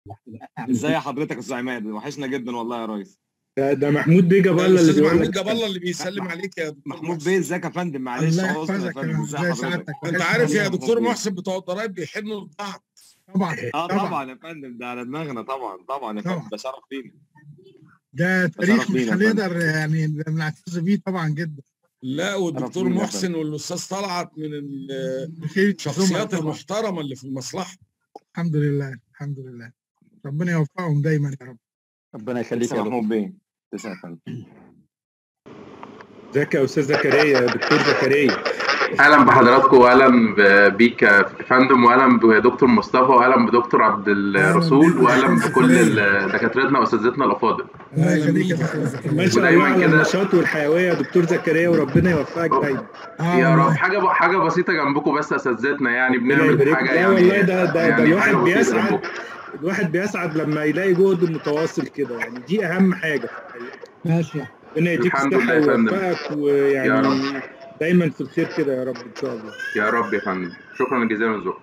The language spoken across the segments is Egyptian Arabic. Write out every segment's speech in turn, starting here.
ازاي حضرتك يا استاذ عماد وحشنا جدا والله يا ريس ده, ده محمود بيه جاب الله اللي الاستاذ بيقول محمود لك جاب الله اللي بيسلم عليك يا دكتور محمود محسن. بيه ازيك يا فندم معلش الله أهو أصلاً يا يحفظك فندم يا ازي ازي حضرتك سعادتك انت وحشنا عارف يا والله. دكتور محسن بتوع الضرايب بيحنوا لبعض طبعا اه طبعا طبعا يا فندم ده على دماغنا طبعا طبعا يا طبعا. فندم ده شرف لينا ده تاريخ شرف مش لينا يا فندم. هنقدر يعني بنعتز بيه طبعا جدا لا والدكتور لينا يا محسن والاستاذ طلعت من ال- بخير الشخصيات طبعا. المحترمه اللي في المصلحه الحمد لله الحمد لله ربنا يوفقهم دايما يا رب ربنا يخليك تسلم يا يا دكتور محمود بيه تسلم يا فندم ازيك يا استاذ زكريا يا دكتور زكريا اهلا بحضراتكم واهلا ب- بيك يا فندم واهلا بدكتور مصطفى واهلا بدكتور عبد الرسول بيك يا واهلا دكتور بكل زكريا. ال- دكاترتنا واساتذتنا الافاضل الله أهلاً يخليك يا بيك. دكتور زكريا ما شاء ودايماً الله على كده- النشاط والحيويه يا دكتور زكريا وربنا يوفقك دايما اه يا رب والله حاجه ب- حاجه بسيطه جنبكم بس اساتذتنا يعني ربنا بنعمل يبارك حاجه لا يعني والله ده ده, ده يعني الواحد حاجة بسيطة بيسعد جنبكم. الواحد بيسعد لما يلاقي جهد متواصل كده يعني دي اهم حاجه ماشي ربنا يديك الحمد الصحه لله يا فندم. ويوفقك يا ويعني دايما في الخير كده يا رب ان شاء الله يا رب يا فندم شكرا جزيلا لذوقك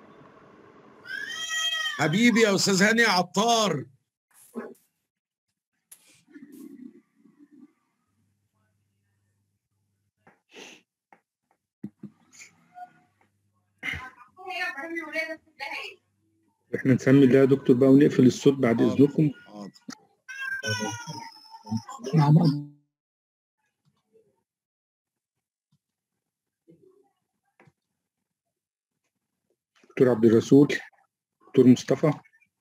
حبيبي يا استاذ هاني عطار احنا نسمي الله يا دكتور بقى ونقفل الصوت بعد حاضر. اذنكم حاضر. مع بعض دكتور عبد الرسول دكتور مصطفى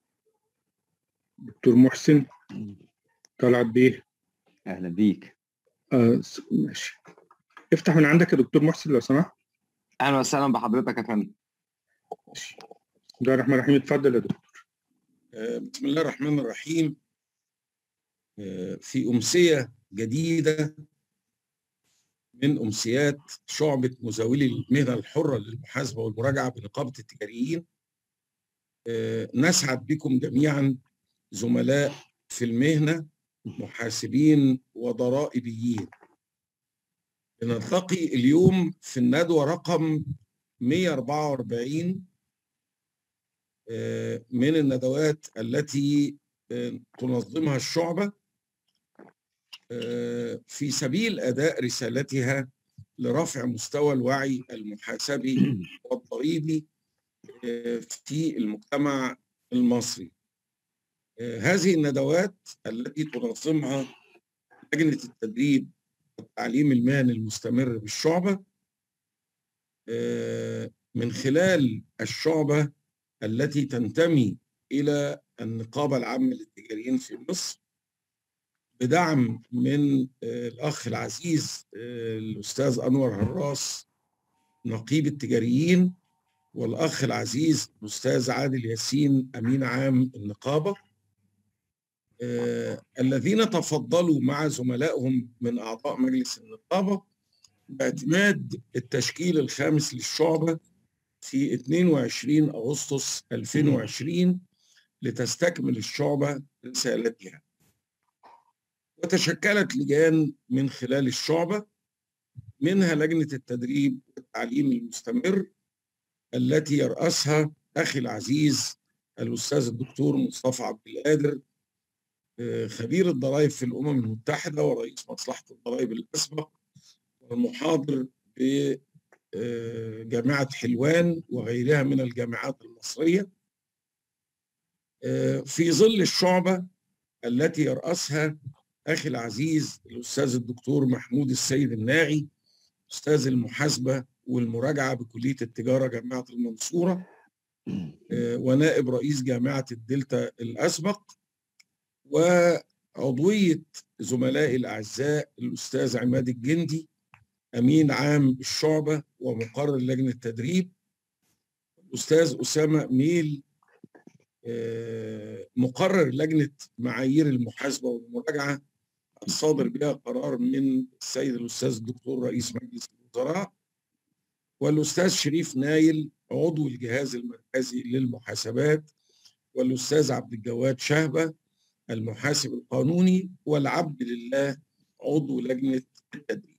دكتور محسن طلعت بيه اهلا بيك آه س- ماشي افتح من عندك يا دكتور محسن لو سمحت اهلا وسهلا بحضرتك يا فندم بسم الله الرحمن الرحيم اتفضل يا دكتور آه، بسم الله الرحمن الرحيم آه، في أمسية جديدة من أمسيات شعبة مزاولي المهنة الحرة للمحاسبة والمراجعة بنقابة التجاريين آه، نسعد بكم جميعا زملاء في المهنة محاسبين وضرائبيين نلتقي اليوم في الندوة رقم 144 آه، من الندوات التي آه، تنظمها الشعبة آه، في سبيل أداء رسالتها لرفع مستوى الوعي المحاسبي والضريبي آه، في المجتمع المصري آه، هذه الندوات التي تنظمها لجنة التدريب والتعليم المهني المستمر بالشعبة آه، من خلال الشعبة التي تنتمي إلى النقابة العامة للتجاريين في مصر بدعم من آه، الأخ العزيز آه، الأستاذ أنور هراس نقيب التجاريين والأخ العزيز الأستاذ عادل ياسين أمين عام النقابة آه، الذين تفضلوا مع زملائهم من أعضاء مجلس النقابة باعتماد التشكيل الخامس للشعبة في 22 أغسطس 2020 لتستكمل الشعبة رسالتها وتشكلت لجان من خلال الشعبة منها لجنة التدريب والتعليم المستمر التي يرأسها أخي العزيز الأستاذ الدكتور مصطفى عبد القادر آه، خبير الضرائب في الأمم المتحدة ورئيس مصلحة الضرائب الأسبق والمحاضر بجامعة حلوان وغيرها من الجامعات المصرية آه، في ظل الشعبة التي يرأسها أخي العزيز الأستاذ الدكتور محمود السيد الناغي أستاذ المحاسبة والمراجعة بكلية التجارة جامعة المنصورة آه، ونائب رئيس جامعة الدلتا الأسبق وعضوية زملائي الأعزاء الأستاذ عماد الجندي أمين عام الشعبة ومقرر لجنة التدريب الأستاذ أسامة ميل آه، مقرر لجنة معايير المحاسبة والمراجعة الصادر بها قرار من السيد الأستاذ الدكتور رئيس مجلس الوزراء والأستاذ شريف نايل عضو الجهاز المركزي للمحاسبات والأستاذ عبد الجواد شهبة المحاسب القانوني والعبد لله عضو لجنة التدريب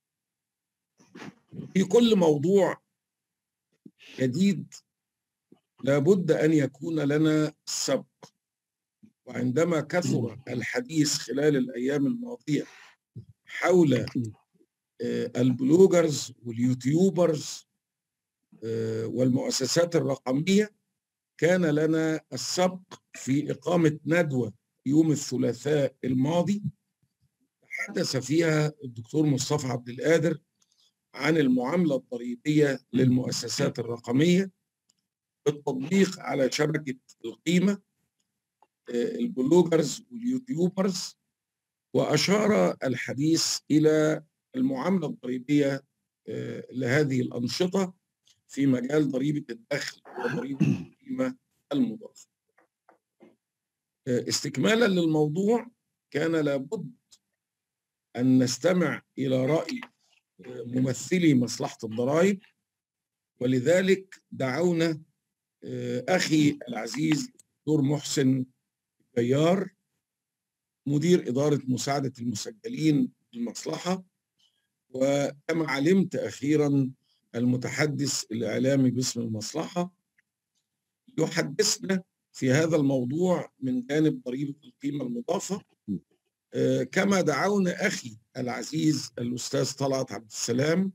في كل موضوع جديد لابد ان يكون لنا سبق وعندما كثر الحديث خلال الايام الماضيه حول آه، البلوجرز واليوتيوبرز آه، والمؤسسات الرقميه كان لنا السبق في اقامه ندوه يوم الثلاثاء الماضي تحدث فيها الدكتور مصطفى عبد القادر عن المعامله الضريبيه للمؤسسات الرقميه بالتطبيق على شبكه القيمه آه، البلوجرز واليوتيوبرز واشار الحديث الى المعامله الضريبيه آه، لهذه الانشطه في مجال ضريبه الدخل وضريبه القيمه المضافه. آه، استكمالا للموضوع كان لابد ان نستمع الى راي آه، ممثلي مصلحه الضرائب ولذلك دعونا آه، اخي العزيز دكتور محسن جيار مدير اداره مساعده المسجلين بالمصلحه وكما علمت اخيرا المتحدث الاعلامي باسم المصلحه يحدثنا في هذا الموضوع من جانب ضريبه القيمه المضافه آه، كما دعونا اخي العزيز الاستاذ طلعت عبد السلام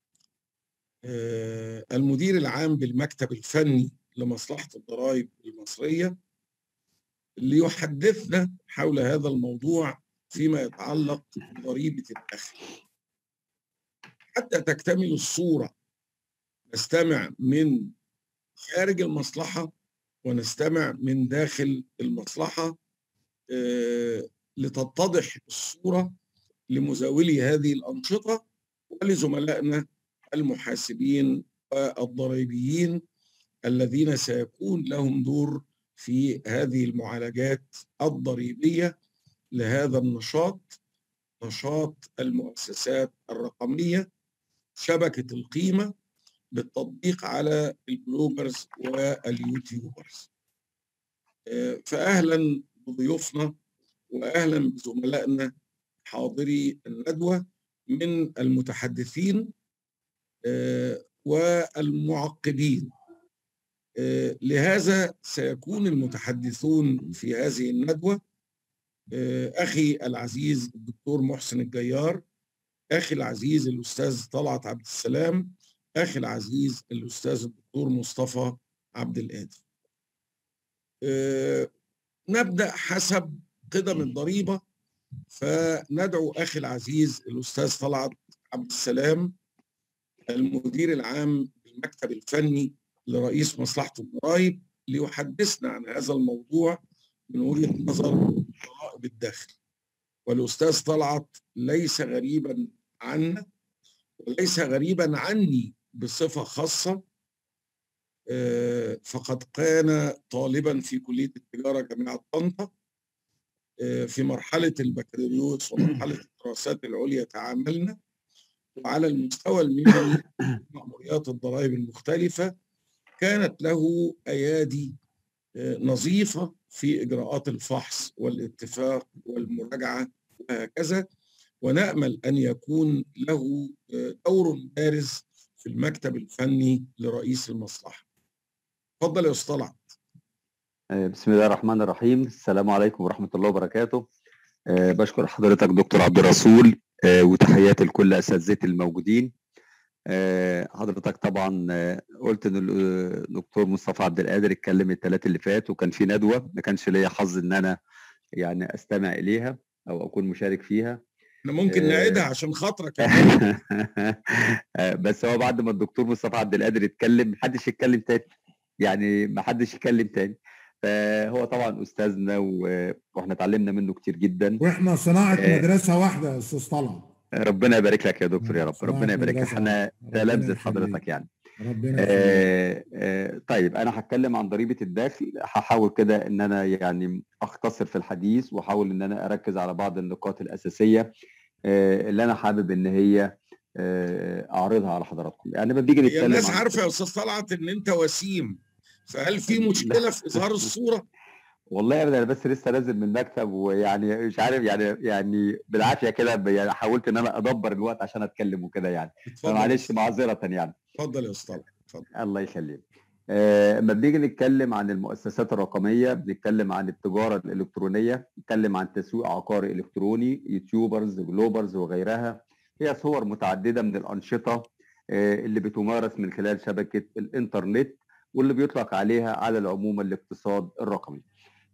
آه، المدير العام بالمكتب الفني لمصلحه الضرائب المصريه ليحدثنا حول هذا الموضوع فيما يتعلق بضريبه الدخل حتى تكتمل الصوره نستمع من خارج المصلحه ونستمع من داخل المصلحه آه، لتتضح الصوره لمزاولي هذه الانشطه ولزملائنا المحاسبين والضريبيين الذين سيكون لهم دور في هذه المعالجات الضريبيه لهذا النشاط نشاط المؤسسات الرقميه شبكه القيمه بالتطبيق على البلوجرز واليوتيوبرز آه، فاهلا بضيوفنا واهلا بزملائنا حاضري الندوه من المتحدثين آه، والمعقبين آه، لهذا سيكون المتحدثون في هذه الندوه آه، اخي العزيز الدكتور محسن الجيار اخي العزيز الاستاذ طلعت عبد السلام اخي العزيز الاستاذ الدكتور مصطفى عبد القادر آه، نبدا حسب قدم الضريبه فندعو اخي العزيز الاستاذ طلعت عبد السلام المدير العام بالمكتب الفني لرئيس مصلحه الضرائب ليحدثنا عن هذا الموضوع من وجهه نظر ضرائب الداخل والاستاذ طلعت ليس غريبا عنا وليس غريبا عني بصفه خاصه آه، فقد كان طالبا في كليه التجاره جامعه طنطا آه، في مرحله البكالوريوس ومرحله الدراسات العليا تعاملنا وعلى المستوى المهني مأموريات الضرائب المختلفه كانت له ايادي آه، نظيفه في اجراءات الفحص والاتفاق والمراجعه وهكذا ونامل ان يكون له آه، دور بارز في المكتب الفني لرئيس المصلحه. اتفضل يا استاذ طلعت. آه، بسم الله الرحمن الرحيم السلام عليكم ورحمة الله وبركاته آه، بشكر حضرتك دكتور عبد الرسول آه، وتحياتي لكل أساتذتي الموجودين آه، حضرتك طبعا آه، قلت ان الدكتور مصطفى عبد القادر اتكلم الثلاث اللي فات وكان في ندوة ما كانش ليا حظ ان انا يعني استمع اليها او اكون مشارك فيها احنا ممكن آه. نعيدها عشان خاطرك يا فندم. آه، بس هو بعد ما الدكتور مصطفى عبد القادر اتكلم محدش يتكلم تاني يعني محدش يتكلم تاني فهو طبعا استاذنا و- واحنا اتعلمنا منه كتير جدا واحنا صناعه آه. مدرسه واحده يا استاذ طلعت ربنا يبارك لك يا دكتور يا رب صناعة ربنا يبارك لك مدرسة. احنا ربنا تلامذة يخليك. حضرتك يعني ربنا يخليك. آه، آه، طيب انا هتكلم عن ضريبه الدخل هحاول كده ان انا يعني اختصر في الحديث واحاول ان انا اركز على بعض النقاط الاساسيه آه، اللي انا حابب ان هي آه، اعرضها على حضراتكم يعني لما بنيجي هي نتكلم الناس عن- عارفه يا استاذ طلعت ان انت وسيم فهل في مشكله في اظهار الصوره؟ والله ابدا انا بس لسه نازل من المكتب ويعني مش عارف يعني يعني بالعافيه كده ب- يعني حاولت ان انا ادبر الوقت عشان اتكلم وكده يعني اتفضل فمعلش معذره يعني اتفضل يا استاذ طلعت اتفضل الله يخليك آه، لما بنيجي نتكلم عن المؤسسات الرقميه بنتكلم عن التجاره الالكترونيه نتكلم عن تسويق عقاري الكتروني يوتيوبرز جلوبرز وغيرها هي صور متعدده من الانشطه آه، اللي بتمارس من خلال شبكه الانترنت واللي بيطلق عليها على العموم الاقتصاد الرقمي.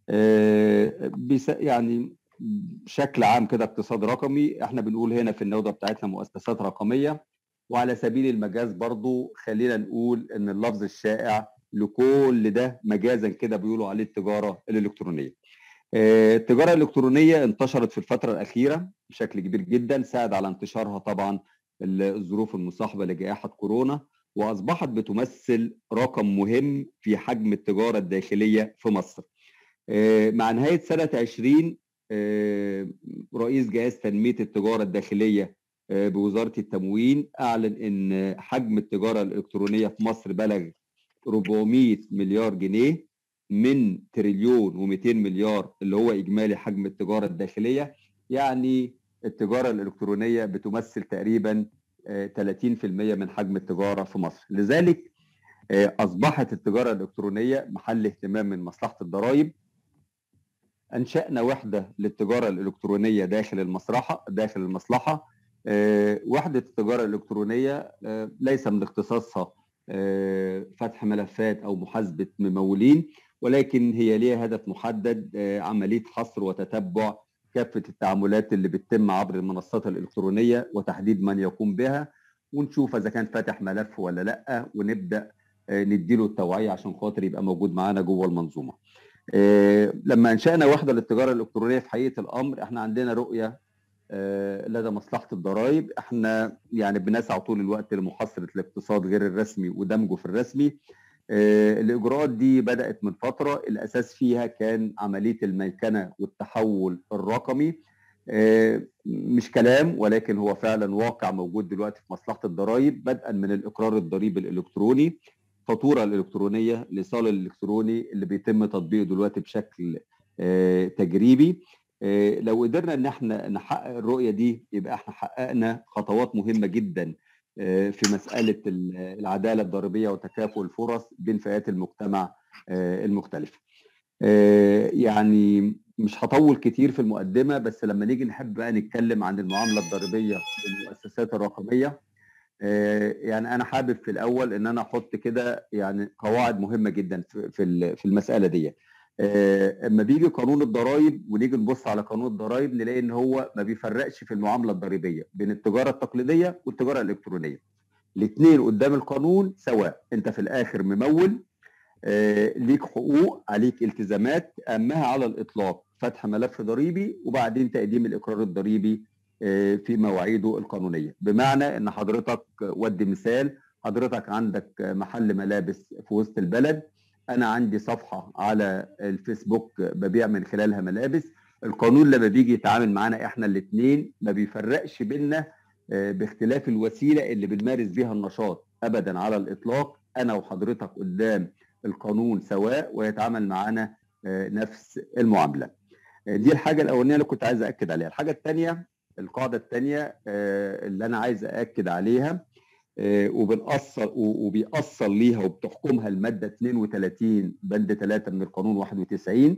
آه، بيس- يعني بشكل عام كده اقتصاد رقمي احنا بنقول هنا في النوده بتاعتنا مؤسسات رقميه وعلى سبيل المجاز برضو خلينا نقول ان اللفظ الشائع لكل ده مجازا كده بيقولوا عليه التجاره الالكترونيه. آه، التجاره الالكترونيه انتشرت في الفتره الاخيره بشكل كبير جدا ساعد على انتشارها طبعا الظروف المصاحبه لجائحه كورونا واصبحت بتمثل رقم مهم في حجم التجاره الداخليه في مصر. آه، مع نهايه سنه 20 آه، رئيس جهاز تنميه التجاره الداخليه آه، بوزاره التموين اعلن ان حجم التجاره الالكترونيه في مصر بلغ 400 مليار جنيه من تريليون و200 مليار اللي هو اجمالي حجم التجاره الداخليه يعني التجاره الالكترونيه بتمثل تقريبا آه، 30% من حجم التجاره في مصر لذلك آه، اصبحت التجاره الالكترونيه محل اهتمام من مصلحه الضرائب انشانا وحده للتجاره الالكترونيه داخل المصلحه داخل المصلحه آه، وحده التجاره الالكترونيه آه، ليس من اختصاصها آه، فتح ملفات او محاسبه ممولين ولكن هي ليها هدف محدد آه، عمليه حصر وتتبع كافه التعاملات اللي بتتم عبر المنصات الالكترونيه وتحديد من يقوم بها ونشوف اذا كان فاتح ملف ولا لا ونبدا آه، نديله التوعيه عشان خاطر يبقى موجود معانا جوه المنظومه. آه، لما انشانا وحده للتجاره الالكترونيه في حقيقه الامر احنا عندنا رؤيه آه، لدى مصلحه الضرائب احنا يعني بنسعى طول الوقت لمحاصره الاقتصاد غير الرسمي ودمجه في الرسمي آه، الاجراءات دي بدات من فتره الاساس فيها كان عمليه الميكنه والتحول الرقمي آه، مش كلام ولكن هو فعلا واقع موجود دلوقتي في مصلحه الضرائب بدءا من الاقرار الضريبي الالكتروني الفاتوره الالكترونيه الايصال الالكتروني اللي بيتم تطبيقه دلوقتي بشكل آه، تجريبي آه، لو قدرنا ان احنا نحقق الرؤيه دي يبقى احنا حققنا خطوات مهمه جدا آه، في مساله ال- العداله الضريبيه وتكافؤ الفرص بين فئات المجتمع آه، المختلفه. آه، يعني مش هطول كتير في المقدمه بس لما نيجي نحب بقى نتكلم عن المعامله الضريبيه للمؤسسات الرقميه آه، يعني انا حابب في الاول ان انا احط كده يعني قواعد مهمه جدا في في ال- في المساله دي آه، اما بيجي قانون الضرائب ونيجي نبص على قانون الضرائب نلاقي ان هو ما بيفرقش في المعامله الضريبيه بين التجاره التقليديه والتجاره الالكترونيه الاثنين قدام القانون سواء انت في الاخر ممول آه، ليك حقوق عليك التزامات اهمها على الاطلاق فتح ملف ضريبي وبعدين تقديم الاقرار الضريبي آه، في مواعيده القانونيه بمعنى ان حضرتك ودي مثال حضرتك عندك محل ملابس في وسط البلد انا عندي صفحه على الفيسبوك ببيع من خلالها ملابس القانون لما بيجي يتعامل معانا احنا الاثنين ما بيفرقش بيننا آه، باختلاف الوسيله اللي بنمارس بيها النشاط ابدا على الاطلاق انا وحضرتك قدام القانون سواء ويتعامل معانا آه، نفس المعامله آه، دي الحاجه الاولانيه اللي كنت عايز اكد عليها الحاجه الثانيه القاعده الثانيه اللي انا عايز اكد عليها آه، وبنأصل و- وبيأصل ليها وبتحكمها الماده 32 بند 3 من القانون 91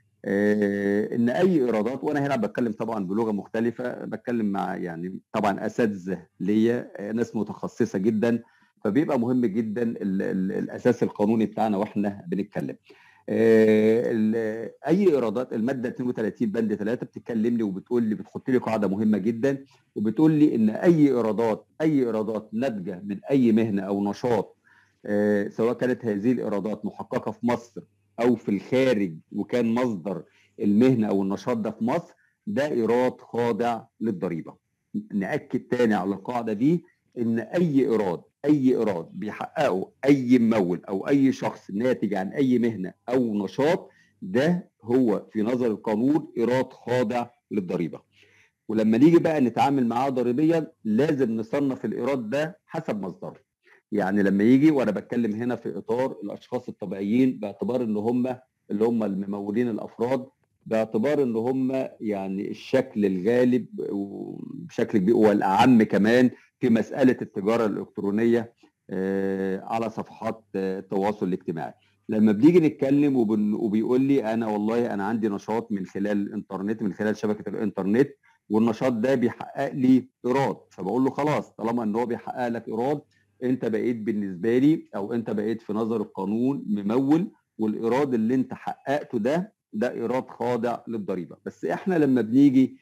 آه، ان اي ايرادات وانا هنا بتكلم طبعا بلغه مختلفه بتكلم مع يعني طبعا اساتذه ليا آه، ناس متخصصه جدا فبيبقى مهم جدا ال ال الاساس القانوني بتاعنا واحنا بنتكلم. آه، ال- اي ايرادات الماده 32 بند 3 بتتكلمني وبتقول لي بتحط لي قاعده مهمه جدا وبتقول لي ان اي ايرادات اي ايرادات ناتجه من اي مهنه او نشاط آه، سواء كانت هذه الايرادات محققه في مصر او في الخارج وكان مصدر المهنه او النشاط ده في مصر ده ايراد خاضع للضريبه. ناكد تاني على القاعده دي ان اي ايراد اي ايراد بيحققه اي ممول او اي شخص ناتج عن اي مهنه او نشاط ده هو في نظر القانون ايراد خاضع للضريبه. ولما نيجي بقى نتعامل معاه ضريبيا لازم نصنف الايراد ده حسب مصدره. يعني لما يجي وانا بتكلم هنا في اطار الاشخاص الطبيعيين باعتبار ان هم اللي هم الممولين الافراد باعتبار ان هم يعني الشكل الغالب وبشكل كبير والاعم كمان في مساله التجاره الالكترونيه آه، على صفحات آه، التواصل الاجتماعي لما بنيجي نتكلم وبن- وبيقول لي انا والله انا عندي نشاط من خلال الانترنت من خلال شبكه الانترنت والنشاط ده بيحقق لي ايراد فبقول له خلاص طالما ان هو بيحقق لك ايراد انت بقيت بالنسبه لي او انت بقيت في نظر القانون ممول والايراد اللي انت حققته ده ده ايراد خاضع للضريبه بس احنا لما بنيجي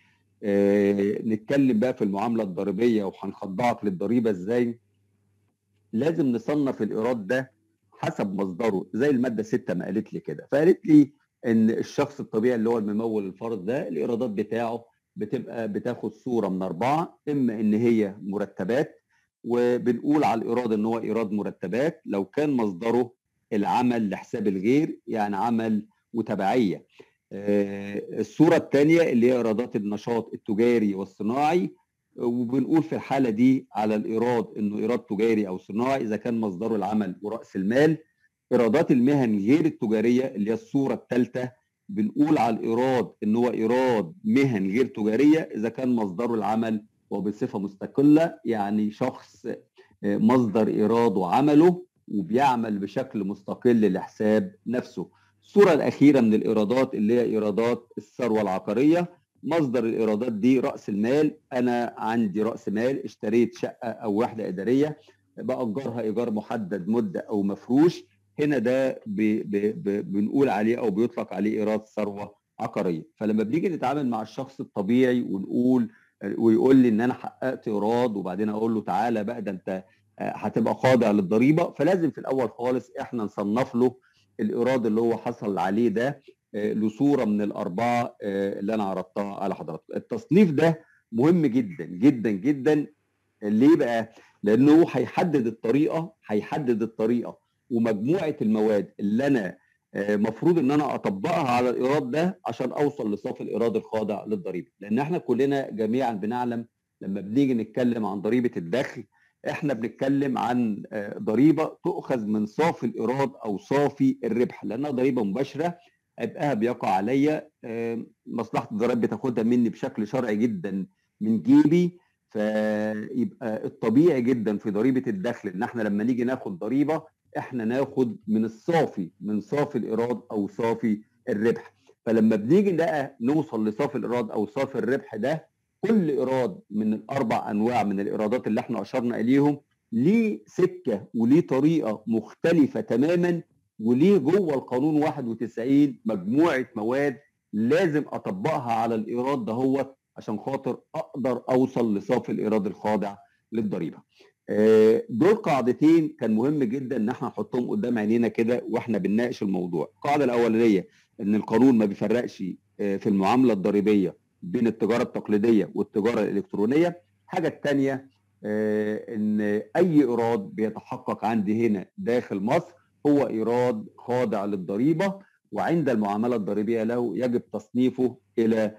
آه، نتكلم بقى في المعامله الضريبيه وهنخضعك للضريبه ازاي لازم نصنف الايراد ده حسب مصدره زي الماده 6 ما قالت لي كده فقالت لي ان الشخص الطبيعي اللي هو الممول الفرد ده الايرادات بتاعه بتبقى بتاخد صوره من اربعه اما ان هي مرتبات وبنقول على الايراد ان هو ايراد مرتبات لو كان مصدره العمل لحساب الغير يعني عمل وتبعيه آه، الصوره الثانيه اللي هي ايرادات النشاط التجاري والصناعي وبنقول في الحاله دي على الايراد انه ايراد تجاري او صناعي اذا كان مصدره العمل وراس المال ايرادات المهن غير التجاريه اللي هي الصوره الثالثه بنقول على الايراد ان هو ايراد مهن غير تجاريه اذا كان مصدره العمل وبصفه مستقله يعني شخص آه، مصدر ايراده عمله وبيعمل بشكل مستقل لحساب نفسه الصوره الاخيره من الايرادات اللي هي ايرادات الثروه العقاريه مصدر الايرادات دي راس المال انا عندي راس مال اشتريت شقه او وحده اداريه باجرها ايجار محدد مده او مفروش هنا ده ب ب ب بنقول عليه او بيطلق عليه ايراد ثروه عقاريه فلما بنيجي نتعامل مع الشخص الطبيعي ونقول ويقول لي ان انا حققت ايراد وبعدين اقول له تعالى بقى ده انت آه، هتبقى خاضع للضريبه فلازم في الاول خالص احنا نصنف له الايراد اللي هو حصل عليه ده آه، لصوره من الاربعه آه، اللي انا عرضتها على حضراتكم التصنيف ده مهم جدا جدا جدا ليه بقى لانه هيحدد الطريقه هيحدد الطريقه ومجموعه المواد اللي انا آه، مفروض ان انا اطبقها على الايراد ده عشان اوصل لصافي الايراد الخاضع للضريبه لان احنا كلنا جميعا بنعلم لما بنيجي نتكلم عن ضريبه الدخل احنا بنتكلم عن آه، ضريبه تؤخذ من صافي الايراد او صافي الربح لانها ضريبه مباشره عبئها بيقع عليا آه، مصلحه الضرائب بتاخدها مني بشكل شرعي جدا من جيبي فيبقى الطبيعي جدا في ضريبه الدخل ان احنا لما نيجي ناخد ضريبه احنا ناخد من الصافي من صافي الايراد او صافي الربح فلما بنيجي بقى نوصل لصافي الايراد او صافي الربح ده كل ايراد من الاربع انواع من الايرادات اللي احنا اشرنا اليهم ليه سكه وليه طريقه مختلفه تماما وليه جوه القانون 91 مجموعه مواد لازم اطبقها على الايراد دهوت عشان خاطر اقدر اوصل لصافي الايراد الخاضع للضريبه. آه، دول قاعدتين كان مهم جدا ان احنا نحطهم قدام عينينا كده واحنا بنناقش الموضوع. القاعده الاولانيه ان القانون ما بيفرقش آه، في المعامله الضريبيه بين التجاره التقليديه والتجاره الالكترونيه. الحاجه الثانيه ان اي ايراد بيتحقق عندي هنا داخل مصر هو ايراد خاضع للضريبه وعند المعامله الضريبيه له يجب تصنيفه الى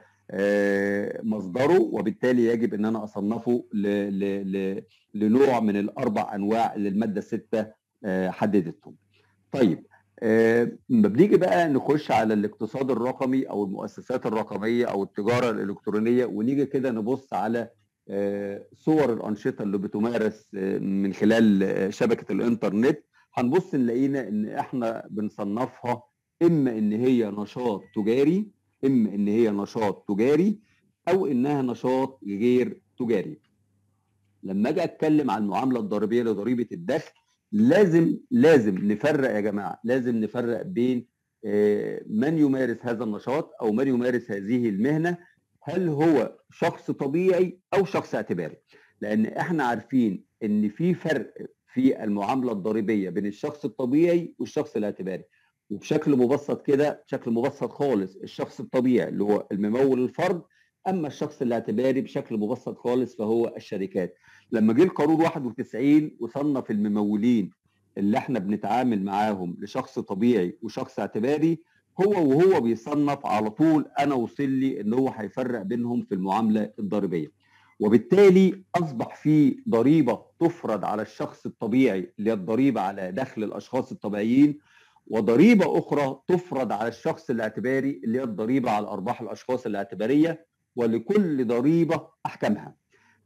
آه، مصدره وبالتالي يجب ان انا اصنفه ل ل ل لنوع من الاربع انواع اللي الماده السته آه، حددتهم. طيب آه، لما بنيجي بقى نخش على الاقتصاد الرقمي او المؤسسات الرقميه او التجاره الالكترونيه ونيجي كده نبص على آه، صور الانشطه اللي بتمارس آه، من خلال آه، شبكه الانترنت هنبص نلاقينا ان احنا بنصنفها اما ان هي نشاط تجاري اما ان هي نشاط تجاري او انها نشاط غير تجاري لما اجي اتكلم عن المعامله الضريبيه لضريبه الدخل لازم لازم نفرق يا جماعه لازم نفرق بين آه، من يمارس هذا النشاط او من يمارس هذه المهنه هل هو شخص طبيعي او شخص اعتباري لان احنا عارفين ان في فرق في المعامله الضريبيه بين الشخص الطبيعي والشخص الاعتباري وبشكل مبسط كده بشكل مبسط خالص الشخص الطبيعي اللي هو الممول الفرد اما الشخص الاعتباري بشكل مبسط خالص فهو الشركات لما جه القانون 91 وصنف الممولين اللي احنا بنتعامل معاهم لشخص طبيعي وشخص اعتباري هو وهو بيصنف على طول انا وصل لي ان هو هيفرق بينهم في المعامله الضريبيه وبالتالي اصبح في ضريبه تفرض على الشخص الطبيعي اللي هي الضريبه على دخل الاشخاص الطبيعيين وضريبه اخرى تفرض على الشخص الاعتباري اللي هي الضريبه على ارباح الاشخاص الاعتباريه ولكل ضريبه احكامها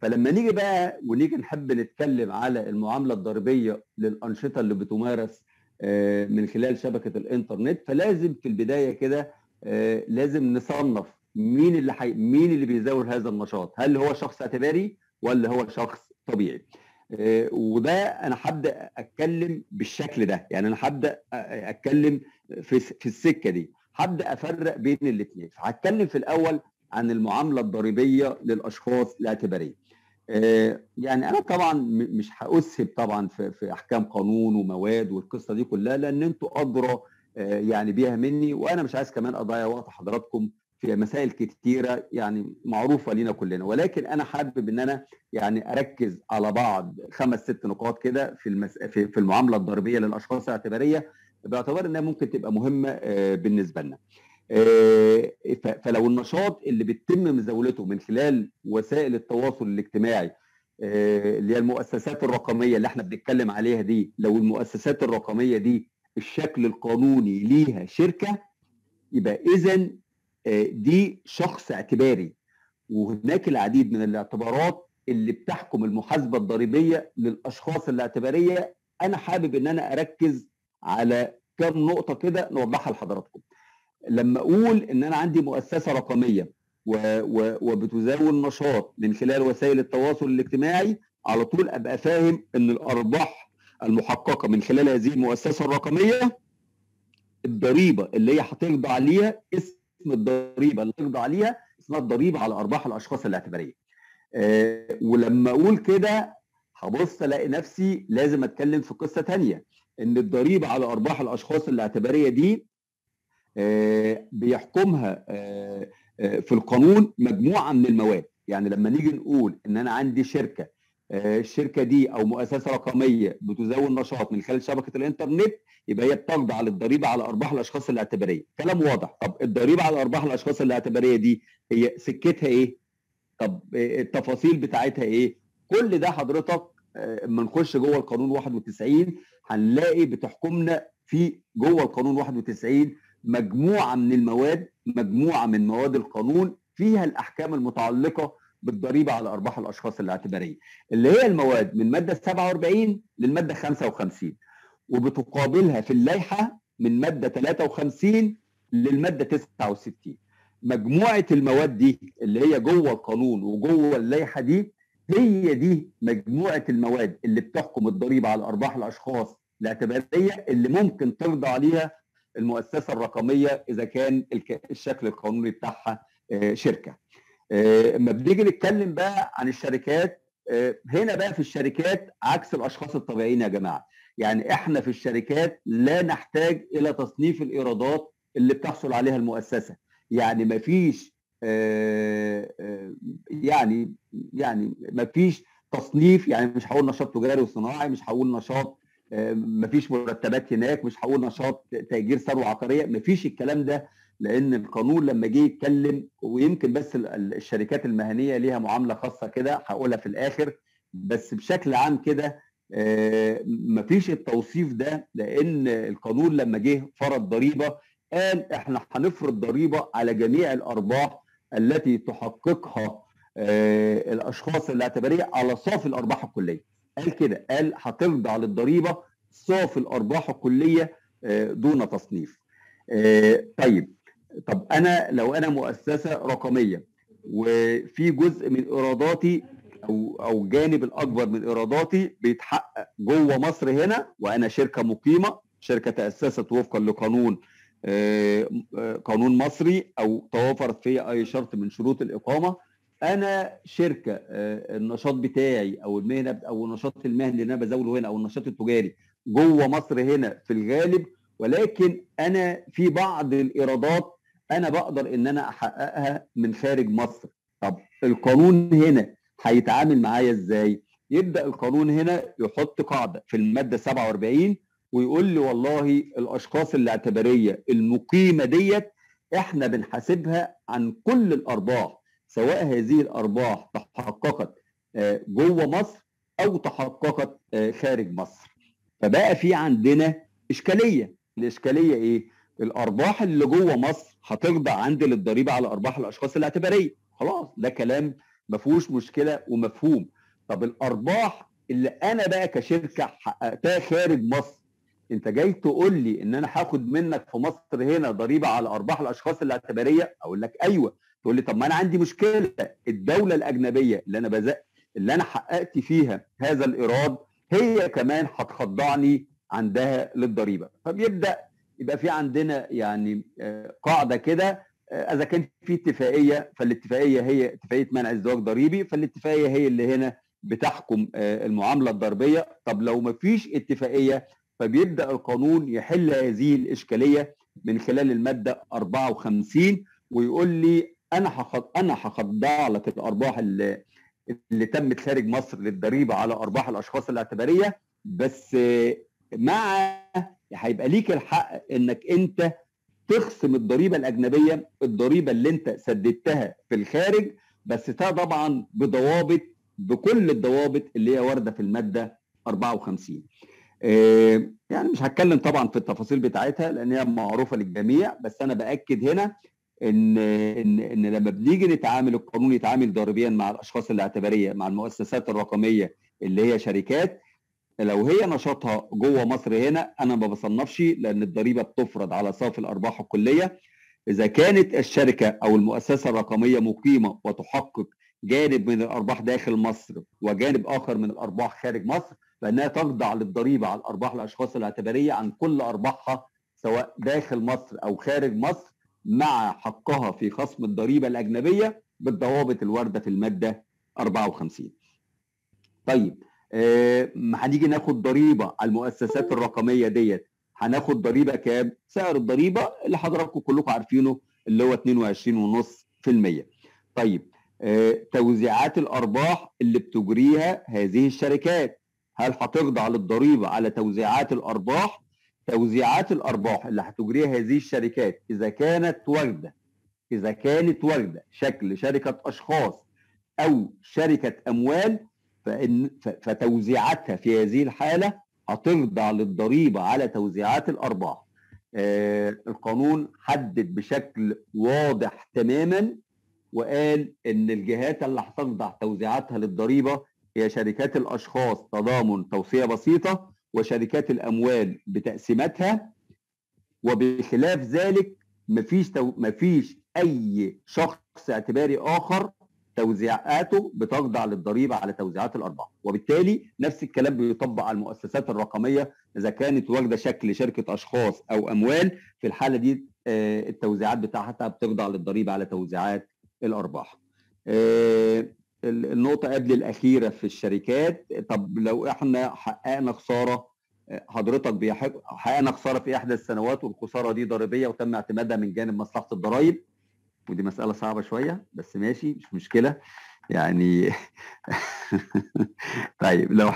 فلما نيجي بقى ونيجي نحب نتكلم على المعامله الضريبيه للانشطه اللي بتمارس آه، من خلال شبكه الانترنت فلازم في البدايه كده آه، لازم نصنف مين اللي حي... مين اللي بيزاول هذا النشاط هل هو شخص اعتباري ولا هو شخص طبيعي آه، وده انا هبدا اتكلم بالشكل ده يعني انا هبدا أ- اتكلم في في السكه دي هبدا افرق بين الاثنين هتكلم في الاول عن المعامله الضريبيه للاشخاص الاعتباريه آه، يعني انا طبعا م- مش هاسهب طبعا في في احكام قانون ومواد والقصه دي كلها لان انتوا ادرى آه، يعني بيها مني وانا مش عايز كمان اضيع وقت حضراتكم في مسائل كتيره يعني معروفه لينا كلنا ولكن انا حابب ان انا يعني اركز على بعض خمس ست نقاط كده في المس... في في المعامله الضريبيه للاشخاص الاعتباريه باعتبار انها ممكن تبقى مهمه آه، بالنسبه لنا. آه، ف- فلو النشاط اللي بيتم مزاولته من خلال وسائل التواصل الاجتماعي آه، اللي هي المؤسسات الرقميه اللي احنا بنتكلم عليها دي لو المؤسسات الرقميه دي الشكل القانوني ليها شركه يبقى اذا دي شخص اعتباري وهناك العديد من الاعتبارات اللي بتحكم المحاسبه الضريبيه للاشخاص الاعتباريه انا حابب ان انا اركز على كم نقطه كده نوضحها لحضراتكم لما اقول ان انا عندي مؤسسه رقميه و و وبتزاول نشاط من خلال وسائل التواصل الاجتماعي على طول ابقى فاهم ان الارباح المحققه من خلال هذه المؤسسه الرقميه الضريبه اللي هي هتخضع عليها اسم الضريبه اللي هتخضع عليها اسمها الضريبه على ارباح الاشخاص الاعتباريه. آه ولما اقول كده هبص الاقي نفسي لازم اتكلم في قصه تانية ان الضريبه على ارباح الاشخاص الاعتباريه دي آه بيحكمها آه آه في القانون مجموعه من المواد يعني لما نيجي نقول ان انا عندي شركه آه الشركه دي او مؤسسه رقميه بتزاول نشاط من خلال شبكه الانترنت يبقى هي بتخضع للضريبه على ارباح الاشخاص الاعتباريه كلام واضح طب الضريبه على ارباح الاشخاص الاعتباريه دي هي سكتها ايه طب التفاصيل بتاعتها ايه كل ده حضرتك اما نخش جوه القانون 91 هنلاقي بتحكمنا في جوه القانون 91 مجموعه من المواد مجموعه من مواد القانون فيها الاحكام المتعلقه بالضريبه على ارباح الاشخاص الاعتباريه اللي هي المواد من ماده 47 للماده 55 وبتقابلها في اللائحه من ماده 53 للماده 69 مجموعه المواد دي اللي هي جوه القانون وجوه اللائحه دي هي دي مجموعه المواد اللي بتحكم الضريبه على ارباح الاشخاص الاعتباريه اللي ممكن ترضى عليها المؤسسه الرقميه اذا كان الشكل القانوني بتاعها شركه. اما بنيجي نتكلم بقى عن الشركات هنا بقى في الشركات عكس الاشخاص الطبيعيين يا جماعه. يعني احنا في الشركات لا نحتاج الى تصنيف الايرادات اللي بتحصل عليها المؤسسه يعني ما فيش يعني يعني ما فيش تصنيف يعني مش هقول نشاط تجاري وصناعي مش هقول نشاط ما فيش مرتبات هناك مش هقول نشاط تاجير ثروه عقاريه ما فيش الكلام ده لان القانون لما جه يتكلم ويمكن بس الشركات المهنيه ليها معامله خاصه كده هقولها في الاخر بس بشكل عام كده مفيش التوصيف ده لان القانون لما جه فرض ضريبه قال احنا هنفرض ضريبه على جميع الارباح التي تحققها الاشخاص الاعتباريه على صافي الارباح الكليه قال كده قال هتخضع للضريبه صافي الارباح الكليه دون تصنيف طيب طب انا لو انا مؤسسه رقميه وفي جزء من ايراداتي او او الجانب الاكبر من ايراداتي بيتحقق جوه مصر هنا وانا شركه مقيمه شركه تاسست وفقا لقانون قانون مصري او توافرت فيها اي شرط من شروط الاقامه انا شركه النشاط بتاعي او المهنه او النشاط المهني اللي انا بزاوله هنا او النشاط التجاري جوه مصر هنا في الغالب ولكن انا في بعض الايرادات انا بقدر ان انا احققها من خارج مصر طب القانون هنا هيتعامل معايا ازاي يبدا القانون هنا يحط قاعده في الماده 47 ويقول لي والله الاشخاص الاعتباريه المقيمه ديت احنا بنحاسبها عن كل الارباح سواء هذه الارباح تحققت جوه مصر او تحققت خارج مصر فبقى في عندنا اشكاليه الاشكاليه ايه الارباح اللي جوه مصر هتخضع عندي للضريبه على ارباح الاشخاص الاعتباريه خلاص ده كلام ما فيهوش مشكله ومفهوم طب الارباح اللي انا بقى كشركه حققتها خارج مصر انت جاي تقول لي ان انا هاخد منك في مصر هنا ضريبه على ارباح الاشخاص الاعتباريه اقول لك ايوه تقول لي طب ما انا عندي مشكله الدوله الاجنبيه اللي انا بزق اللي انا حققت فيها هذا الايراد هي كمان هتخضعني عندها للضريبه فبيبدا يبقى في عندنا يعني آه، قاعده كده آه، اذا كان في اتفاقيه فالاتفاقيه هي اتفاقيه منع الزواج ضريبي فالاتفاقيه هي اللي هنا بتحكم آه، المعامله الضريبيه طب لو ما فيش اتفاقيه فبيبدا القانون يحل هذه الاشكاليه من خلال الماده 54 ويقول لي انا هخض انا هخضع لك الارباح اللي اللي تمت خارج مصر للضريبه على ارباح الاشخاص الاعتباريه بس آه، مع هيبقى ليك الحق انك انت تخصم الضريبه الاجنبيه الضريبه اللي انت سددتها في الخارج بس ده طبعا بضوابط بكل الضوابط اللي هي وارده في الماده 54 آه، يعني مش هتكلم طبعا في التفاصيل بتاعتها لان هي معروفه للجميع بس انا باكد هنا ان ان ان لما بنيجي نتعامل القانون يتعامل ضريبيا مع الاشخاص الاعتباريه مع المؤسسات الرقميه اللي هي شركات لو هي نشاطها جوه مصر هنا انا ما بصنفش لان الضريبه بتفرض على صافي الارباح الكليه اذا كانت الشركه او المؤسسه الرقميه مقيمه وتحقق جانب من الارباح داخل مصر وجانب اخر من الارباح خارج مصر فانها تخضع للضريبه على الارباح الاشخاص الاعتباريه عن كل ارباحها سواء داخل مصر او خارج مصر مع حقها في خصم الضريبه الاجنبيه بالضوابط الوارده في الماده 54. طيب آه، ما هنيجي ناخد ضريبه على المؤسسات الرقميه ديت هناخد ضريبه كام؟ سعر الضريبه اللي حضراتكم كلكم عارفينه اللي هو 22.5%. طيب آه، توزيعات الارباح اللي بتجريها هذه الشركات هل هتخضع للضريبه على توزيعات الارباح؟ توزيعات الارباح اللي هتجريها هذه الشركات اذا كانت وارده اذا كانت وارده شكل شركه اشخاص او شركه اموال فإن ف- فتوزيعاتها في هذه الحاله هتخضع للضريبه على توزيعات الارباح. آه القانون حدد بشكل واضح تماما وقال ان الجهات اللي هتخضع توزيعاتها للضريبه هي شركات الاشخاص تضامن توصيه بسيطه وشركات الاموال بتقسيماتها وبخلاف ذلك مفيش تو... مفيش اي شخص اعتباري اخر توزيعاته بتخضع للضريبه على توزيعات الارباح وبالتالي نفس الكلام بيطبق على المؤسسات الرقميه اذا كانت واخده شكل شركه اشخاص او اموال في الحاله دي آه، التوزيعات بتاعتها بتخضع للضريبه على توزيعات الارباح آه، ال- النقطه قبل الاخيره في الشركات طب لو احنا حققنا خساره آه، حضرتك بيحق- حققنا خساره في احدى السنوات والخساره دي ضريبيه وتم اعتمادها من جانب مصلحه الضرائب ودي مسألة صعبة شوية بس ماشي مش مشكلة يعني طيب لو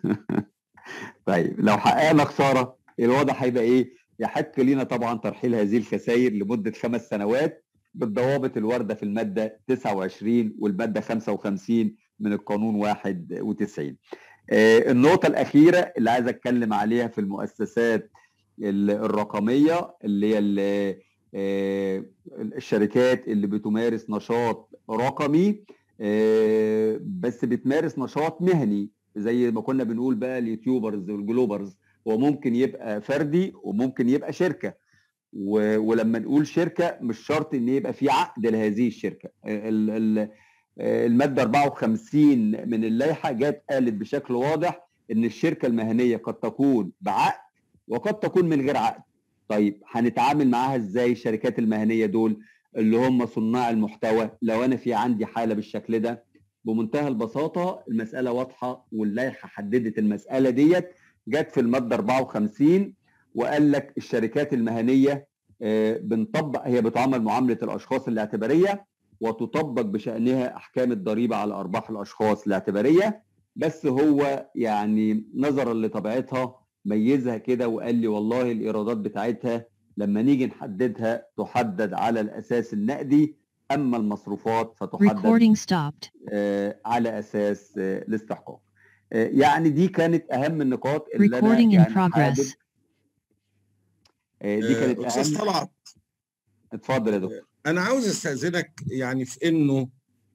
طيب لو حققنا خسارة الوضع هيبقى ايه؟ يحق لينا طبعا ترحيل هذه الخسائر لمدة خمس سنوات بالضوابط الواردة في المادة 29 والمادة 55 من القانون 91 آه، النقطة الأخيرة اللي عايز أتكلم عليها في المؤسسات ال- الرقمية اللي هي ال- آه، الشركات اللي بتمارس نشاط رقمي آه، بس بتمارس نشاط مهني زي ما كنا بنقول بقى اليوتيوبرز والجلوبرز هو ممكن يبقى فردي وممكن يبقى شركه و- ولما نقول شركه مش شرط ان يبقى في عقد لهذه الشركه ال- ال- الماده 54 من اللائحه جت قالت بشكل واضح ان الشركه المهنيه قد تكون بعقد وقد تكون من غير عقد طيب هنتعامل معاها ازاي الشركات المهنيه دول اللي هم صناع المحتوى لو انا في عندي حاله بالشكل ده بمنتهى البساطه المساله واضحه واللائحه حددت المساله ديت جت في الماده 54 وقال لك الشركات المهنيه آه، بنطبق هي بتعامل معامله الاشخاص الاعتباريه وتطبق بشانها احكام الضريبه على ارباح الاشخاص الاعتباريه بس هو يعني نظرا لطبيعتها ميزها كده وقال لي والله الايرادات بتاعتها لما نيجي نحددها تحدد على الاساس النقدي اما المصروفات فتحدد Recording stopped. آه، على اساس آه، الاستحقاق آه، يعني دي كانت اهم النقاط اللي انا Recording in يعني حابب progress. آه، دي كانت استاذ اهم طلعت اتفضل يا دكتور انا عاوز استاذنك يعني في انه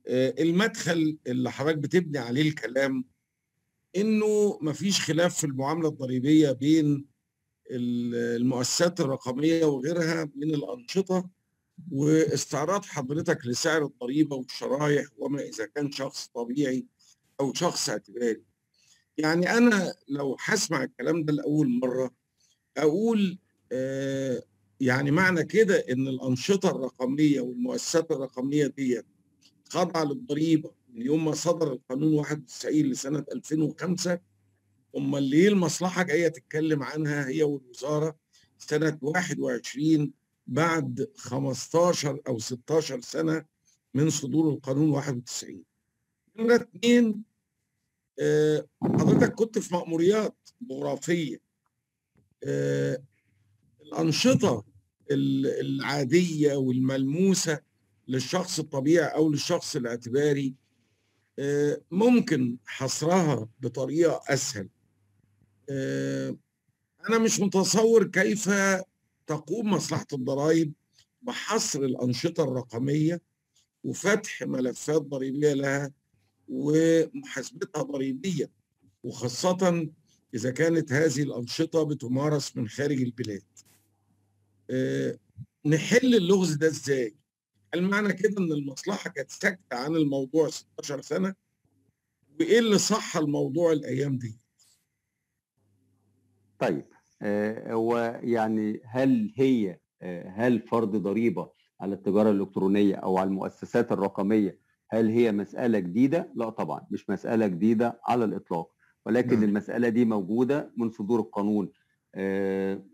آه، المدخل اللي حضرتك بتبني عليه الكلام انه مفيش خلاف في المعامله الضريبيه بين ال- المؤسسات الرقميه وغيرها من الانشطه واستعراض حضرتك لسعر الضريبه والشرايح وما اذا كان شخص طبيعي او شخص اعتباري. يعني انا لو هسمع الكلام ده لاول مره اقول آه يعني معنى كده ان الانشطه الرقميه والمؤسسات الرقميه ديت خاضعه للضريبه من يوم ما صدر القانون 91 لسنه 2005 امال ليه المصلحه جايه تتكلم عنها هي والوزاره سنه 21 بعد 15 او 16 سنه من صدور القانون 91 نمره اثنين آه، حضرتك كنت في مأموريات جغرافيه آه، الأنشطة ال- العادية والملموسة للشخص الطبيعي أو للشخص الاعتباري آه، ممكن حصرها بطريقة أسهل آه، أنا مش متصور كيف تقوم مصلحة الضرائب بحصر الأنشطة الرقمية وفتح ملفات ضريبية لها ومحاسبتها ضريبيا وخاصة إذا كانت هذه الأنشطة بتمارس من خارج البلاد آه، نحل اللغز ده إزاي؟ هل معنى كده إن المصلحة كانت ساكتة عن الموضوع 16 سنة؟ وإيه اللي صح الموضوع الأيام دي؟ طيب آه، هو يعني هل هي آه، هل فرض ضريبة على التجارة الإلكترونية أو على المؤسسات الرقمية هل هي مسألة جديدة؟ لا طبعا مش مسألة جديدة على الإطلاق ولكن نعم. المسألة دي موجودة من صدور القانون آه،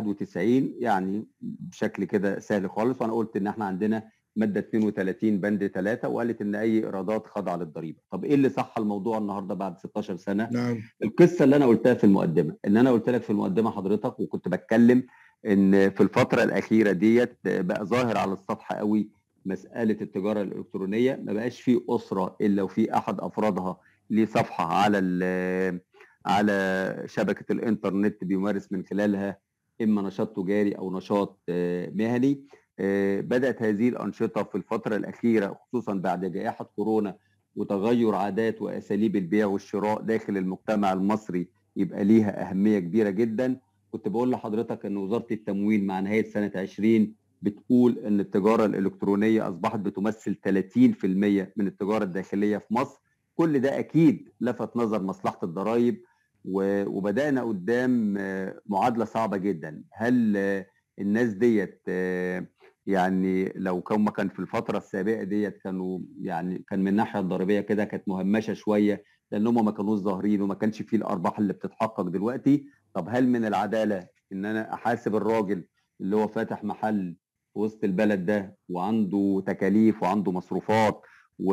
91 يعني بشكل كده سهل خالص وأنا قلت إن إحنا عندنا مادة 32 بند 3 وقالت إن أي إيرادات خاضعة للضريبة طب إيه اللي صح الموضوع النهاردة بعد 16 سنة؟ نعم القصه اللي انا قلتها في المقدمه ان انا قلت لك في المقدمه حضرتك وكنت بتكلم ان في الفتره الاخيره ديت بقى ظاهر على السطح قوي مساله التجاره الالكترونيه ما بقاش في اسره الا وفي احد افرادها ليه صفحه على ال- على شبكه الانترنت بيمارس من خلالها اما نشاط تجاري او نشاط آه، مهني آه، بدات هذه الانشطه في الفتره الاخيره خصوصا بعد جائحه كورونا وتغير عادات واساليب البيع والشراء داخل المجتمع المصري يبقى ليها اهميه كبيره جدا كنت بقول لحضرتك ان وزاره التموين مع نهايه سنه 20 بتقول ان التجاره الالكترونيه اصبحت بتمثل 30% من التجاره الداخليه في مصر كل ده اكيد لفت نظر مصلحه الضرائب و- وبدانا قدام آه، معادله صعبه جدا هل آه، الناس ديت آه، يعني لو كان ما كان في الفتره السابقه ديت كانوا يعني كان من الناحيه الضريبيه كده كانت مهمشه شويه لان هم ما كانوش ظاهرين وما كانش فيه الارباح اللي بتتحقق دلوقتي طب هل من العداله ان انا احاسب الراجل اللي هو فاتح محل في وسط البلد ده وعنده تكاليف وعنده مصروفات و...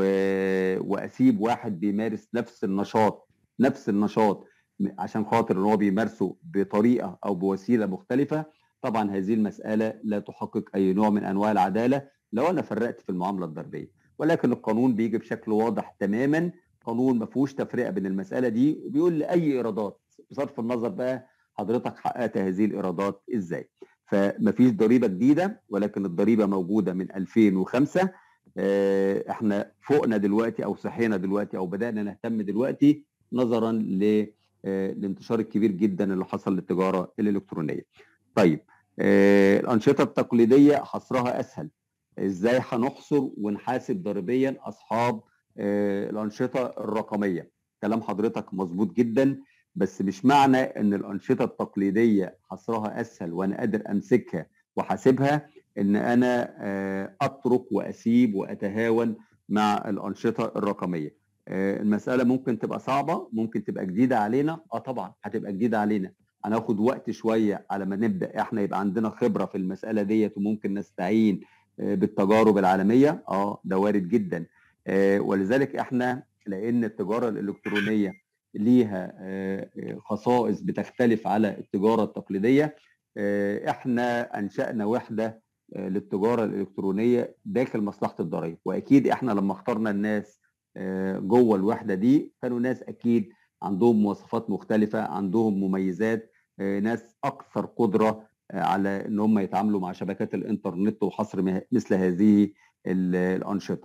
واسيب واحد بيمارس نفس النشاط نفس النشاط م- عشان خاطر ان هو بيمارسه بطريقه او بوسيله مختلفه طبعا هذه المساله لا تحقق اي نوع من انواع العداله لو انا فرقت في المعامله الضريبيه ولكن القانون بيجي بشكل واضح تماما قانون ما فيهوش تفرقه بين المساله دي وبيقول لي اي ايرادات بصرف النظر بقى حضرتك حققت هذه الايرادات ازاي فمفيش ضريبه جديده ولكن الضريبه موجوده من 2005 آه، احنا فوقنا دلوقتي او صحينا دلوقتي او بدانا نهتم دلوقتي نظرا ل- آه، للانتشار الكبير جدا اللي حصل للتجاره الالكترونيه. طيب آه، الانشطه التقليديه حصرها اسهل ازاي هنحصر ونحاسب ضريبيا اصحاب آه، الانشطه الرقميه كلام حضرتك مظبوط جدا بس مش معنى ان الانشطه التقليديه حصرها اسهل وانا قادر امسكها واحاسبها ان انا آه، اترك واسيب واتهاون مع الانشطه الرقميه آه، المساله ممكن تبقى صعبه ممكن تبقى جديده علينا اه طبعا هتبقى جديده علينا هناخد وقت شويه على ما نبدا احنا يبقى عندنا خبره في المساله ديت وممكن نستعين آه، بالتجارب العالميه اه ده وارد جدا آه، ولذلك احنا لان التجاره الالكترونيه ليها آه، آه، خصائص بتختلف على التجاره التقليديه آه، احنا انشانا وحده آه، للتجاره الالكترونيه داخل مصلحه الضرائب واكيد احنا لما اخترنا الناس آه، جوه الوحده دي كانوا ناس اكيد عندهم مواصفات مختلفه عندهم مميزات آه، ناس اكثر قدره آه، على ان هم يتعاملوا مع شبكات الانترنت وحصر مه- مثل هذه ال- الانشطه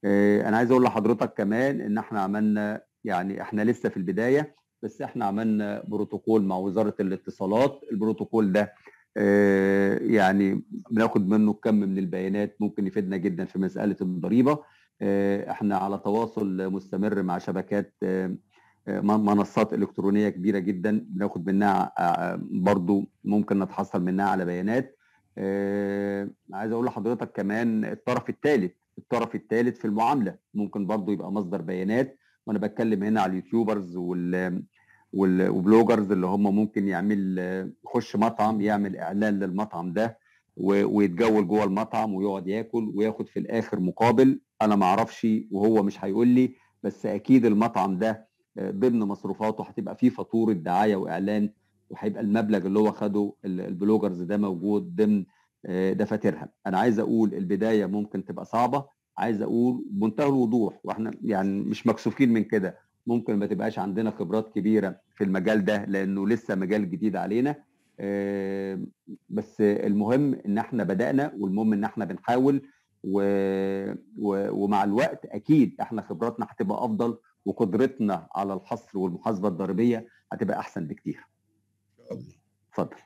آه، انا عايز اقول لحضرتك كمان ان احنا عملنا يعني احنا لسه في البدايه بس احنا عملنا بروتوكول مع وزاره الاتصالات البروتوكول ده آه، يعني بناخد منه كم من البيانات ممكن يفيدنا جدا في مساله الضريبه آه، احنا على تواصل مستمر مع شبكات آه، آه، منصات الكترونيه كبيره جدا بناخد منها آه، برضو ممكن نتحصل منها على بيانات آه، عايز اقول لحضرتك كمان الطرف الثالث الطرف الثالث في المعامله ممكن برضو يبقى مصدر بيانات وانا بتكلم هنا على اليوتيوبرز وال وال- وبلوجرز اللي هم ممكن يعمل آه، يخش مطعم يعمل اعلان للمطعم ده و- ويتجول جوه المطعم ويقعد ياكل وياخد في الاخر مقابل انا ما اعرفش وهو مش هيقول لي بس اكيد المطعم ده آه، ضمن مصروفاته هتبقى فيه فاتوره دعايه واعلان وهيبقى المبلغ اللي هو خده ال- البلوجرز ده موجود ضمن آه، دفاترها انا عايز اقول البدايه ممكن تبقى صعبه عايز اقول بمنتهى الوضوح واحنا يعني مش مكسوفين من كده ممكن ما تبقاش عندنا خبرات كبيره في المجال ده لانه لسه مجال جديد علينا آه، بس المهم ان احنا بدانا والمهم ان احنا بنحاول و... و... ومع الوقت اكيد احنا خبراتنا هتبقى افضل وقدرتنا على الحصر والمحاسبه الضريبيه هتبقى احسن بكتير ان شاء الله اتفضل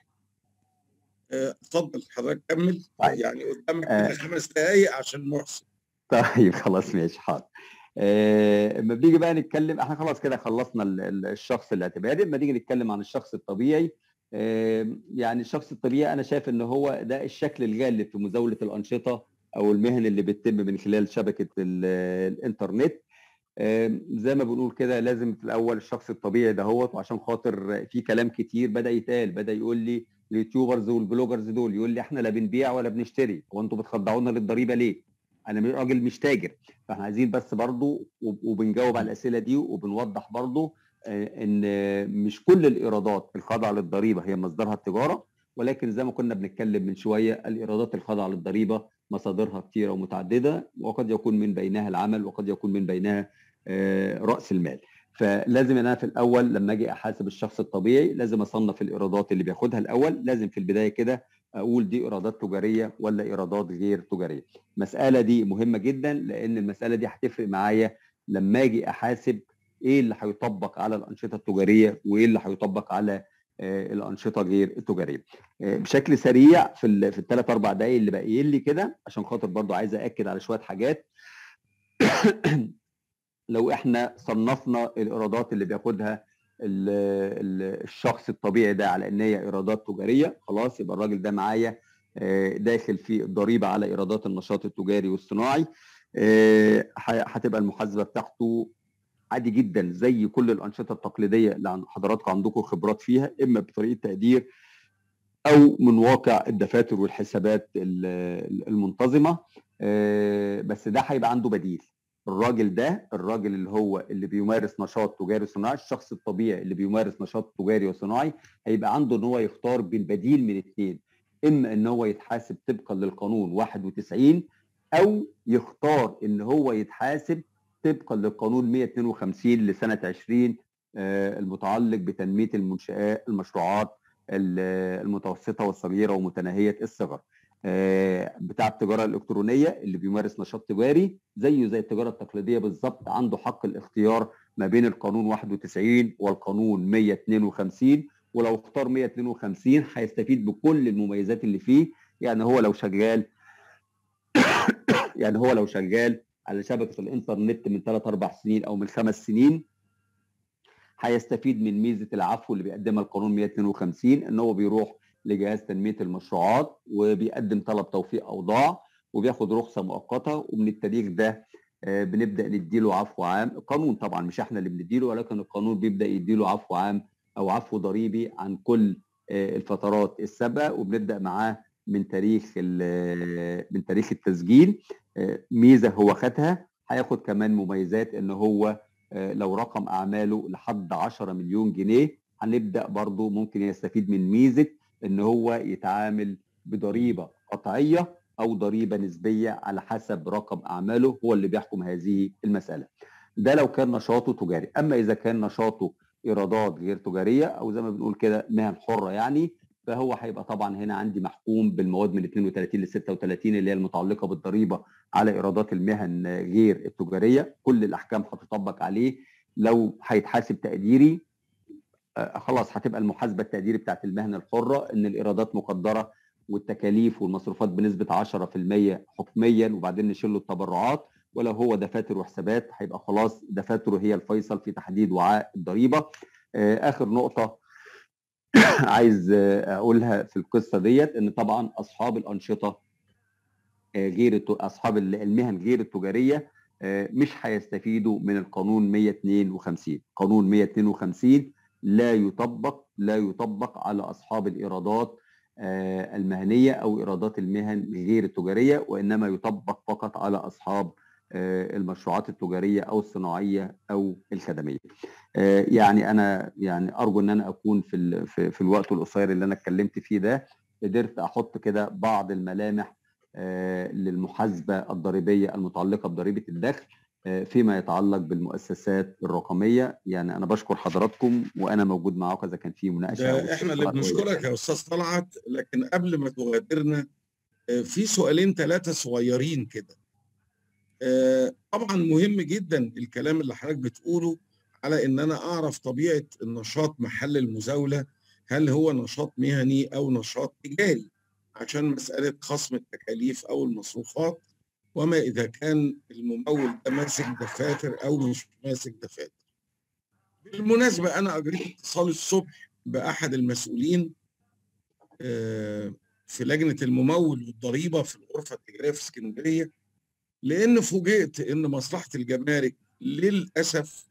آه، اتفضل حضرتك كمل طيب. يعني قدامك آه. كده خمس دقائق عشان محسن طيب خلاص ماشي حاضر آه، اما بنيجي بقى نتكلم احنا خلاص كده خلصنا ال- ال- الشخص الاعتباري اما نيجي نتكلم عن الشخص الطبيعي آه، يعني الشخص الطبيعي انا شايف ان هو ده الشكل الغالب في مزاوله الانشطه او المهن اللي بتتم من خلال شبكه ال- الانترنت آه، زي ما بنقول كده لازم في الاول الشخص الطبيعي ده هو وعشان خاطر في كلام كتير بدا يتقال بدا يقول لي اليوتيوبرز والبلوجرز دول يقول لي احنا لا بنبيع ولا بنشتري هو انتوا بتخضعونا للضريبه ليه؟ انا مش- راجل مش تاجر فاحنا عايزين بس برضو وب- وبنجاوب على الاسئله دي وبنوضح برضو آه، ان مش كل الايرادات الخاضعه للضريبه هي مصدرها التجاره ولكن زي ما كنا بنتكلم من شويه الايرادات الخاضعه للضريبه مصادرها كثيره ومتعدده وقد يكون من بينها العمل وقد يكون من بينها آه، راس المال فلازم انا في الاول لما اجي احاسب الشخص الطبيعي لازم اصنف الايرادات اللي بياخدها الاول لازم في البدايه كده اقول دي ايرادات تجاريه ولا ايرادات غير تجاريه المساله دي مهمه جدا لان المساله دي هتفرق معايا لما اجي احاسب ايه اللي هيطبق على الانشطه التجاريه وايه اللي هيطبق على آه، الانشطه غير التجاريه آه، بشكل سريع في ال- في الثلاث اربع دقائق اللي باقيين لي كده عشان خاطر برضو عايز اكد على شويه حاجات لو احنا صنفنا الايرادات اللي بياخدها ال- ال- الشخص الطبيعي ده على ان هي ايرادات تجاريه خلاص يبقى الراجل ده معايا آه، داخل في الضريبه على ايرادات النشاط التجاري والصناعي آه، ه- هتبقى المحاسبه بتاعته عادي جدا زي كل الانشطه التقليديه اللي عن- حضراتكم عندكم خبرات فيها اما بطريقه تقدير او من واقع الدفاتر والحسابات ال- المنتظمه آه، بس ده هيبقى عنده بديل الراجل ده الراجل اللي هو اللي بيمارس نشاط تجاري وصناعي الشخص الطبيعي اللي بيمارس نشاط تجاري وصناعي هيبقى عنده ان هو يختار بين بديل من اثنين اما ان هو يتحاسب طبقا للقانون 91 او يختار ان هو يتحاسب طبقا للقانون 152 لسنه 20 آه، المتعلق بتنميه المنشآت المشروعات ال- المتوسطه والصغيره ومتناهيه الصغر آه، بتاع التجاره الالكترونيه اللي بيمارس نشاط تجاري زيه زي التجاره التقليديه بالظبط عنده حق الاختيار ما بين القانون 91 والقانون 152 ولو اختار 152 هيستفيد بكل المميزات اللي فيه يعني هو لو شغال يعني هو لو شغال على شبكه الانترنت من 3 4 سنين او من خمس سنين هيستفيد من ميزه العفو اللي بيقدمها القانون 152 ان هو بيروح لجهاز تنميه المشروعات وبيقدم طلب توفيق اوضاع وبياخد رخصه مؤقته ومن التاريخ ده آه، بنبدا نديله عفو عام القانون طبعا مش احنا اللي بنديله ولكن القانون بيبدا يديله عفو عام او عفو ضريبي عن كل آه، الفترات السابقه وبنبدا معاه من تاريخ ال- من تاريخ التسجيل آه، ميزه هو خدها هياخد كمان مميزات ان هو آه، لو رقم اعماله لحد 10 مليون جنيه هنبدا برضه ممكن يستفيد من ميزه ان هو يتعامل بضريبه قطعيه او ضريبه نسبيه على حسب رقم اعماله هو اللي بيحكم هذه المساله. ده لو كان نشاطه تجاري، اما اذا كان نشاطه ايرادات غير تجاريه او زي ما بنقول كده مهن حره يعني فهو هيبقى طبعا هنا عندي محكوم بالمواد من 32 ل 36 اللي هي المتعلقه بالضريبه على ايرادات المهن غير التجاريه كل الاحكام هتطبق عليه لو هيتحاسب تقديري آه، خلاص هتبقى المحاسبه التقديري بتاعت المهنه الحره ان الايرادات مقدره والتكاليف والمصروفات بنسبه 10% حكميا وبعدين نشيل له التبرعات ولو هو دفاتر وحسابات هيبقى خلاص دفاتره هي الفيصل في تحديد وعاء الضريبه آه، اخر نقطه عايز آه، اقولها في القصه ديت ان طبعا اصحاب الانشطه آه، غير الت- اصحاب ال- المهن غير التجاريه آه، مش هيستفيدوا من القانون 152 قانون 152 لا يطبق لا يطبق على اصحاب الايرادات آه، المهنيه او ايرادات المهن غير التجاريه وانما يطبق فقط على اصحاب آه، المشروعات التجاريه او الصناعيه او الخدميه. آه، يعني انا يعني ارجو ان انا اكون في ال- في, في الوقت القصير اللي انا اتكلمت فيه ده قدرت احط كده بعض الملامح آه، للمحاسبه الضريبيه المتعلقه بضريبه الدخل آه، فيما يتعلق بالمؤسسات الرقميه يعني انا بشكر حضراتكم وانا موجود معاكم اذا كان في مناقشه أو ده احنا اللي استفسارات أو بنشكرك يا استاذ طلعت لكن قبل ما تغادرنا آه، في سؤالين ثلاثه صغيرين كده آه، طبعا مهم جدا الكلام اللي حضرتك بتقوله على ان انا اعرف طبيعه النشاط محل المزاوله هل هو نشاط مهني او نشاط تجاري عشان مساله خصم التكاليف او المصروفات وما اذا كان الممول ده ماسك دفاتر او مش ماسك دفاتر بالمناسبه انا اجريت اتصال الصبح باحد المسؤولين آه، في لجنه الممول والضريبه في الغرفه التجاريه في اسكندريه لان فوجئت ان مصلحه الجمارك للاسف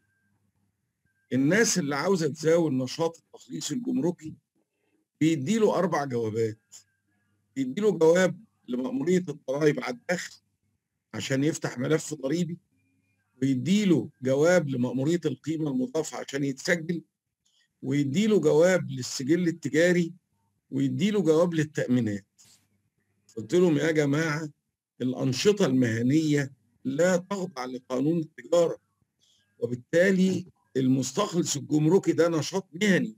الناس اللي عاوزه تزاول نشاط التخليص الجمركي بيديله اربع جوابات بيديله جواب لمأمورية الضرائب على الدخل عشان يفتح ملف ضريبي ويديله جواب لمأمورية القيمة المضافة عشان يتسجل ويديله جواب للسجل التجاري ويديله جواب للتأمينات قلت لهم يا جماعة الأنشطة المهنية لا تخضع لقانون التجارة وبالتالي المستخلص الجمركي ده نشاط مهني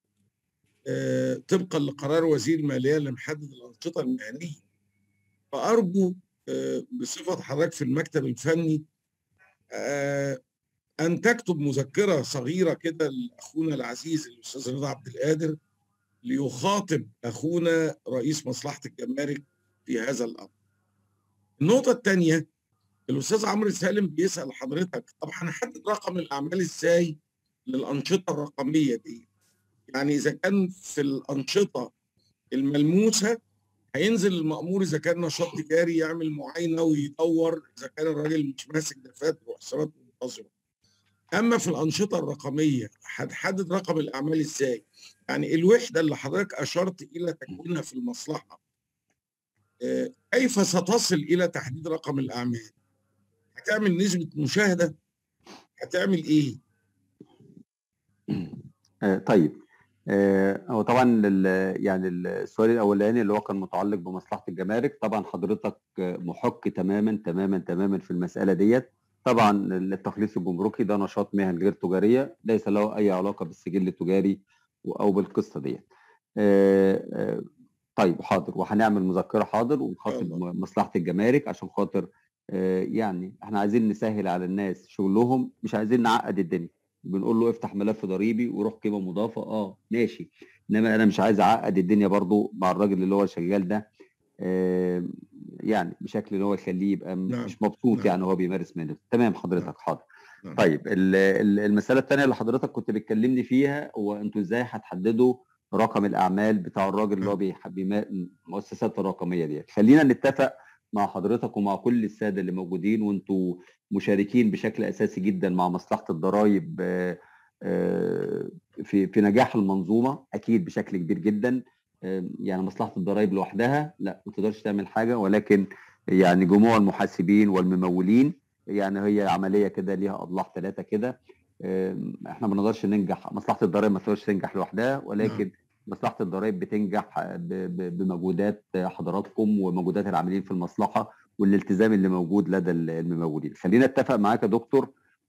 آه، طبقا لقرار وزير المالية اللي محدد الأنشطة المهنية فأرجو آه، بصفة حضرتك في المكتب الفني آه، أن تكتب مذكرة صغيرة كده لأخونا العزيز الأستاذ رضا عبد القادر ليخاطب أخونا رئيس مصلحة الجمارك في هذا الأمر. النقطة الثانية الأستاذ عمرو سالم بيسأل حضرتك طب هنحدد رقم الأعمال إزاي للأنشطة الرقمية دي؟ يعني إذا كان في الأنشطة الملموسة هينزل المأمور إذا كان نشاط تجاري يعمل معاينة ويدور إذا كان الراجل مش ماسك دفاتر وحسابات منتظمة. أما في الأنشطة الرقمية هتحدد رقم الأعمال إزاي؟ يعني الوحدة اللي حضرتك أشرت إلى تكوينها في المصلحة آه، كيف ستصل إلى تحديد رقم الأعمال؟ هتعمل نسبة مشاهدة؟ هتعمل إيه؟ آه، طيب آه، هو طبعا ال- يعني السؤال الاولاني اللي هو كان متعلق بمصلحه الجمارك طبعا حضرتك آه، محق تماما تماما تماما في المساله ديت طبعا التخليص الجمركي ده نشاط مهن غير تجاريه ليس له اي علاقه بالسجل التجاري و- او بالقصه ديت آه، آه، طيب حاضر وهنعمل مذكره حاضر ونخاطب الله. مصلحه الجمارك عشان خاطر آه، يعني احنا عايزين نسهل على الناس شغلهم مش عايزين نعقد الدنيا بنقول له افتح ملف ضريبي وروح قيمه مضافه اه ماشي انما انا مش عايز اعقد الدنيا برضو مع الراجل اللي هو شغال ده آه، يعني بشكل اللي هو يخليه يبقى م- نعم، مش مبسوط نعم. يعني وهو بيمارس مهنته تمام حضرتك حاضر نعم. طيب ال- ال- المساله الثانيه اللي حضرتك كنت بتكلمني فيها هو انتوا ازاي هتحددوا رقم الاعمال بتاع الراجل اللي هو بيح- بيما- المؤسسات الرقميه ديت خلينا نتفق مع حضرتك ومع كل الساده اللي موجودين وانتوا مشاركين بشكل اساسي جدا مع مصلحه الضرائب آه، آه، في في نجاح المنظومه اكيد بشكل كبير جدا آه، يعني مصلحه الضرائب لوحدها لا ما تقدرش تعمل حاجه ولكن يعني جموع المحاسبين والممولين يعني هي عمليه كده ليها اضلاع ثلاثه كده آم، احنا ما نقدرش ننجح مصلحه الضرائب ما تقدرش تنجح لوحدها ولكن مصلحه الضرائب بتنجح ب- ب- بمجهودات حضراتكم ومجهودات العاملين في المصلحه والالتزام اللي موجود لدى الممولين خلينا اتفق معاك يا دكتور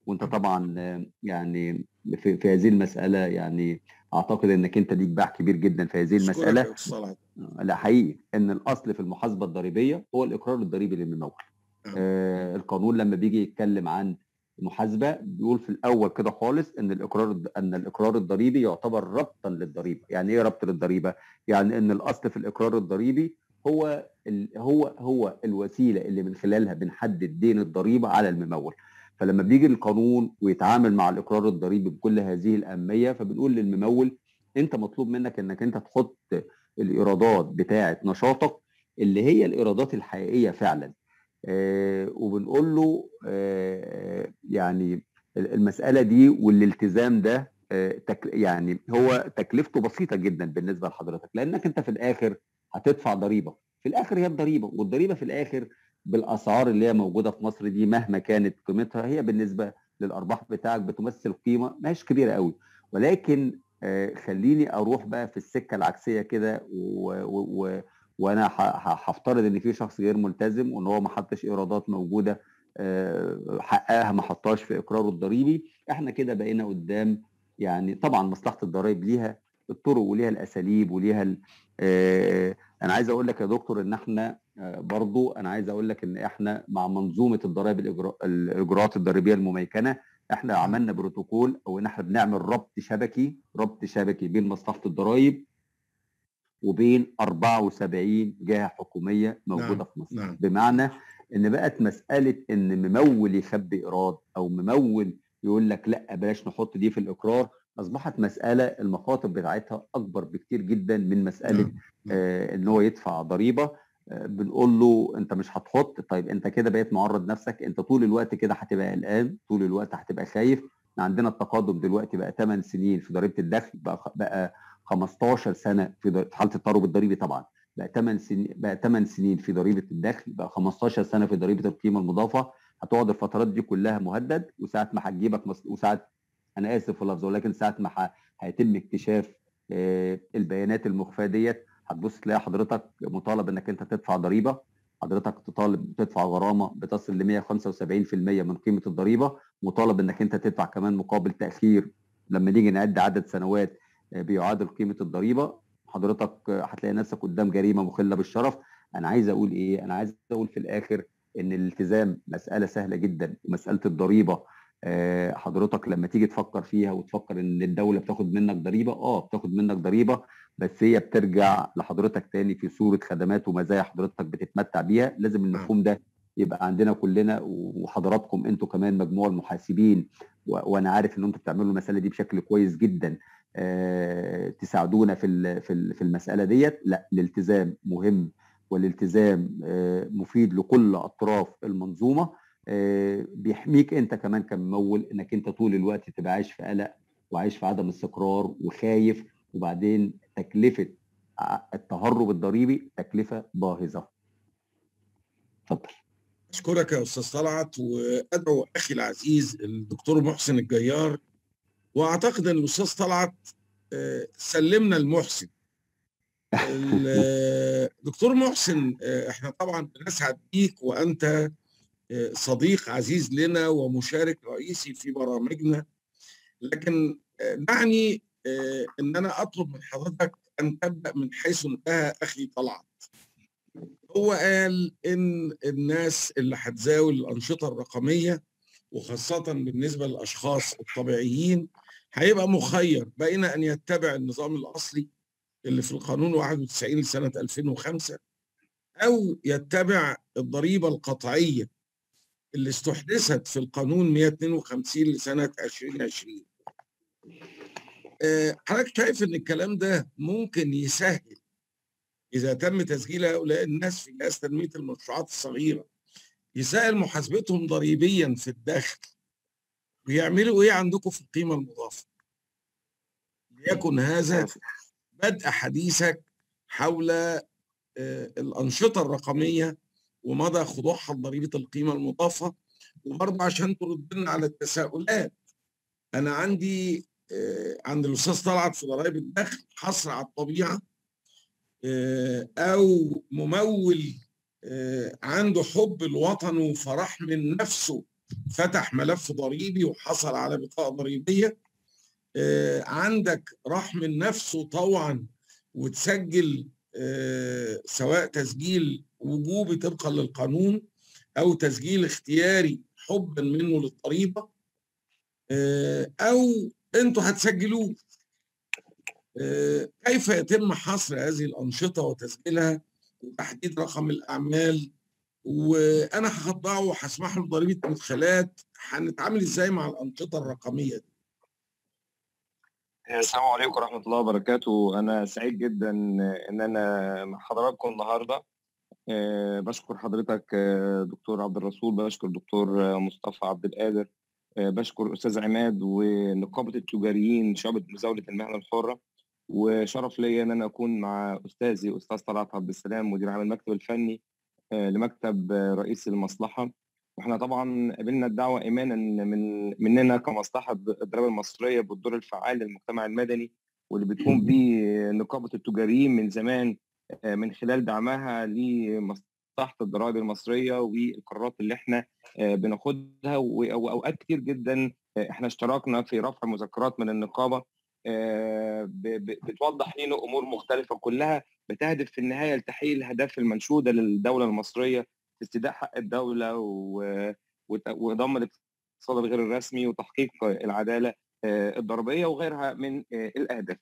وانت طبعا آه، يعني في, في هذه المساله يعني اعتقد انك انت ليك باع كبير جدا في هذه أشكرك المساله يا أستاذ طلعت. لا حقيقي ان الاصل في المحاسبه الضريبيه هو الاقرار الضريبي للممول نعم. آه القانون لما بيجي يتكلم عن محاسبه بيقول في الاول كده خالص ان الاقرار ان الاقرار الضريبي يعتبر ربطا للضريبه يعني ايه ربط للضريبه يعني ان الاصل في الاقرار الضريبي هو ال هو هو الوسيله اللي من خلالها بنحدد دين الضريبه على الممول فلما بيجي القانون ويتعامل مع الاقرار الضريبي بكل هذه الاهميه فبنقول للممول انت مطلوب منك انك انت تحط الايرادات بتاعه نشاطك اللي هي الايرادات الحقيقيه فعلا آه وبنقول له آه يعني المساله دي والالتزام ده آه تك يعني هو تكلفته بسيطه جدا بالنسبه لحضرتك لانك انت في الاخر هتدفع ضريبه في الاخر هي الضريبه والضريبه في الاخر بالاسعار اللي هي موجوده في مصر دي مهما كانت قيمتها هي بالنسبه للارباح بتاعك بتمثل قيمه ما هيش كبيره قوي ولكن آه خليني اروح بقى في السكه العكسيه كده و- و- و- وانا ح- ح- هفترض ان في شخص غير ملتزم وان هو ما حطش ايرادات موجوده آه، حققها ما حطهاش في اقراره الضريبي احنا كده بقينا قدام يعني طبعا مصلحه الضرائب ليها الطرق وليها الاساليب وليها ال- آه، انا عايز اقول لك يا دكتور ان احنا آه، برضو انا عايز اقول لك ان احنا مع منظومه الضرائب الإجراء- الاجراءات الضريبيه المميكنه احنا عملنا بروتوكول او ان احنا بنعمل ربط شبكي ربط شبكي بين مصلحه الضرائب وبين 74 جهه حكوميه موجوده نعم، في مصر نعم. بمعنى ان بقت مساله ان ممول يخبي ايراد او ممول يقول لك لا بلاش نحط دي في الاقرار اصبحت مساله المخاطر بتاعتها اكبر بكتير جدا من مساله نعم. آه ان هو يدفع ضريبه آه بنقول له انت مش هتحط طيب انت كده بقيت معرض نفسك انت طول الوقت كده هتبقى قلقان طول الوقت هتبقى خايف إحنا عندنا التقادم دلوقتي بقى 8 سنين في ضريبه الدخل بقى بقى 15 سنه في ضر- في حاله التهرب الضريبي طبعا بقى 8 سنين بقى 8 سنين في ضريبه الدخل بقى 15 سنه في ضريبه القيمه المضافه هتقعد الفترات دي كلها مهدد وساعه ما هتجيبك مص... وساعه انا اسف في اللفظ ولكن ساعه ما ه... هيتم اكتشاف آه، البيانات المخفاه ديت هتبص تلاقي حضرتك مطالب انك انت تدفع ضريبه حضرتك تطالب تدفع غرامه بتصل ل 175% من قيمه الضريبه مطالب انك انت تدفع كمان مقابل تاخير لما نيجي نعد عدد سنوات آه، بيعادل قيمه الضريبه حضرتك آه، هتلاقي نفسك قدام جريمه مخله بالشرف انا عايز اقول ايه انا عايز اقول في الاخر ان الالتزام مساله سهله جدا ومساله الضريبه آه، حضرتك لما تيجي تفكر فيها وتفكر ان الدوله بتاخد منك ضريبه اه بتاخد منك ضريبه بس هي بترجع لحضرتك تاني في صوره خدمات ومزايا حضرتك بتتمتع بيها لازم المفهوم ده يبقى عندنا كلنا وحضراتكم انتوا كمان مجموعه المحاسبين و- وانا عارف ان انتوا بتعملوا المساله دي بشكل كويس جدا آه، تساعدونا في ال- في ال- في المساله ديت لا الالتزام مهم والالتزام آه، مفيد لكل اطراف المنظومه آه، بيحميك انت كمان كممول انك انت طول الوقت تبقى عايش في قلق وعايش في عدم استقرار وخايف وبعدين تكلفه ع- التهرب الضريبي تكلفه باهظه. اتفضل. اشكرك يا استاذ طلعت وادعو اخي العزيز الدكتور محسن الجيار واعتقد ان الاستاذ طلعت آه، سلمنا المحسن الدكتور محسن آه، احنا طبعا بنسعد بيك وانت آه، صديق عزيز لنا ومشارك رئيسي في برامجنا لكن آه، دعني آه، ان انا اطلب من حضرتك ان تبدا من حيث انتهى اخي طلعت هو قال ان الناس اللي هتزاول الانشطه الرقميه وخاصه بالنسبه للاشخاص الطبيعيين هيبقى مخير بين ان يتبع النظام الاصلي اللي في القانون 91 لسنه 2005 او يتبع الضريبه القطعيه اللي استحدثت في القانون 152 لسنه 2020 آه، حضرتك شايف ان الكلام ده ممكن يسهل اذا تم تسجيل هؤلاء الناس في جهاز تنميه المشروعات الصغيره يسهل محاسبتهم ضريبيا في الدخل ويعملوا ايه عندكم في القيمه المضافه ليكن هذا بدء حديثك حول آه، الانشطه الرقميه ومدى خضوعها لضريبه القيمه المضافه وبرضه عشان ترد لنا على التساؤلات انا عندي آه، عند الاستاذ طلعت في ضرائب الدخل حصر على الطبيعه آه، او ممول آه، عنده حب الوطن وفرح من نفسه فتح ملف ضريبي وحصل على بطاقه ضريبيه آه، عندك راح من نفسه طوعا وتسجل آه، سواء تسجيل وجوبي طبقا للقانون او تسجيل اختياري حبا منه للضريبه آه، او انتوا هتسجلوه آه، كيف يتم حصر هذه الانشطه وتسجيلها وتحديد رقم الاعمال وانا هخضعه وهسمح له بضريبه مدخلات هنتعامل ازاي مع الانشطه الرقميه دي السلام عليكم ورحمة الله وبركاته أنا سعيد جدا إن أنا مع حضراتكم النهاردة آه، بشكر حضرتك آه، دكتور عبد الرسول بشكر دكتور آه، مصطفى عبد القادر آه، بشكر أستاذ عماد ونقابة التجاريين شعبة مزاولة المهنة الحرة وشرف ليا إن أنا أكون مع أستاذي أستاذ طلعت عبد السلام مدير عام المكتب الفني آه، لمكتب آه، رئيس المصلحة واحنا طبعا قبلنا الدعوه ايمانا من مننا كمصلحه الضرائب المصريه بالدور الفعال للمجتمع المدني واللي بتقوم به نقابه التجاريين من زمان آه، من خلال دعمها لمصلحه الضرائب المصريه والقرارات اللي احنا آه، بناخدها و- واوقات كتير جدا آه، احنا اشتركنا في رفع مذكرات من النقابه آه، ب- ب- بتوضح لنا امور مختلفه كلها بتهدف في النهايه لتحقيق الاهداف المنشوده للدوله المصريه في استيداء حق الدوله و- وت- وضم الاقتصاد الغير الرسمي وتحقيق العداله آه، الضريبيه وغيرها من آه، الاهداف.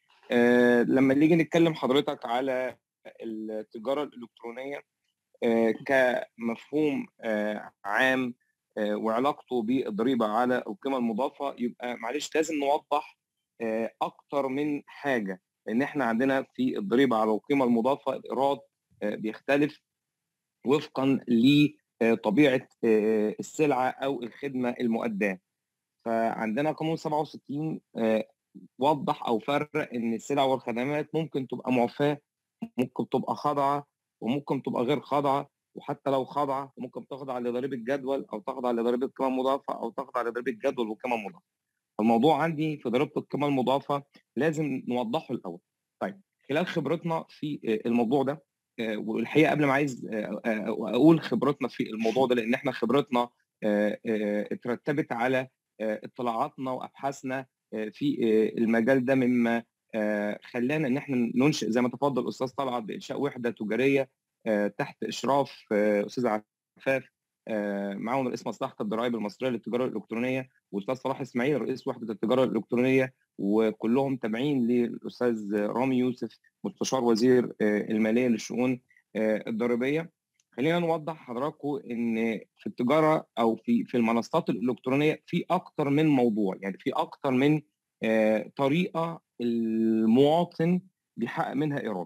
آه، لما نيجي نتكلم حضرتك على التجاره الالكترونيه آه، كمفهوم آه، عام آه، وعلاقته بالضريبه على القيمه المضافه يبقى معلش لازم نوضح آه، اكتر من حاجه ان احنا عندنا في الضريبه على القيمه المضافه الايراد آه، بيختلف وفقا لطبيعه آه، السلعه او الخدمه المؤداه فعندنا قانون 67 آه، وضح او فرق ان السلع والخدمات ممكن تبقى معفاه ممكن تبقى خاضعه وممكن تبقى غير خاضعه وحتى لو خاضعه ممكن تخضع لضريبه جدول او تخضع لضريبه قيمه مضافه او تخضع لضريبه جدول وقيمه مضافه. الموضوع عندي في ضريبه القيمه المضافه لازم نوضحه الاول. طيب خلال خبرتنا في آه، الموضوع ده آه، والحقيقه قبل ما عايز آه، آه، اقول خبرتنا في الموضوع ده لان احنا خبرتنا آه، آه، اترتبت على آه، اطلاعاتنا وابحاثنا آه، في آه، المجال ده مما آه، خلانا ان احنا ننشئ زي ما تفضل الاستاذ طلعت بانشاء وحده تجاريه آه، تحت اشراف آه، استاذ عفاف آه، معاون رئيس مصلحه الضرائب المصريه للتجاره الالكترونيه واستاذ صلاح اسماعيل رئيس وحده التجاره الالكترونيه وكلهم تابعين للاستاذ رامي يوسف مستشار وزير آه، الماليه للشؤون آه، الضريبيه خلينا نوضح حضراتكم ان في التجاره او في في المنصات الالكترونيه في اكتر من موضوع يعني في اكتر من آه، طريقه المواطن بيحقق منها ايراد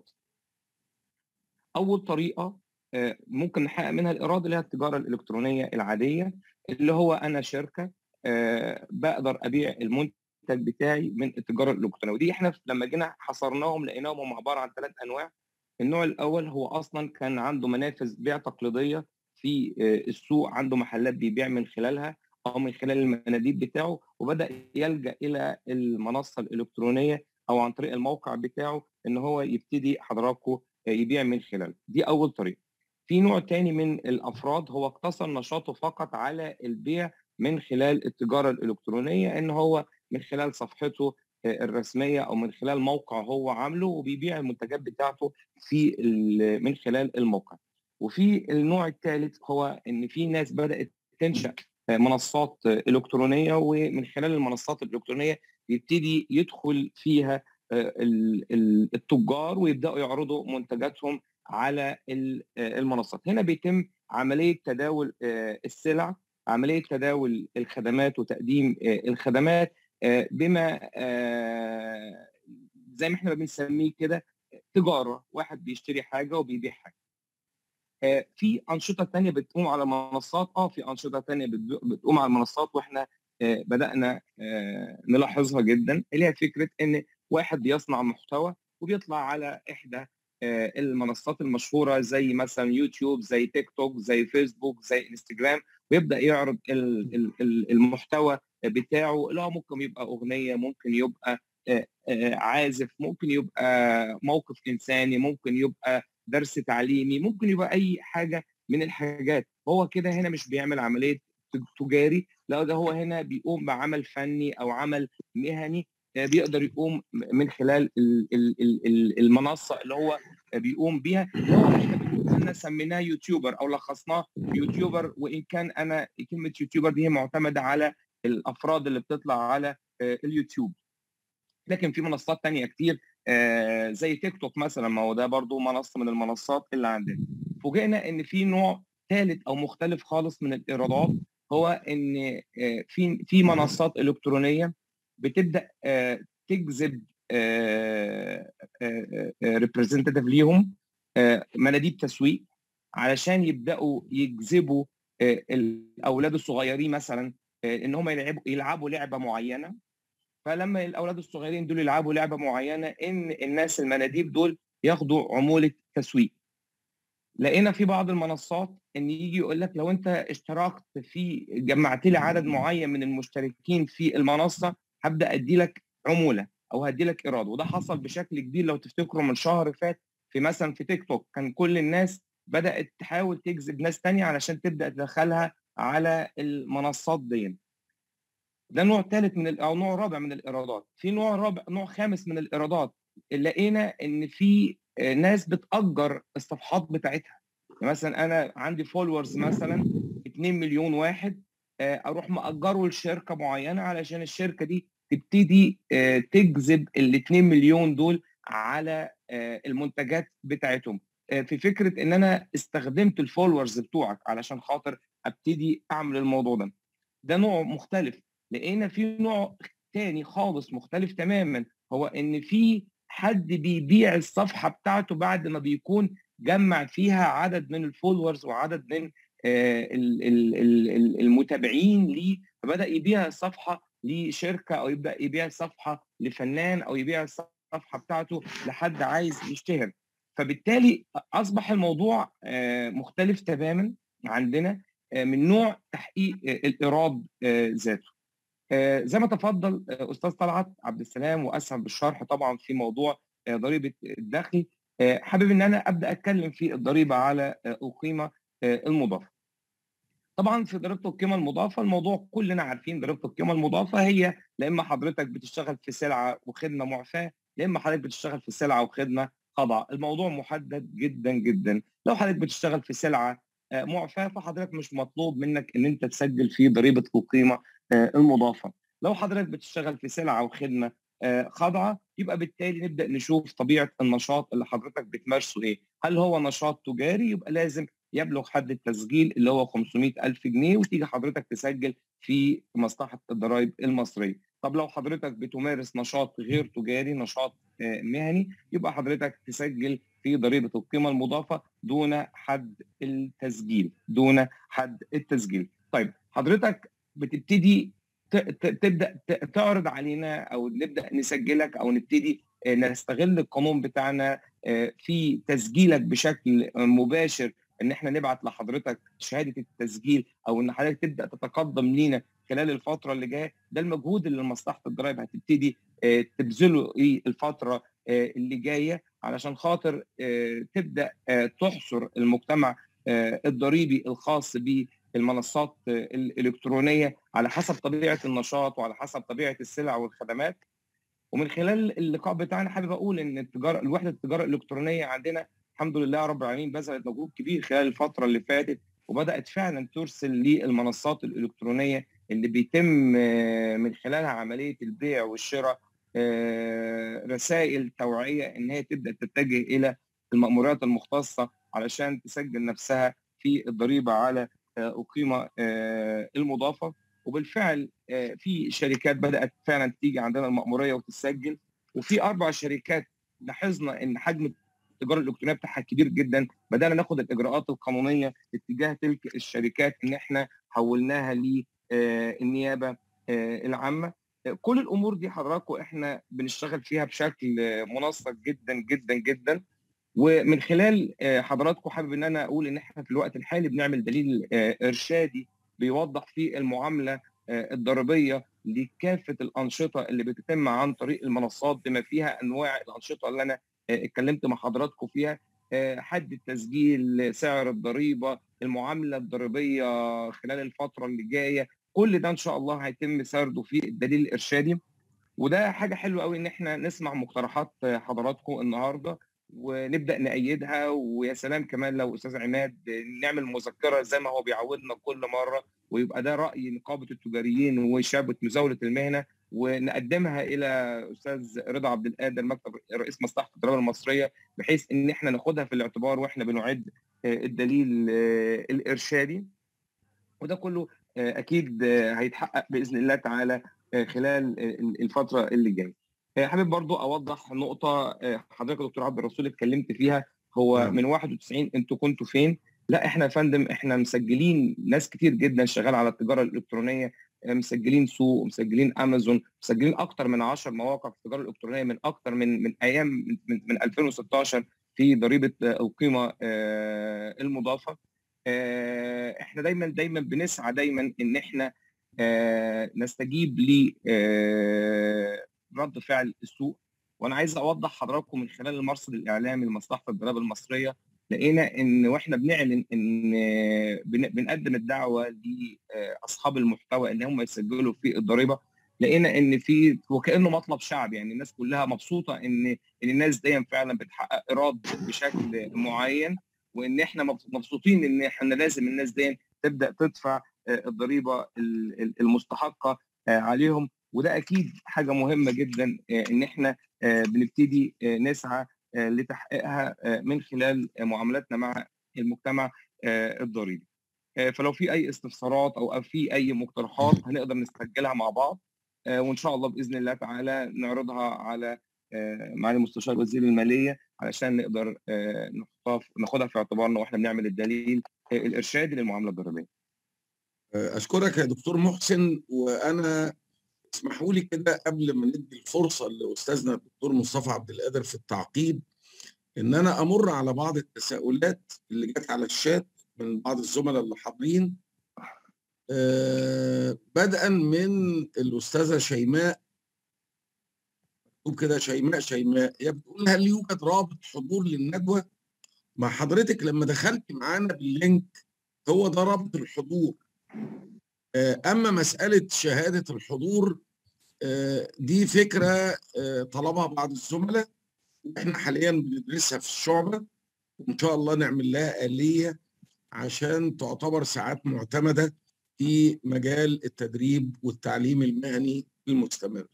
اول طريقه آه، ممكن نحقق منها الايراد اللي هي التجاره الالكترونيه العاديه اللي هو انا شركه آه، بقدر ابيع المنتج بتاعي من التجاره الالكترونيه ودي احنا لما جينا حصرناهم لقيناهم هم عباره عن ثلاث انواع النوع الاول هو اصلا كان عنده منافذ بيع تقليديه في آه، السوق عنده محلات بيبيع من خلالها او من خلال المناديب بتاعه وبدا يلجا الى المنصه الالكترونيه او عن طريق الموقع بتاعه ان هو يبتدي حضراتكم يبيع من خلاله دي اول طريقه في نوع تاني من الافراد هو اقتصر نشاطه فقط على البيع من خلال التجاره الالكترونيه ان هو من خلال صفحته آه، الرسميه او من خلال موقع هو عامله وبيبيع المنتجات بتاعته في ال- من خلال الموقع وفي النوع الثالث هو ان في ناس بدات تنشا آه، منصات آه، الكترونيه ومن خلال المنصات الالكترونيه يبتدي يدخل فيها آه، ال- ال- التجار ويبداوا يعرضوا منتجاتهم على ال- آه، المنصات هنا بيتم عمليه تداول آه، السلع عمليه تداول الخدمات وتقديم آه، الخدمات آه، بما آه، زي ما احنا بنسميه كده تجاره واحد بيشتري حاجه وبيبيع حاجه آه، في انشطه تانية بتقوم على منصات اه في انشطه تانية بتب- بتقوم على المنصات واحنا آه، بدانا آه، نلاحظها جدا اللي هي فكره ان واحد بيصنع محتوى وبيطلع على احدى آه، المنصات المشهوره زي مثلا يوتيوب زي تيك توك زي فيسبوك زي انستجرام ويبدا يعرض ال- ال- ال- المحتوى بتاعه اللي هو ممكن يبقى اغنيه ممكن يبقى آه، آه، عازف ممكن يبقى موقف انساني ممكن يبقى درس تعليمي ممكن يبقى اي حاجه من الحاجات هو كده هنا مش بيعمل عمليه تجاري لا ده هو هنا بيقوم بعمل فني او عمل مهني آه، بيقدر يقوم من خلال ال- ال- ال- ال- المنصه اللي هو بيقوم بيها اللي هو احنا كنا سميناه يوتيوبر او لخصناه يوتيوبر وان كان انا كلمه يوتيوبر دي هي معتمده على الافراد اللي بتطلع على آه، اليوتيوب لكن في منصات تانية كتير آه، زي تيك توك مثلا ما هو ده برضو منصه من المنصات اللي عندنا فوجئنا ان في نوع ثالث او مختلف خالص من الايرادات هو ان آه، في في منصات الكترونيه بتبدا آه، تجذب ريبريزنتيف ليهم آه، مناديب تسويق علشان يبداوا يجذبوا آه، الاولاد الصغيرين مثلا آه، ان هم يلعبوا يلعبوا لعبه معينه فلما الاولاد الصغيرين دول يلعبوا لعبه معينه ان الناس المناديب دول ياخدوا عموله تسويق لقينا في بعض المنصات ان يجي يقول لك لو انت اشتركت في جمعت لي عدد معين من المشتركين في المنصه هبدا ادي لك عموله او هدي لك ايراد وده حصل بشكل كبير لو تفتكروا من شهر فات في مثلا في تيك توك كان كل الناس بدات تحاول تجذب ناس تانية علشان تبدا تدخلها على المنصات دي ده نوع ثالث من ال- او نوع رابع من الايرادات في نوع رابع نوع خامس من الايرادات لقينا ان في آه، ناس بتأجر الصفحات بتاعتها يعني مثلا انا عندي فولورز مثلا 2 مليون واحد آه، اروح مأجره لشركه معينه علشان الشركه دي تبتدي آه، تجذب ال 2 مليون دول على آه، المنتجات بتاعتهم آه، في فكره ان انا استخدمت الفولورز بتوعك علشان خاطر ابتدي اعمل الموضوع ده ده نوع مختلف لقينا في نوع تاني خالص مختلف تماما هو ان في حد بيبيع الصفحه بتاعته بعد ما بيكون جمع فيها عدد من الفولورز وعدد من آه، ال- ال- ال- ال- المتابعين ليه فبدا يبيع الصفحه لشركه او يبدا يبيع الصفحه لفنان او يبيع الصفحه بتاعته لحد عايز يشتهر فبالتالي اصبح الموضوع آه، مختلف تماما عندنا آه، من نوع تحقيق آه، الايراد آه، ذاته آه، زي ما تفضل آه، استاذ طلعت عبد السلام واسهم بالشرح طبعا في موضوع آه، ضريبه الدخل آه، حابب ان انا ابدا اتكلم في الضريبه على آه، القيمه آه، المضافه طبعا في ضريبه القيمه المضافه الموضوع كلنا عارفين ضريبه القيمه المضافه هي لا اما حضرتك بتشتغل في سلعه وخدمه معفاه لا اما حضرتك بتشتغل في سلعه وخدمه خاضعه الموضوع محدد جدا جدا لو حضرتك بتشتغل في سلعه آه، معفاه فحضرتك مش مطلوب منك ان انت تسجل في ضريبه القيمه آه، المضافه لو حضرتك بتشتغل في سلعه وخدمه آه، خاضعه يبقى بالتالي نبدا نشوف طبيعه النشاط اللي حضرتك بتمارسه ايه هل هو نشاط تجاري يبقى لازم يبلغ حد التسجيل اللي هو 500 ألف جنيه وتيجي حضرتك تسجل في مصلحة الضرائب المصرية طب لو حضرتك بتمارس نشاط غير تجاري نشاط آه، مهني يبقى حضرتك تسجل في ضريبة القيمة المضافة دون حد التسجيل دون حد التسجيل طيب حضرتك بتبتدي ت- ت- تبدا ت- تعرض علينا او نبدا نسجلك او نبتدي آه، نستغل القانون بتاعنا آه، في تسجيلك بشكل آه، مباشر ان احنا نبعت لحضرتك شهاده التسجيل او ان حضرتك تبدا تتقدم لينا خلال الفتره اللي جايه ده المجهود اللي مصلحه الضرائب هتبتدي آه، تبذله ايه الفتره آه، اللي جايه علشان خاطر آه، تبدا آه، تحصر المجتمع آه، الضريبي الخاص بالمنصات آه، الالكترونيه على حسب طبيعه النشاط وعلى حسب طبيعه السلع والخدمات ومن خلال اللقاء بتاعنا حابب اقول ان التجاره الوحده التجاره الالكترونيه عندنا الحمد لله رب العالمين بذلت مجهود كبير خلال الفتره اللي فاتت وبدات فعلا ترسل للمنصات الالكترونيه اللي بيتم آه، من خلالها عمليه البيع والشراء آه، رسائل توعيه ان هي تبدا تتجه الى المأموريات المختصه علشان تسجل نفسها في الضريبه على آه، القيمه آه، المضافه وبالفعل آه، في شركات بدات فعلا تيجي عندنا المأموريه وتسجل وفي اربع شركات لاحظنا ان حجم التجاره الالكترونيه بتاعها كبير جدا بدانا ناخد الاجراءات القانونيه اتجاه تلك الشركات ان احنا حولناها للنيابه العامه آه، كل الامور دي حضراتكم احنا بنشتغل فيها بشكل آه، منسق جدا جدا جدا ومن خلال آه، حضراتكم حابب ان انا اقول ان احنا في الوقت الحالي بنعمل دليل آه، ارشادي بيوضح فيه المعامله آه، الضريبيه لكافه الانشطه اللي بتتم عن طريق المنصات بما فيها انواع الانشطه اللي انا آه، اتكلمت مع حضراتكم فيها آه، حد التسجيل سعر الضريبه المعامله الضريبيه خلال الفتره اللي جايه كل ده ان شاء الله هيتم سرده في الدليل الارشادي وده حاجه حلوه قوي ان احنا نسمع مقترحات حضراتكم النهارده ونبدا نأيدها ويا سلام كمان لو استاذ عماد نعمل مذكره زي ما هو بيعودنا كل مره ويبقى ده راي نقابه التجاريين وشعبه مزاوله المهنه ونقدمها الى استاذ رضا عبد القادر مكتب رئيس مصلحه الضرائب المصريه بحيث ان احنا ناخدها في الاعتبار واحنا بنعد الدليل الارشادي وده كله اكيد هيتحقق باذن الله تعالى خلال الفتره اللي جايه. حابب برضو اوضح نقطه حضرتك يا دكتور عبد الرسول اتكلمت فيها هو من 91 انتوا كنتوا فين؟ لا احنا يا فندم احنا مسجلين ناس كتير جدا شغال على التجاره الالكترونيه مسجلين سوق مسجلين امازون مسجلين اكتر من 10 مواقع في التجاره الالكترونيه من اكتر من من ايام من, من 2016 في ضريبه القيمه المضافه احنا دايما دايما بنسعى دايما ان احنا نستجيب ل رد فعل السوق وانا عايز اوضح حضراتكم من خلال المرصد الاعلامي لمصلحه الضرائب المصريه لقينا ان واحنا بنعلن ان بنقدم الدعوه لاصحاب المحتوى ان هم يسجلوا في الضريبه لقينا ان في وكانه مطلب شعبي يعني الناس كلها مبسوطه ان ان الناس دي فعلا بتحقق ايراد بشكل معين وان احنا مبسوطين ان احنا لازم الناس دي تبدا تدفع الضريبه المستحقه عليهم وده اكيد حاجه مهمه جدا ان احنا بنبتدي نسعى لتحقيقها من خلال معاملاتنا مع المجتمع الضريبي فلو في اي استفسارات او في اي مقترحات هنقدر نسجلها مع بعض وان شاء الله باذن الله تعالى نعرضها على معالي المستشار وزير الماليه علشان نقدر نحطها ناخدها في اعتبارنا واحنا بنعمل الدليل الارشادي للمعامله الضريبيه. اشكرك يا دكتور محسن وانا اسمحوا لي كده قبل ما ندي الفرصه لاستاذنا الدكتور مصطفى عبد القادر في التعقيب ان انا امر على بعض التساؤلات اللي جت على الشات من بعض الزملاء اللي حاضرين أه بدءا من الاستاذه شيماء مكتوب كده شيماء شيماء هي بتقول هل يوجد رابط حضور للندوه؟ مع حضرتك لما دخلت معانا باللينك هو ده رابط الحضور اما مساله شهاده الحضور دي فكره طلبها بعض الزملاء واحنا حاليا بندرسها في الشعبه وان شاء الله نعمل لها اليه عشان تعتبر ساعات معتمده في مجال التدريب والتعليم المهني المستمر.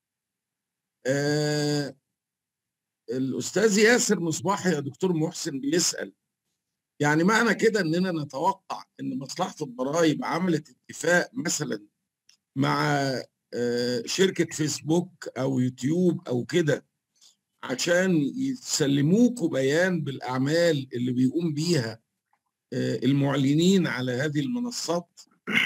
آه الاستاذ ياسر مصباح يا دكتور محسن بيسال يعني معنى كده اننا نتوقع ان مصلحه الضرائب عملت اتفاق مثلا مع آه شركه فيسبوك او يوتيوب او كده عشان يسلموكوا بيان بالاعمال اللي بيقوم بيها آه المعلنين على هذه المنصات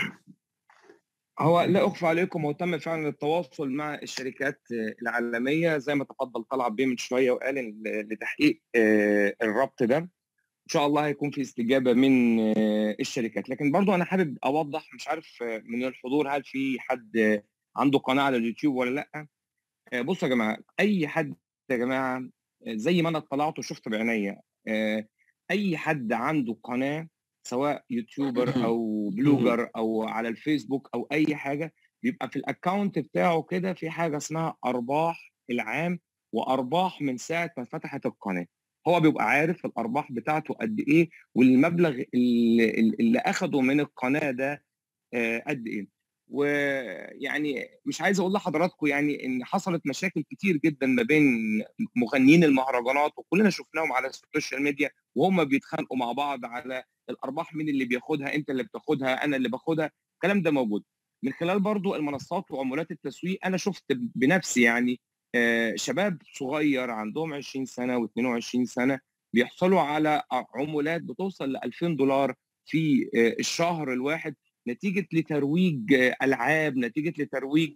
هو لا اخفى عليكم هو تم فعلا التواصل مع الشركات العالميه زي ما تفضل طلعت بيه من شويه وقال لتحقيق الربط ده ان شاء الله هيكون في استجابه من الشركات لكن برضو انا حابب اوضح مش عارف من الحضور هل في حد عنده قناه على اليوتيوب ولا لا بصوا يا جماعه اي حد يا جماعه زي ما انا اطلعت وشفت بعينيا اي حد عنده قناه سواء يوتيوبر او بلوجر او على الفيسبوك او اي حاجه بيبقى في الاكونت بتاعه كده في حاجه اسمها ارباح العام وارباح من ساعه ما فتحت القناه هو بيبقى عارف الارباح بتاعته قد ايه والمبلغ اللي, اللي اخده من القناه ده قد ايه ويعني مش عايز اقول لحضراتكم يعني ان حصلت مشاكل كتير جدا ما بين مغنيين المهرجانات وكلنا شفناهم على السوشيال ميديا وهم بيتخانقوا مع بعض على الارباح مين اللي بياخدها انت اللي بتاخدها انا اللي باخدها الكلام ده موجود من خلال برضو المنصات وعمولات التسويق انا شفت بنفسي يعني شباب صغير عندهم 20 سنه و22 سنه بيحصلوا على عمولات بتوصل ل 2000 دولار في الشهر الواحد نتيجه لترويج العاب نتيجه لترويج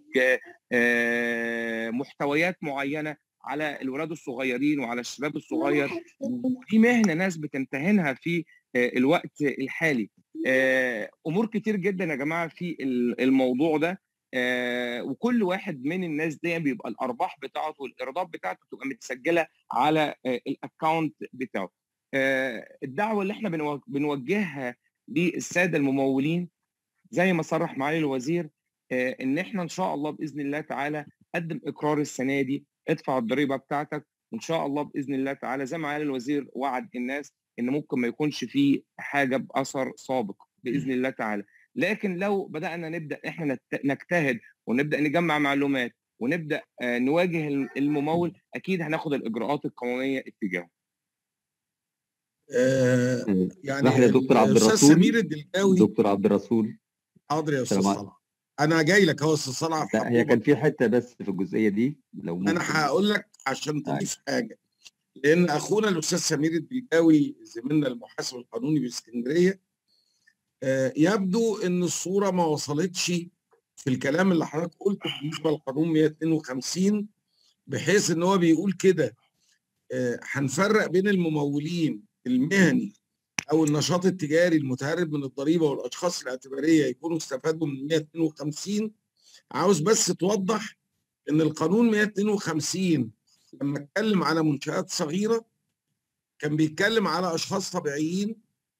محتويات معينه على الولاد الصغيرين وعلى الشباب الصغير ودي مهنه ناس بتمتهنها في الوقت الحالي امور كتير جدا يا جماعه في الموضوع ده وكل واحد من الناس دي بيبقى الارباح بتاعته والايرادات بتاعته بتبقى متسجله على الاكونت بتاعه الدعوه اللي احنا بنوجهها للساده الممولين زي ما صرح معالي الوزير آه، ان احنا ان شاء الله باذن الله تعالى قدم اقرار السنه دي ادفع الضريبه بتاعتك وان شاء الله باذن الله تعالى زي ما معالي الوزير وعد الناس ان ممكن ما يكونش فيه حاجه باثر سابق باذن الله تعالى لكن لو بدانا نبدا احنا نت- نجتهد ونبدا نجمع معلومات ونبدا آه، نواجه الممول اكيد هناخد الاجراءات القانونيه اتجاهه آه، آه، يعني اسمح لي يا دكتور عبد الاستاذ الرسول سمير الدلجاوي دكتور عبد الرسول حاضر يا استاذ السلام عليكم. صلاح انا جاي لك اهو يا استاذ صلاح لا هي كان في حته بس في الجزئيه دي لو ممكن انا هقول لك عشان طيب. تضيف حاجه لان اخونا الاستاذ سمير الدلجاوي زميلنا المحاسب القانوني باسكندريه آه، يبدو ان الصوره ما وصلتش في الكلام اللي حضرتك قلته بالنسبه للقانون 152 بحيث ان هو بيقول كده آه، هنفرق بين الممولين المهني او النشاط التجاري المتهرب من الضريبه والاشخاص الاعتباريه يكونوا استفادوا من 152 عاوز بس توضح ان القانون 152 لما اتكلم على منشآت صغيرة كان بيتكلم على أشخاص طبيعيين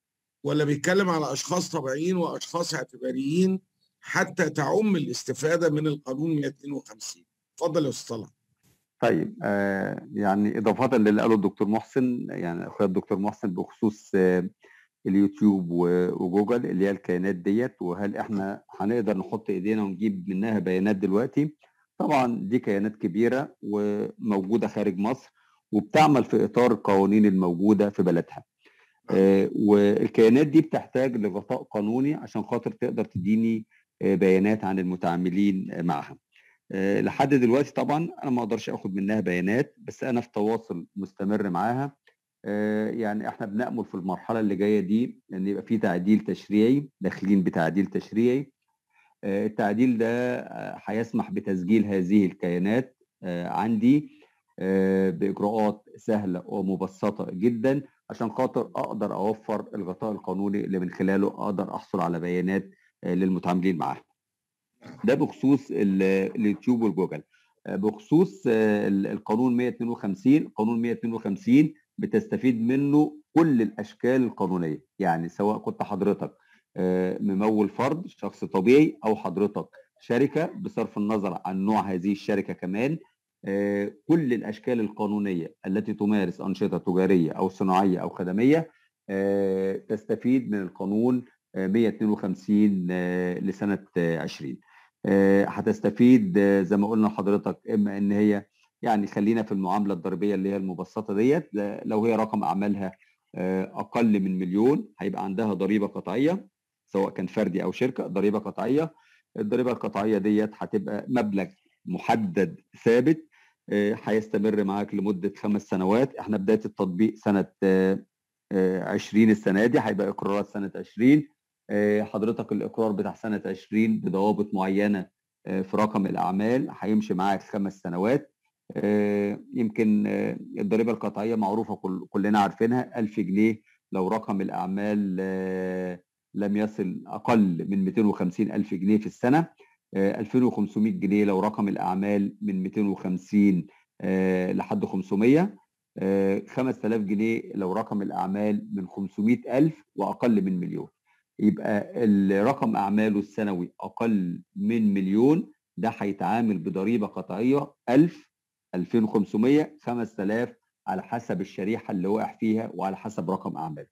ولا بيتكلم على أشخاص طبيعيين وأشخاص اعتباريين حتى تعم الاستفادة من القانون 250 اتفضل يا أستاذ طلعت طيب آه يعني إضافة للي قاله الدكتور محسن يعني أخويا الدكتور محسن بخصوص آه اليوتيوب و- وجوجل اللي هي الكيانات ديت وهل احنا هنقدر نحط ايدينا ونجيب منها بيانات دلوقتي طبعا دي كيانات كبيرة وموجودة خارج مصر وبتعمل في إطار القوانين الموجودة في بلدها آه، والكيانات دي بتحتاج لغطاء قانوني عشان خاطر تقدر تديني آه، بيانات عن المتعاملين آه، معها آه، لحد دلوقتي طبعا انا ما اقدرش اخد منها بيانات بس انا في تواصل مستمر معاها آه، يعني احنا بنأمل في المرحله اللي جايه دي ان يبقى في تعديل تشريعي داخلين بتعديل تشريعي آه، التعديل ده آه، هيسمح بتسجيل هذه الكيانات آه، عندي آه، باجراءات سهله ومبسطه جدا عشان خاطر اقدر اوفر الغطاء القانوني اللي من خلاله اقدر احصل على بيانات آه، للمتعاملين معاها. ده بخصوص ال- اليوتيوب والجوجل. آه، بخصوص آه، ال- القانون 152 قانون 152 بتستفيد منه كل الاشكال القانونيه يعني سواء كنت حضرتك آه، ممول فرد شخص طبيعي او حضرتك شركه بصرف النظر عن نوع هذه الشركه كمان آه، كل الاشكال القانونيه التي تمارس انشطه تجاريه او صناعيه او خدميه آه، تستفيد من القانون آه، 152 آه، لسنه آه، 20 آه، هتستفيد آه، زي ما قلنا لحضرتك اما ان هي يعني خلينا في المعامله الضريبيه اللي هي المبسطه ديت ل- لو هي رقم اعمالها آه، اقل من مليون هيبقى عندها ضريبه قطعيه سواء كان فردي او شركه ضريبه قطعيه الضريبه القطعيه ديت هتبقى مبلغ محدد ثابت آه، هيستمر معاك لمده خمس سنوات احنا بدايه التطبيق سنه آه، آه، 20 السنه دي هيبقى اقرارات سنه 20 آه، حضرتك الاقرار بتاع سنه 20 بضوابط معينه آه، في رقم الاعمال هيمشي معاك خمس سنوات آه، يمكن آه، الضريبه القطعيه معروفه كل- كلنا عارفينها 1000 جنيه لو رقم الاعمال آه، لم يصل اقل من 250 الف جنيه في السنه آه، 2500 جنيه لو رقم الاعمال من 250 آه، لحد 500 آه، 5000 جنيه لو رقم الاعمال من 500 الف واقل من مليون يبقى الرقم اعماله السنوي اقل من مليون ده هيتعامل بضريبه قطعيه 1000 2500 5000 على حسب الشريحه اللي وقع فيها وعلى حسب رقم اعماله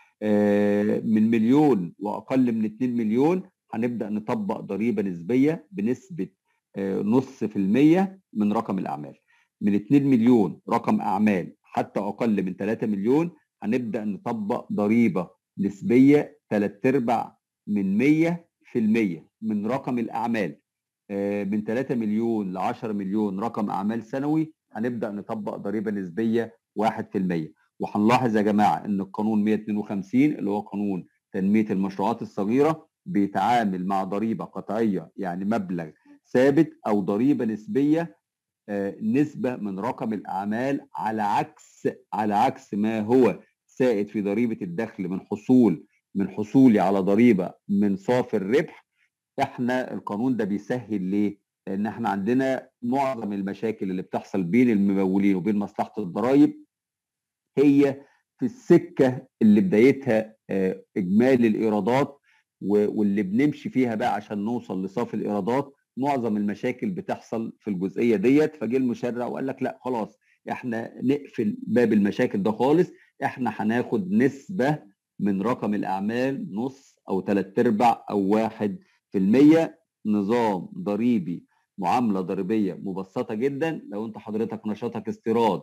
آه، من مليون واقل من 2 مليون هنبدا نطبق ضريبه نسبيه بنسبه آه، نص في المية من رقم الاعمال من 2 مليون رقم اعمال حتى اقل من 3 مليون هنبدا نطبق ضريبه نسبيه 3 ارباع من 100 في المية من رقم الاعمال آه، من 3 مليون ل 10 مليون رقم اعمال سنوي هنبدا نطبق ضريبه نسبيه 1% وهنلاحظ يا جماعه ان القانون 152 اللي هو قانون تنميه المشروعات الصغيره بيتعامل مع ضريبه قطعيه يعني مبلغ ثابت او ضريبه نسبيه آه، نسبه من رقم الاعمال على عكس على عكس ما هو سائد في ضريبه الدخل من حصول من حصولي على ضريبه من صافي الربح احنا القانون ده بيسهل ليه؟ لان احنا عندنا معظم المشاكل اللي بتحصل بين الممولين وبين مصلحه الضرائب هي في السكه اللي بدايتها آه، اجمالي الايرادات و- واللي بنمشي فيها بقى عشان نوصل لصافي الايرادات معظم المشاكل بتحصل في الجزئيه ديت فجه المشرع وقال لك لا خلاص احنا نقفل باب المشاكل ده خالص احنا هناخد نسبه من رقم الاعمال نص او ثلاث ارباع او واحد في المية نظام ضريبي معامله ضريبيه مبسطه جدا لو انت حضرتك نشاطك استيراد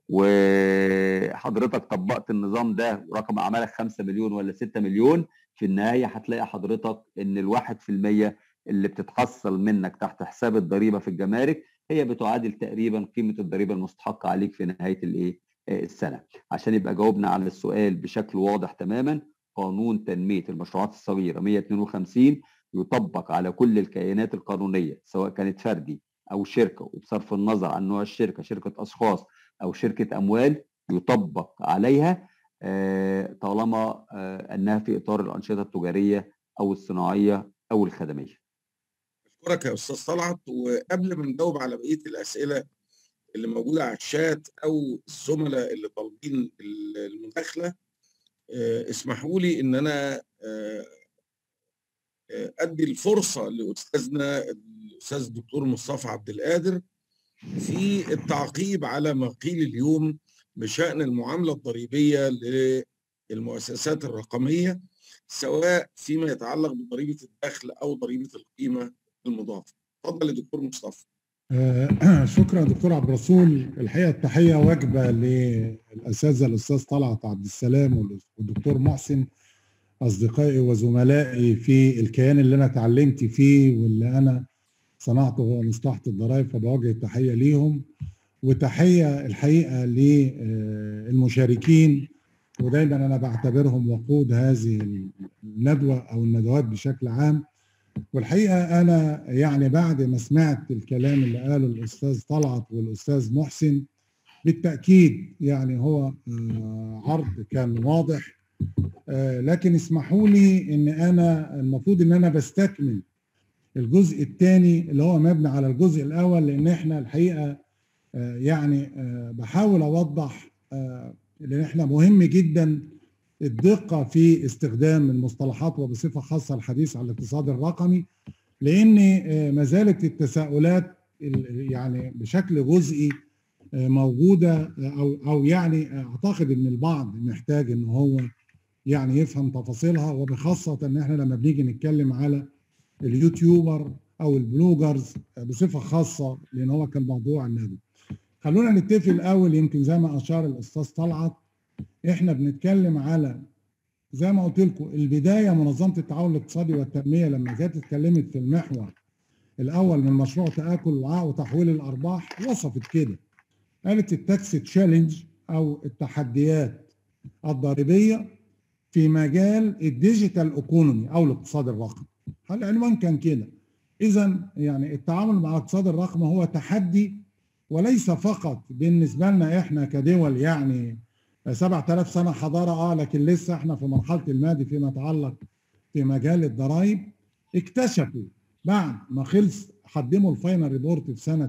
وحضرتك طبقت النظام ده ورقم اعمالك 5 مليون ولا 6 مليون في النهايه هتلاقي حضرتك ان الواحد في المية اللي بتتحصل منك تحت حساب الضريبه في الجمارك هي بتعادل تقريبا قيمه الضريبه المستحقه عليك في نهايه الايه آه، السنه عشان يبقى جاوبنا على السؤال بشكل واضح تماما قانون تنميه المشروعات الصغيره 152 يطبق على كل الكيانات القانونيه سواء كانت فردي او شركه وبصرف النظر عن نوع الشركه شركه اشخاص او شركه اموال يطبق عليها آه، طالما آه، انها في اطار الانشطه التجاريه او الصناعيه او الخدميه. اشكرك يا استاذ طلعت وقبل ما نجاوب على بقيه الاسئله اللي موجوده على الشات او الزملاء اللي طالبين المداخله آه، اسمحوا لي ان انا آه، آه، ادي الفرصه لاستاذنا الاستاذ الدكتور مصطفى عبد القادر في التعقيب على ما قيل اليوم بشان المعامله الضريبيه للمؤسسات الرقميه سواء فيما يتعلق بضريبه الدخل او ضريبه القيمه المضافه. اتفضل يا دكتور مصطفى. آه، شكرا دكتور عبد الرسول الحقيقه التحيه واجبه للاساتذه الاستاذ طلعت عبد السلام والدكتور محسن اصدقائي وزملائي في الكيان اللي انا اتعلمت فيه واللي انا صنعته هو مصلحه الضرائب فبوجه التحيه ليهم وتحيه الحقيقه للمشاركين ودايما انا بعتبرهم وقود هذه الندوه او الندوات بشكل عام والحقيقه انا يعني بعد ما سمعت الكلام اللي قاله الاستاذ طلعت والاستاذ محسن بالتاكيد يعني هو آه، عرض كان واضح آه، لكن اسمحوا لي ان انا المفروض ان انا بستكمل الجزء الثاني اللي هو مبني على الجزء الاول لان احنا الحقيقه آه، يعني آه، بحاول اوضح آه، لان احنا مهم جدا الدقه في استخدام المصطلحات وبصفه خاصه الحديث عن الاقتصاد الرقمي لان آه، ما زالت التساؤلات ال- يعني بشكل جزئي آه، موجوده آه، او او يعني اعتقد ان البعض محتاج ان هو يعني يفهم تفاصيلها وبخاصه ان احنا لما بنيجي نتكلم على اليوتيوبر او البلوجرز بصفه خاصه لان هو كان موضوع الندوه. خلونا نتفق الاول يمكن زي ما اشار الاستاذ طلعت احنا بنتكلم على زي ما قلت لكم البدايه منظمه التعاون الاقتصادي والتنميه لما جت اتكلمت في المحور الاول من مشروع تاكل الوعاء وتحويل الارباح وصفت كده قالت التاكس تشالنج او التحديات الضريبيه في مجال الديجيتال ايكونومي او الاقتصاد الرقمي العنوان كان كده اذا يعني التعامل مع الاقتصاد الرقمي هو تحدي وليس فقط بالنسبه لنا احنا كدول يعني 7000 سنه حضاره اه لكن لسه احنا في مرحله المادي فيما يتعلق في مجال الضرائب اكتشفوا بعد ما خلص قدموا الفاينل ريبورت في سنه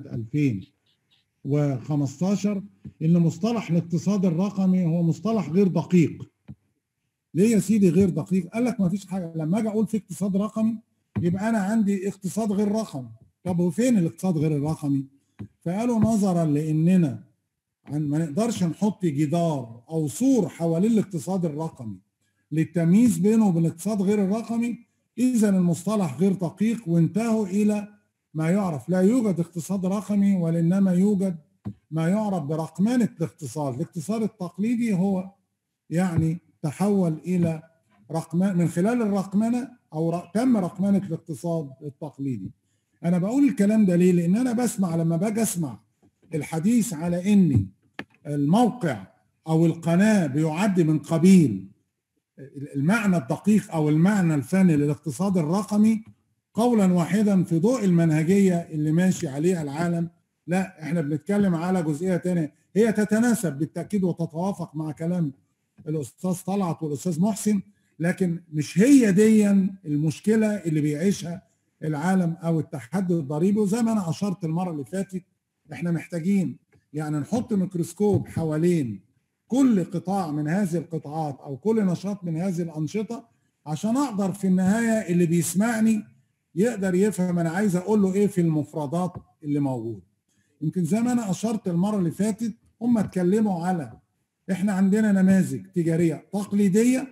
2015 ان مصطلح الاقتصاد الرقمي هو مصطلح غير دقيق ليه يا سيدي غير دقيق؟ قال لك ما فيش حاجه لما اجي اقول في اقتصاد رقمي يبقى انا عندي اقتصاد غير رقمي طب وفين الاقتصاد غير الرقمي؟ فقالوا نظرا لاننا عن ما نقدرش نحط جدار او سور حوالين الاقتصاد الرقمي للتمييز بينه وبين الاقتصاد غير الرقمي اذا المصطلح غير دقيق وانتهوا الى ما يعرف لا يوجد اقتصاد رقمي وانما يوجد ما يعرف برقمنه الاقتصاد، الاقتصاد التقليدي هو يعني تحول الى رقم من خلال الرقمنه او ر- تم رقمنه الاقتصاد التقليدي. انا بقول الكلام ده ليه؟ لان انا بسمع لما باجي اسمع الحديث على ان الموقع او القناه بيعد من قبيل المعنى الدقيق او المعنى الفني للاقتصاد الرقمي قولا واحدا في ضوء المنهجيه اللي ماشي عليها العالم لا احنا بنتكلم على جزئيه ثانيه هي تتناسب بالتاكيد وتتوافق مع كلام الاستاذ طلعت والاستاذ محسن لكن مش هي دي المشكله اللي بيعيشها العالم او التحدي الضريبي وزي ما انا اشرت المره اللي فاتت احنا محتاجين يعني نحط ميكروسكوب حوالين كل قطاع من هذه القطاعات او كل نشاط من هذه الانشطه عشان اقدر في النهايه اللي بيسمعني يقدر يفهم انا عايز اقول له ايه في المفردات اللي موجوده. يمكن زي ما انا اشرت المره اللي فاتت هم اتكلموا على احنا عندنا نماذج تجاريه تقليديه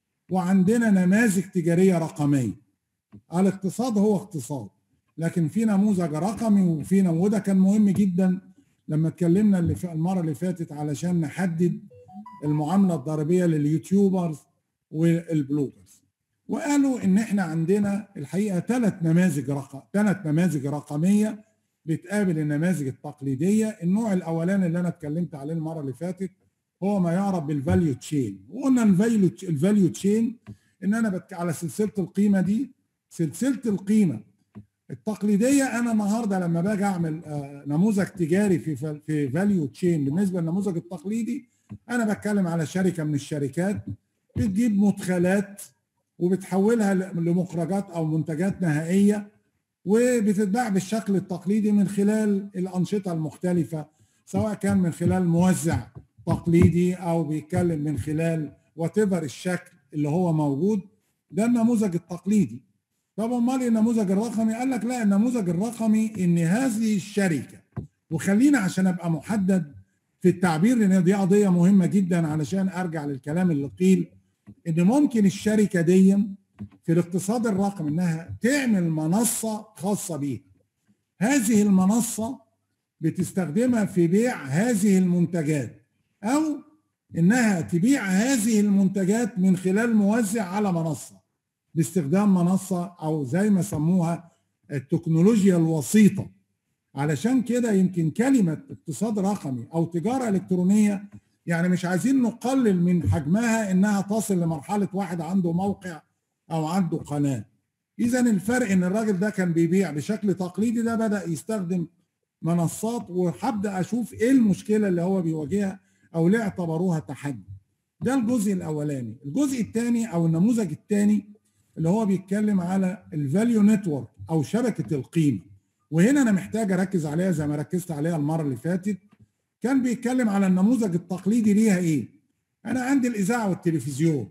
وعندنا نماذج تجاريه رقميه. الاقتصاد هو اقتصاد لكن في نموذج رقمي وفي نموذج وده كان مهم جدا لما اتكلمنا اللي في المره اللي فاتت علشان نحدد المعامله الضريبيه لليوتيوبرز والبلوجرز وقالوا ان احنا عندنا الحقيقه ثلاث نماذج رقم ثلاث نماذج رقميه بتقابل النماذج التقليديه النوع الاولاني اللي انا اتكلمت عليه المره اللي فاتت هو ما يعرف بالفاليو تشين وقلنا الفاليو الفاليو تشين ان انا بتك على سلسله القيمه دي سلسله القيمه التقليديه انا النهارده لما باجي اعمل نموذج تجاري في في فاليو تشين بالنسبه للنموذج التقليدي انا بتكلم على شركه من الشركات بتجيب مدخلات وبتحولها لمخرجات او منتجات نهائيه وبتتباع بالشكل التقليدي من خلال الانشطه المختلفه سواء كان من خلال موزع تقليدي او بيتكلم من خلال وات الشكل اللي هو موجود ده النموذج التقليدي طب امال النموذج الرقمي قال لك لا النموذج الرقمي ان هذه الشركه وخلينا عشان ابقى محدد في التعبير لان دي قضيه مهمه جدا علشان ارجع للكلام اللي قيل ان ممكن الشركه دي في الاقتصاد الرقمي انها تعمل منصه خاصه بيها هذه المنصه بتستخدمها في بيع هذه المنتجات او انها تبيع هذه المنتجات من خلال موزع على منصه باستخدام منصه او زي ما سموها التكنولوجيا الوسيطه علشان كده يمكن كلمه اقتصاد رقمي او تجاره الكترونيه يعني مش عايزين نقلل من حجمها انها تصل لمرحله واحد عنده موقع او عنده قناه اذا الفرق ان الراجل ده كان بيبيع بشكل تقليدي ده بدا يستخدم منصات وهبدا اشوف ايه المشكله اللي هو بيواجهها او ليه اعتبروها تحدي ده الجزء الاولاني الجزء الثاني او النموذج الثاني اللي هو بيتكلم على الفاليو نتورك او شبكه القيمه وهنا انا محتاج اركز عليها زي ما ركزت عليها المره اللي فاتت كان بيتكلم على النموذج التقليدي ليها ايه انا عندي الاذاعه والتلفزيون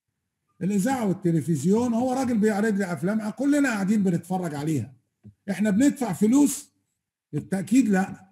الاذاعه والتلفزيون هو راجل بيعرض لي افلام كلنا قاعدين بنتفرج عليها احنا بندفع فلوس بالتاكيد لا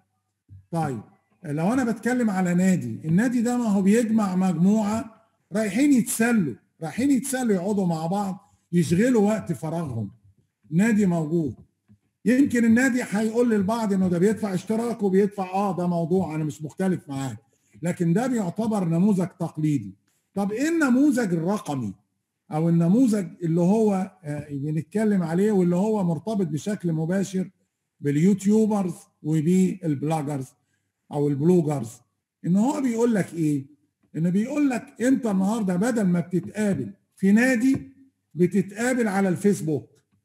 طيب لو انا بتكلم على نادي النادي ده ما هو بيجمع مجموعه رايحين يتسلوا رايحين يتسلوا يقعدوا مع بعض يشغلوا وقت فراغهم نادي موجود يمكن النادي هيقول للبعض انه ده بيدفع اشتراك وبيدفع اه ده موضوع انا مش مختلف معاك لكن ده بيعتبر نموذج تقليدي طب ايه النموذج الرقمي او النموذج اللي هو آه بنتكلم عليه واللي هو مرتبط بشكل مباشر باليوتيوبرز وبالبلاجرز او البلوجرز ان هو بيقول لك ايه ان بيقول لك انت النهارده بدل ما بتتقابل في نادي بتتقابل على الفيسبوك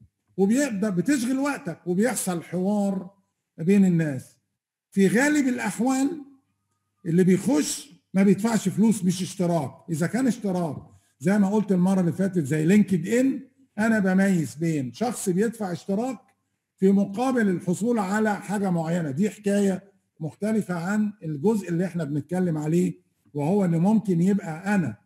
وبيبدا بتشغل وقتك وبيحصل حوار بين الناس في غالب الاحوال اللي بيخش ما بيدفعش فلوس مش اشتراك اذا كان اشتراك زي ما قلت المره اللي فاتت زي لينكد ان انا بميز بين شخص بيدفع اشتراك في مقابل الحصول على حاجه معينه دي حكايه مختلفه عن الجزء اللي احنا بنتكلم عليه وهو ان ممكن يبقى انا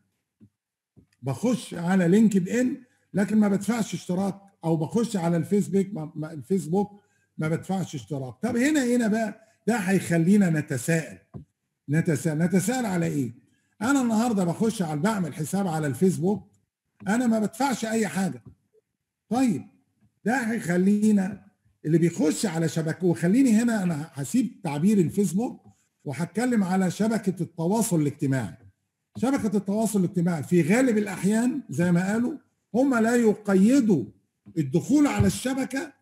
بخش على لينكد ان لكن ما بدفعش اشتراك او بخش على الفيسبوك ما الفيسبوك ما بدفعش اشتراك طب هنا هنا بقى ده هيخلينا نتساءل نتساءل نتساءل على ايه انا النهارده بخش على بعمل حساب على الفيسبوك انا ما بدفعش اي حاجه طيب ده هيخلينا اللي بيخش على شبكه وخليني هنا انا هسيب تعبير الفيسبوك وهتكلم على شبكه التواصل الاجتماعي شبكه التواصل الاجتماعي في غالب الاحيان زي ما قالوا هم لا يقيدوا الدخول على الشبكه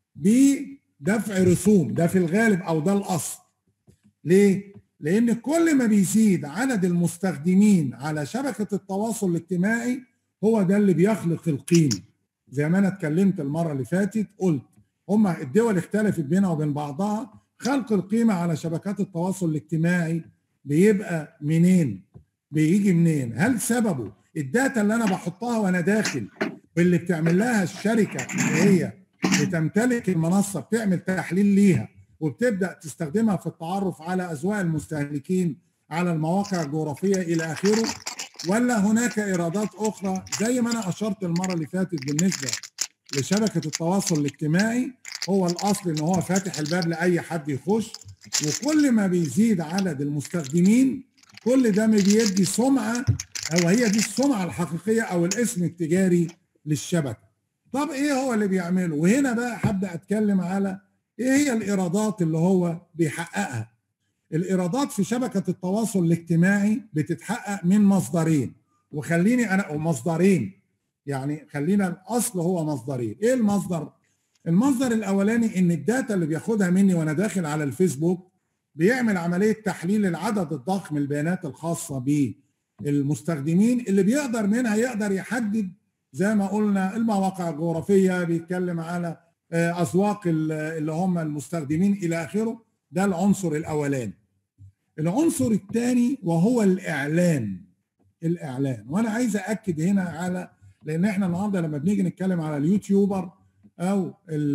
بدفع رسوم ده في الغالب او ده الاصل ليه لان كل ما بيزيد عدد المستخدمين على شبكه التواصل الاجتماعي هو ده اللي بيخلق القيمه زي ما انا اتكلمت المره اللي فاتت قلت هم الدول اختلفت بينها وبين بعضها خلق القيمه على شبكات التواصل الاجتماعي بيبقى منين بيجي منين هل سببه الداتا اللي انا بحطها وانا داخل واللي بتعمل لها الشركه اللي هي بتمتلك المنصه بتعمل تحليل ليها وبتبدا تستخدمها في التعرف على اذواق المستهلكين على المواقع الجغرافيه الى اخره ولا هناك ايرادات اخرى زي ما انا اشرت المره اللي فاتت بالنسبه لشبكه التواصل الاجتماعي هو الاصل ان هو فاتح الباب لاي حد يخش وكل ما بيزيد عدد المستخدمين كل ده ما بيدي سمعه او هي دي السمعه الحقيقيه او الاسم التجاري للشبكه. طب ايه هو اللي بيعمله؟ وهنا بقى هبدا اتكلم على ايه هي الايرادات اللي هو بيحققها. الايرادات في شبكه التواصل الاجتماعي بتتحقق من مصدرين وخليني انا او مصدرين يعني خلينا الاصل هو مصدرين، ايه المصدر؟ المصدر الاولاني ان الداتا اللي بياخدها مني وانا داخل على الفيسبوك بيعمل عمليه تحليل العدد الضخم من البيانات الخاصه بالمستخدمين اللي بيقدر منها يقدر يحدد زي ما قلنا المواقع الجغرافيه بيتكلم على اسواق اللي هم المستخدمين الى اخره ده العنصر الاولاني العنصر الثاني وهو الاعلان الاعلان وانا عايز اكد هنا على لان احنا النهارده لما بنيجي نتكلم على اليوتيوبر او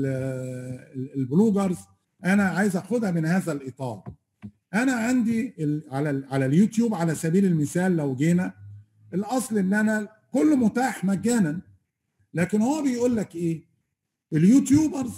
البلوجرز انا عايز اخدها من هذا الاطار انا عندي على على اليوتيوب على سبيل المثال لو جينا الاصل ان انا كله متاح مجانا لكن هو بيقول لك ايه اليوتيوبرز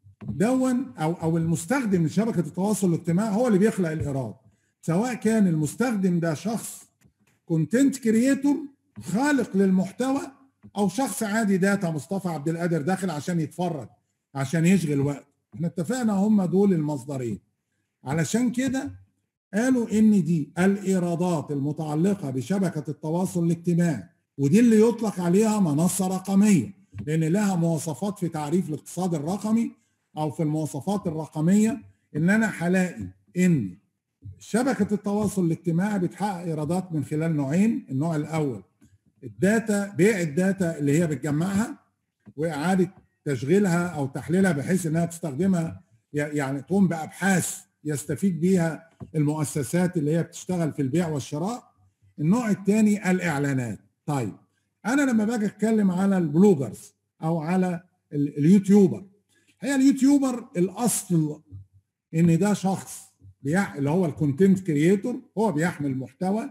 دون او او المستخدم لشبكه التواصل الاجتماعي هو اللي بيخلق الايراد سواء كان المستخدم ده شخص كونتنت كرييتور خالق للمحتوى او شخص عادي داتا مصطفى عبد القادر داخل عشان يتفرج عشان يشغل وقت احنا اتفقنا هم دول المصدرين علشان كده قالوا ان دي الايرادات المتعلقه بشبكه التواصل الاجتماعي ودي اللي يطلق عليها منصه رقميه لان لها مواصفات في تعريف الاقتصاد الرقمي او في المواصفات الرقميه ان انا هلاقي ان شبكه التواصل الاجتماعي بتحقق ايرادات من خلال نوعين النوع الاول الداتا بيع الداتا اللي هي بتجمعها واعاده تشغيلها او تحليلها بحيث انها تستخدمها يعني تقوم بابحاث يستفيد بيها المؤسسات اللي هي بتشتغل في البيع والشراء النوع الثاني الاعلانات طيب انا لما باجي اتكلم على البلوجرز او على اليوتيوبر هي اليوتيوبر الاصل ان ده شخص بيح... اللي هو الكونتنت كرييتور هو بيحمل محتوى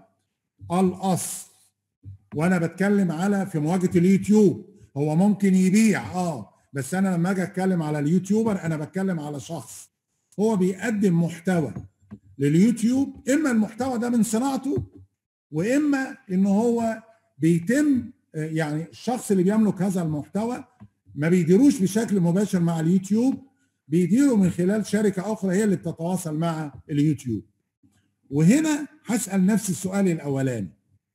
الاصل وانا بتكلم على في مواجهه اليوتيوب هو ممكن يبيع اه بس انا لما اجي اتكلم على اليوتيوبر انا بتكلم على شخص هو بيقدم محتوى لليوتيوب اما المحتوى ده من صناعته واما ان هو بيتم يعني الشخص اللي بيملك هذا المحتوى ما بيديروش بشكل مباشر مع اليوتيوب بيديره من خلال شركه اخرى هي اللي بتتواصل مع اليوتيوب وهنا هسال نفس السؤال الاولاني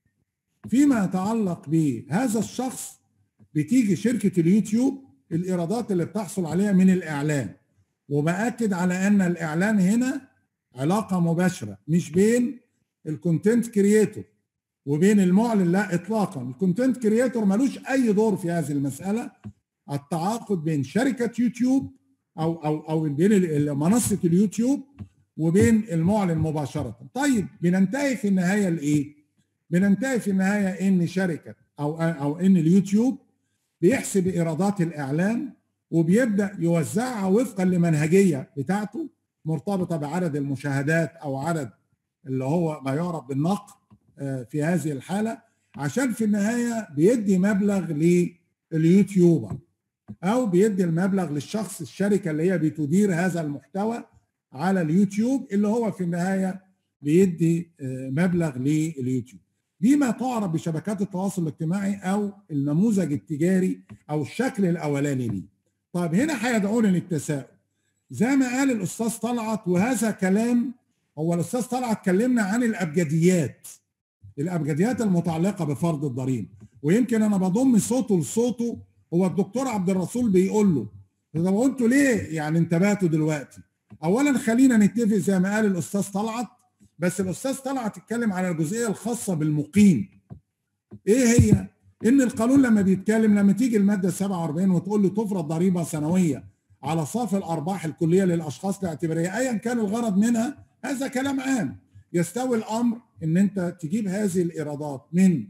فيما يتعلق بهذا الشخص بتيجي شركه اليوتيوب الايرادات اللي بتحصل عليها من الاعلان وباكد على ان الاعلان هنا علاقه مباشره مش بين الكونتنت كرييتور وبين المعلن لا اطلاقا الكونتنت كرييتور ملوش اي دور في هذه المساله التعاقد بين شركه يوتيوب او او او بين منصه اليوتيوب وبين المعلن مباشره طيب بننتهي في النهايه لايه بننتهي في النهايه ان شركه او او ان اليوتيوب بيحسب ايرادات الاعلان وبيبدا يوزعها وفقا لمنهجيه بتاعته مرتبطه بعدد المشاهدات او عدد اللي هو ما يعرف بالنقد في هذه الحاله عشان في النهايه بيدي مبلغ لليوتيوبر او بيدي المبلغ للشخص الشركه اللي هي بتدير هذا المحتوى على اليوتيوب اللي هو في النهايه بيدي مبلغ لليوتيوب دي ما تعرف بشبكات التواصل الاجتماعي او النموذج التجاري او الشكل الاولاني ليه طيب هنا هيدعوني للتساؤل زي ما قال الاستاذ طلعت وهذا كلام هو الاستاذ طلعت كلمنا عن الابجديات الابجديات المتعلقه بفرض الضريبه ويمكن انا بضم صوته لصوته هو الدكتور عبد الرسول بيقول له طب انتوا ليه يعني انتبهتوا دلوقتي اولا خلينا نتفق زي ما قال الاستاذ طلعت بس الاستاذ طلعت اتكلم على الجزئيه الخاصه بالمقيم ايه هي ان القانون لما بيتكلم لما تيجي الماده 47 وتقول له تفرض ضريبه سنويه على صافي الارباح الكليه للاشخاص الاعتباريه ايا كان الغرض منها هذا كلام عام يستوي الامر ان انت تجيب هذه الايرادات من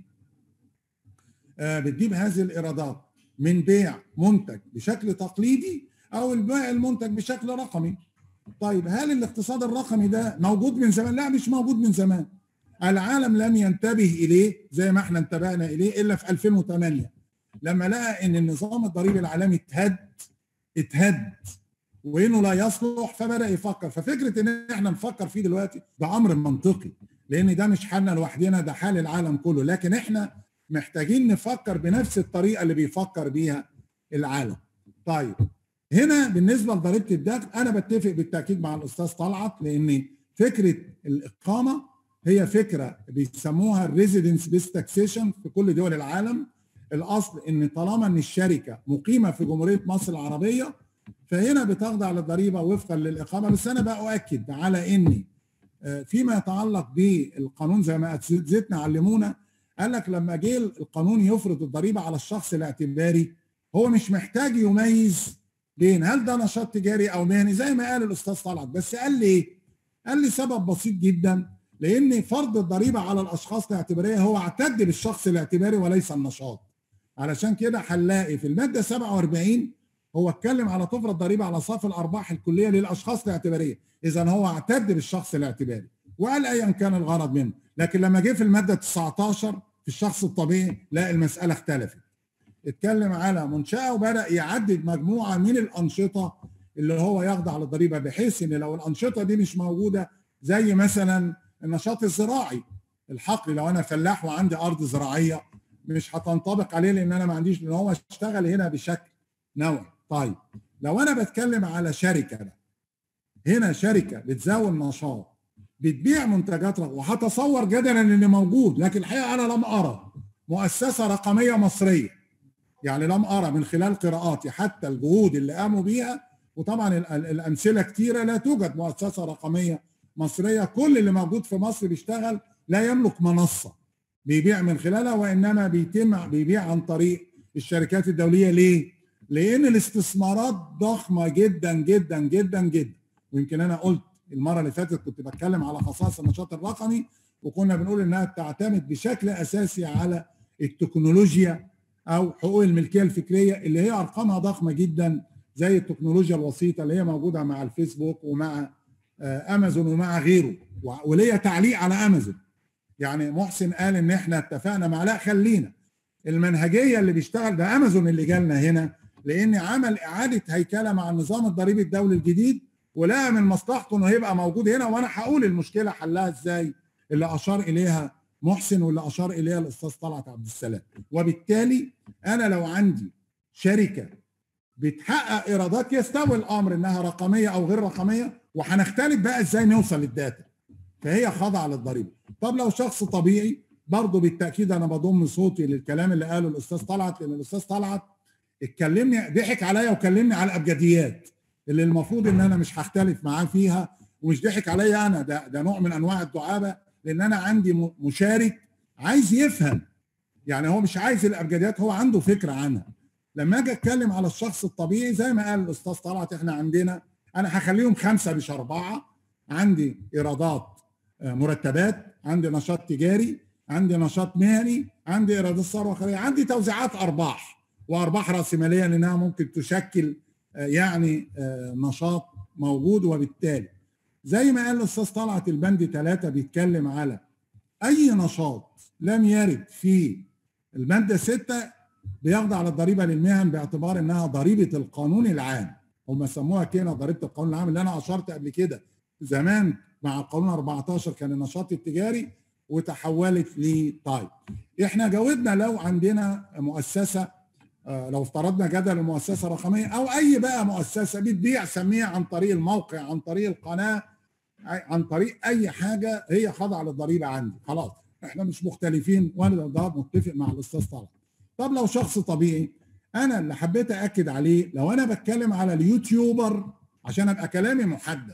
آه بتجيب هذه الايرادات من بيع منتج بشكل تقليدي او البيع المنتج بشكل رقمي طيب هل الاقتصاد الرقمي ده موجود من زمان لا مش موجود من زمان العالم لم ينتبه اليه زي ما احنا انتبهنا اليه الا في 2008 لما لقى ان النظام الضريبي العالمي اتهد اتهد وانه لا يصلح فبدا يفكر ففكره ان احنا نفكر فيه دلوقتي ده امر منطقي لان ده مش حالنا لوحدنا ده حال العالم كله لكن احنا محتاجين نفكر بنفس الطريقه اللي بيفكر بيها العالم طيب هنا بالنسبه لضريبه الدخل انا بتفق بالتاكيد مع الاستاذ طلعت لان فكره الاقامه هي فكره بيسموها الريزيدنس بيس تاكسيشن في كل دول العالم الاصل ان طالما ان الشركه مقيمه في جمهوريه مصر العربيه فهنا بتخضع للضريبه وفقا للاقامه بس انا بقى اؤكد على ان فيما يتعلق بالقانون زي ما اساتذتنا علمونا قال لك لما جه القانون يفرض الضريبه على الشخص الاعتباري هو مش محتاج يميز بين هل ده نشاط تجاري او مهني زي ما قال الاستاذ طلعت بس قال لي ايه؟ قال لي سبب بسيط جدا لان فرض الضريبه على الاشخاص الاعتباريه هو اعتد بالشخص الاعتباري وليس النشاط علشان كده هنلاقي في الماده 47 هو اتكلم على تفرض ضريبه على صافي الارباح الكليه للاشخاص الاعتباريه اذا هو اعتد بالشخص الاعتباري وقال ايا كان الغرض منه لكن لما جه في الماده 19 في الشخص الطبيعي لا المساله اختلفت اتكلم على منشاه وبدا يعدد مجموعه من الانشطه اللي هو يخضع للضريبه بحيث ان لو الانشطه دي مش موجوده زي مثلا النشاط الزراعي الحقل لو انا فلاح وعندي ارض زراعيه مش هتنطبق عليه لان انا ما عنديش لان هو اشتغل هنا بشكل نوعي طيب لو انا بتكلم على شركه بقى هنا شركه بتزاول نشاط بتبيع منتجات رقم وهتصور جدلا ان موجود لكن الحقيقه انا لم ارى مؤسسه رقميه مصريه يعني لم ارى من خلال قراءاتي حتى الجهود اللي قاموا بيها وطبعا الامثله كتيره لا توجد مؤسسه رقميه مصريه كل اللي موجود في مصر بيشتغل لا يملك منصه بيبيع من خلالها وانما بيتم بيبيع عن طريق الشركات الدوليه ليه؟ لان الاستثمارات ضخمه جدا جدا جدا جدا ويمكن انا قلت المره اللي فاتت كنت بتكلم على خصائص النشاط الرقمي وكنا بنقول انها بتعتمد بشكل اساسي على التكنولوجيا او حقوق الملكيه الفكريه اللي هي ارقامها ضخمه جدا زي التكنولوجيا الوسيطه اللي هي موجوده مع الفيسبوك ومع امازون ومع غيره وليا تعليق على امازون يعني محسن قال ان احنا اتفقنا مع لا خلينا المنهجيه اللي بيشتغل ده امازون اللي جالنا هنا لان عمل اعاده هيكله مع النظام الضريبي الدولي الجديد ولقى من مصلحته انه يبقى موجود هنا وانا هقول المشكله حلها ازاي اللي اشار اليها محسن واللي اشار اليها الاستاذ طلعت عبد السلام وبالتالي انا لو عندي شركه بتحقق ايرادات يستوي الامر انها رقميه او غير رقميه وهنختلف بقى ازاي نوصل للداتا فهي خاضعه للضريبه طب لو شخص طبيعي برضه بالتاكيد انا بضم صوتي للكلام اللي قاله الاستاذ طلعت لان الاستاذ طلعت اتكلمني ضحك عليا وكلمني على الابجديات اللي المفروض ان انا مش هختلف معاه فيها ومش ضحك عليا انا ده ده نوع من انواع الدعابه لان انا عندي مشارك عايز يفهم يعني هو مش عايز الابجديات هو عنده فكره عنها لما اجي اتكلم على الشخص الطبيعي زي ما قال الاستاذ طلعت احنا عندنا انا هخليهم خمسه مش اربعه عندي ايرادات مرتبات عندي نشاط تجاري عندي نشاط مهني عندي ايرادات ثروه خيريه عندي توزيعات ارباح وارباح راسماليه لانها ممكن تشكل يعني نشاط موجود وبالتالي زي ما قال الاستاذ طلعت البند ثلاثه بيتكلم على اي نشاط لم يرد في الماده سته بيخضع للضريبه للمهن باعتبار انها ضريبه القانون العام هم سموها كده ضريبه القانون العام اللي انا اشرت قبل كده زمان مع القانون 14 كان النشاط التجاري وتحولت ل طيب احنا جاوبنا لو عندنا مؤسسه لو افترضنا جدل مؤسسه رقميه او اي بقى مؤسسه بتبيع سميها عن طريق الموقع عن طريق القناه عن طريق اي حاجه هي خاضعه للضريبه عندي خلاص احنا مش مختلفين وانا ده متفق مع الاستاذ طلعت طب لو شخص طبيعي انا اللي حبيت اكد عليه لو انا بتكلم على اليوتيوبر عشان ابقى كلامي محدد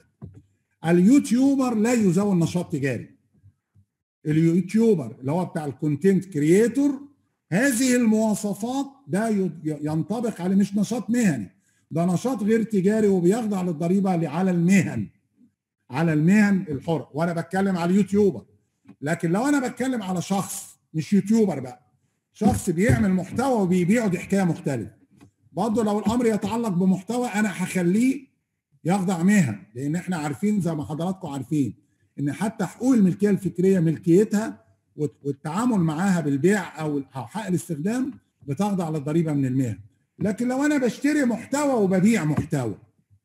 اليوتيوبر لا يزاول نشاط تجاري اليوتيوبر اللي هو بتاع الكونتنت كرييتور هذه المواصفات ده ينطبق عليه مش نشاط مهني ده نشاط غير تجاري وبيخضع للضريبه على المهن على المهن الحره وانا بتكلم على اليوتيوبر لكن لو انا بتكلم على شخص مش يوتيوبر بقى شخص بيعمل محتوى وبيبيعه دي حكايه مختلفه برضه لو الامر يتعلق بمحتوى انا هخليه يخضع مهن لان احنا عارفين زي ما حضراتكم عارفين ان حتى حقوق الملكيه الفكريه ملكيتها والت- والتعامل معاها بالبيع او أو حق الاستخدام بتخضع للضريبه من المهن لكن لو انا بشتري محتوى وببيع محتوى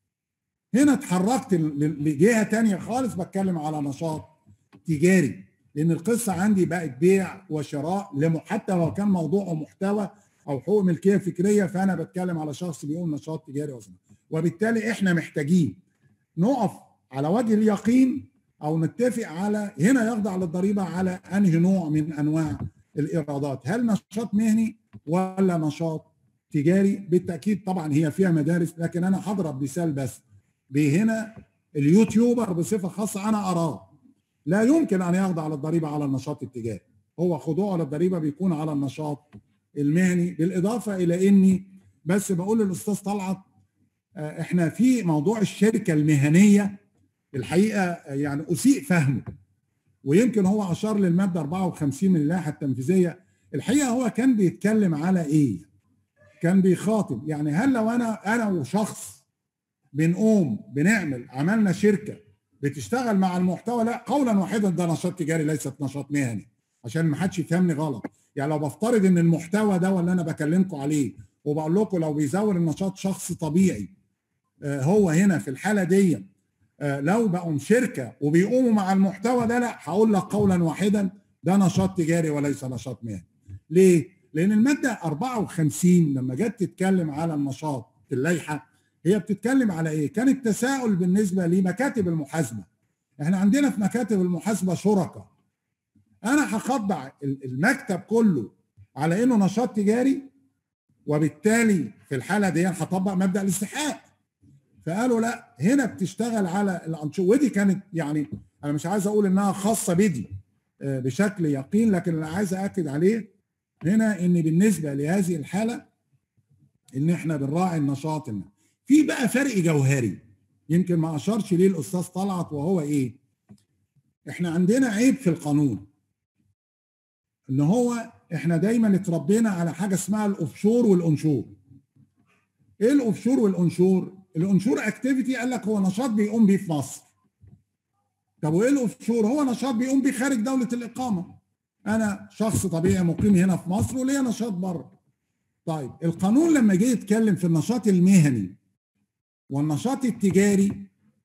هنا اتحركت ل- ل- لجهه تانية خالص بتكلم على نشاط تجاري لان القصه عندي بقت بيع وشراء لم- حتى لو كان موضوعه محتوى او حقوق ملكيه فكريه فانا بتكلم على شخص بيقول نشاط تجاري وصناعي وبالتالي احنا محتاجين نقف على وجه اليقين او نتفق على هنا يخضع للضريبه على انهي نوع من انواع الايرادات هل نشاط مهني ولا نشاط تجاري بالتاكيد طبعا هي فيها مدارس لكن انا هضرب مثال بس بهنا اليوتيوبر بصفه خاصه انا اراه لا يمكن ان يخضع للضريبه على النشاط التجاري هو خضوعه للضريبه بيكون على النشاط المهني بالاضافه الى اني بس بقول للاستاذ طلعت آه، احنا في موضوع الشركه المهنيه الحقيقه آه، يعني اسيء فهمه ويمكن هو اشار للماده 54 من اللائحه التنفيذيه الحقيقه هو كان بيتكلم على ايه؟ كان بيخاطب يعني هل لو انا انا وشخص بنقوم بنعمل عملنا شركه بتشتغل مع المحتوى لا قولا واحدا ده نشاط تجاري ليست نشاط مهني عشان ما حدش يفهمني غلط يعني لو بفترض ان المحتوى ده اللي انا بكلمكم عليه وبقول لكم لو بيزود النشاط شخص طبيعي آه، هو هنا في الحاله دي آه، لو بقوا شركه وبيقوموا مع المحتوى ده لا هقول لك قولا واحدا ده نشاط تجاري وليس نشاط مهني. ليه؟ لان الماده 54 لما جت تتكلم على النشاط في اللائحه هي بتتكلم على ايه؟ كان التساؤل بالنسبه لمكاتب المحاسبه. احنا عندنا في مكاتب المحاسبه شركاء. انا هخضع ال- المكتب كله على انه نشاط تجاري وبالتالي في الحاله دي هطبق مبدا الاستحقاق. فقالوا لا هنا بتشتغل على الانشطه ودي كانت يعني انا مش عايز اقول انها خاصه بدي آه، بشكل يقين لكن اللي عايز اكد عليه هنا ان بالنسبه لهذه الحاله ان احنا بنراعي النشاط الم- في بقى فرق جوهري يمكن ما اشارش ليه الاستاذ طلعت وهو ايه احنا عندنا عيب في القانون ان هو احنا دايما اتربينا على حاجه اسمها الاوفشور والانشور ايه الاوفشور والانشور الانشور اكتيفيتي قال لك هو نشاط بيقوم بيه في مصر طب وايه الاوفشور هو نشاط بيقوم بيه خارج دوله الاقامه انا شخص طبيعي مقيم هنا في مصر وليا نشاط بره طيب القانون لما جه يتكلم في النشاط المهني والنشاط التجاري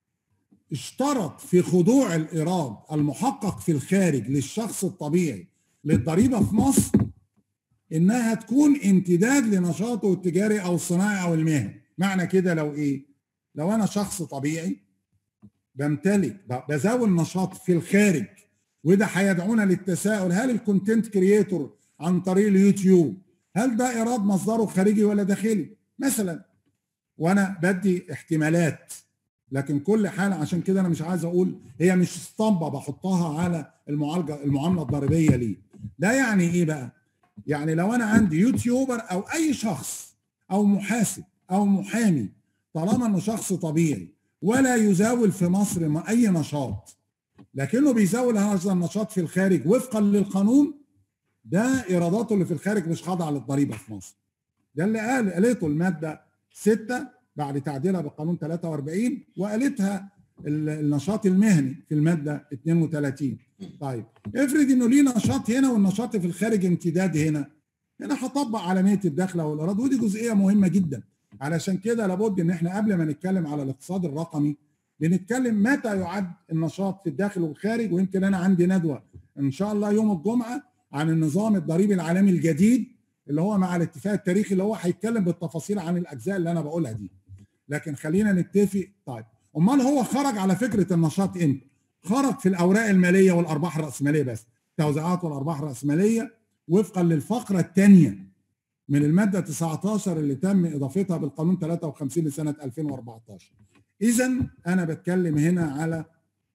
اشترط في خضوع الايراد المحقق في الخارج للشخص الطبيعي للضريبه في مصر انها تكون امتداد لنشاطه التجاري او الصناعي او المهني معنى كده لو ايه لو انا شخص طبيعي بمتلك ب- بزاول نشاط في الخارج وده هيدعونا للتساؤل هل الكونتنت كرييتور عن طريق اليوتيوب هل ده ايراد مصدره خارجي ولا داخلي مثلا وانا بدي احتمالات لكن كل حاله عشان كده انا مش عايز اقول هي مش اسطمبه بحطها على المعالجه المعامله الضريبيه ليه ده يعني ايه بقى يعني لو انا عندي يوتيوبر او اي شخص او محاسب او محامي طالما انه شخص طبيعي ولا يزاول في مصر ما اي نشاط لكنه بيزاول هذا النشاط في الخارج وفقا للقانون ده ايراداته اللي في الخارج مش خاضعه للضريبه في مصر ده اللي قال قالته الماده 6 بعد تعديلها بقانون 43 وقالتها ال- النشاط المهني في الماده 32 طيب افرض انه ليه نشاط هنا والنشاط في الخارج امتداد هنا هنا هطبق عالميه الدخل والايراد ودي جزئيه مهمه جدا علشان كده لابد ان احنا قبل ما نتكلم على الاقتصاد الرقمي بنتكلم متى يعد النشاط في الداخل والخارج ويمكن انا عندي ندوه ان شاء الله يوم الجمعه عن النظام الضريبي العالمي الجديد اللي هو مع الاتفاق التاريخي اللي هو هيتكلم بالتفاصيل عن الاجزاء اللي انا بقولها دي لكن خلينا نتفق طيب امال هو خرج على فكره النشاط امتى خرج في الاوراق الماليه والارباح الراسماليه بس توزيعات والارباح الراسماليه وفقا للفقره الثانيه من الماده 19 اللي تم اضافتها بالقانون 53 لسنه 2014 اذا انا بتكلم هنا على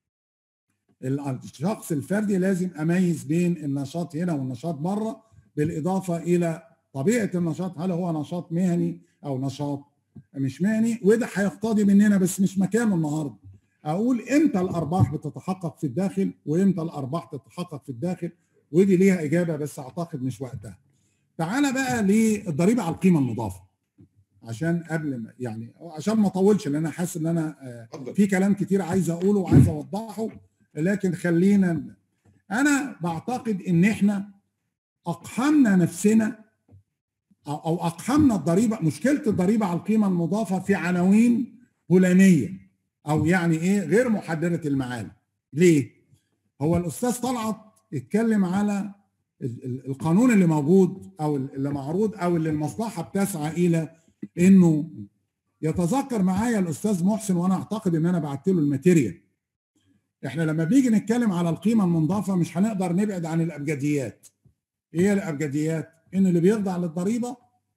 الشخص الفردي لازم اميز بين النشاط هنا والنشاط بره بالاضافه الى طبيعه النشاط هل هو نشاط مهني او نشاط مش مهني وده هيقتضي مننا بس مش مكانه النهارده اقول امتى الارباح بتتحقق في الداخل وامتى الارباح تتحقق في الداخل ودي ليها اجابه بس اعتقد مش وقتها تعالى بقى للضريبه على القيمه المضافه عشان قبل ما يعني عشان ما اطولش لان انا حاسس ان انا آه، اتفضل في كلام كتير عايز اقوله وعايز اوضحه لكن خلينا انا بعتقد ان احنا اقحمنا نفسنا او أو اقحمنا الضريبه مشكله الضريبه على القيمه المضافه في عناوين هلاميه او يعني ايه غير محدده المعالم ليه هو الاستاذ طلعت اتكلم على ال- ال- القانون اللي موجود او اللي معروض او اللي المصلحه بتسعى الى انه يتذكر معايا الاستاذ محسن وانا اعتقد ان انا بعت له الماتيريال احنا لما بنيجي نتكلم على القيمه المنضافه مش هنقدر نبعد عن الابجديات ايه هي الابجديات ان اللي بيخضع للضريبه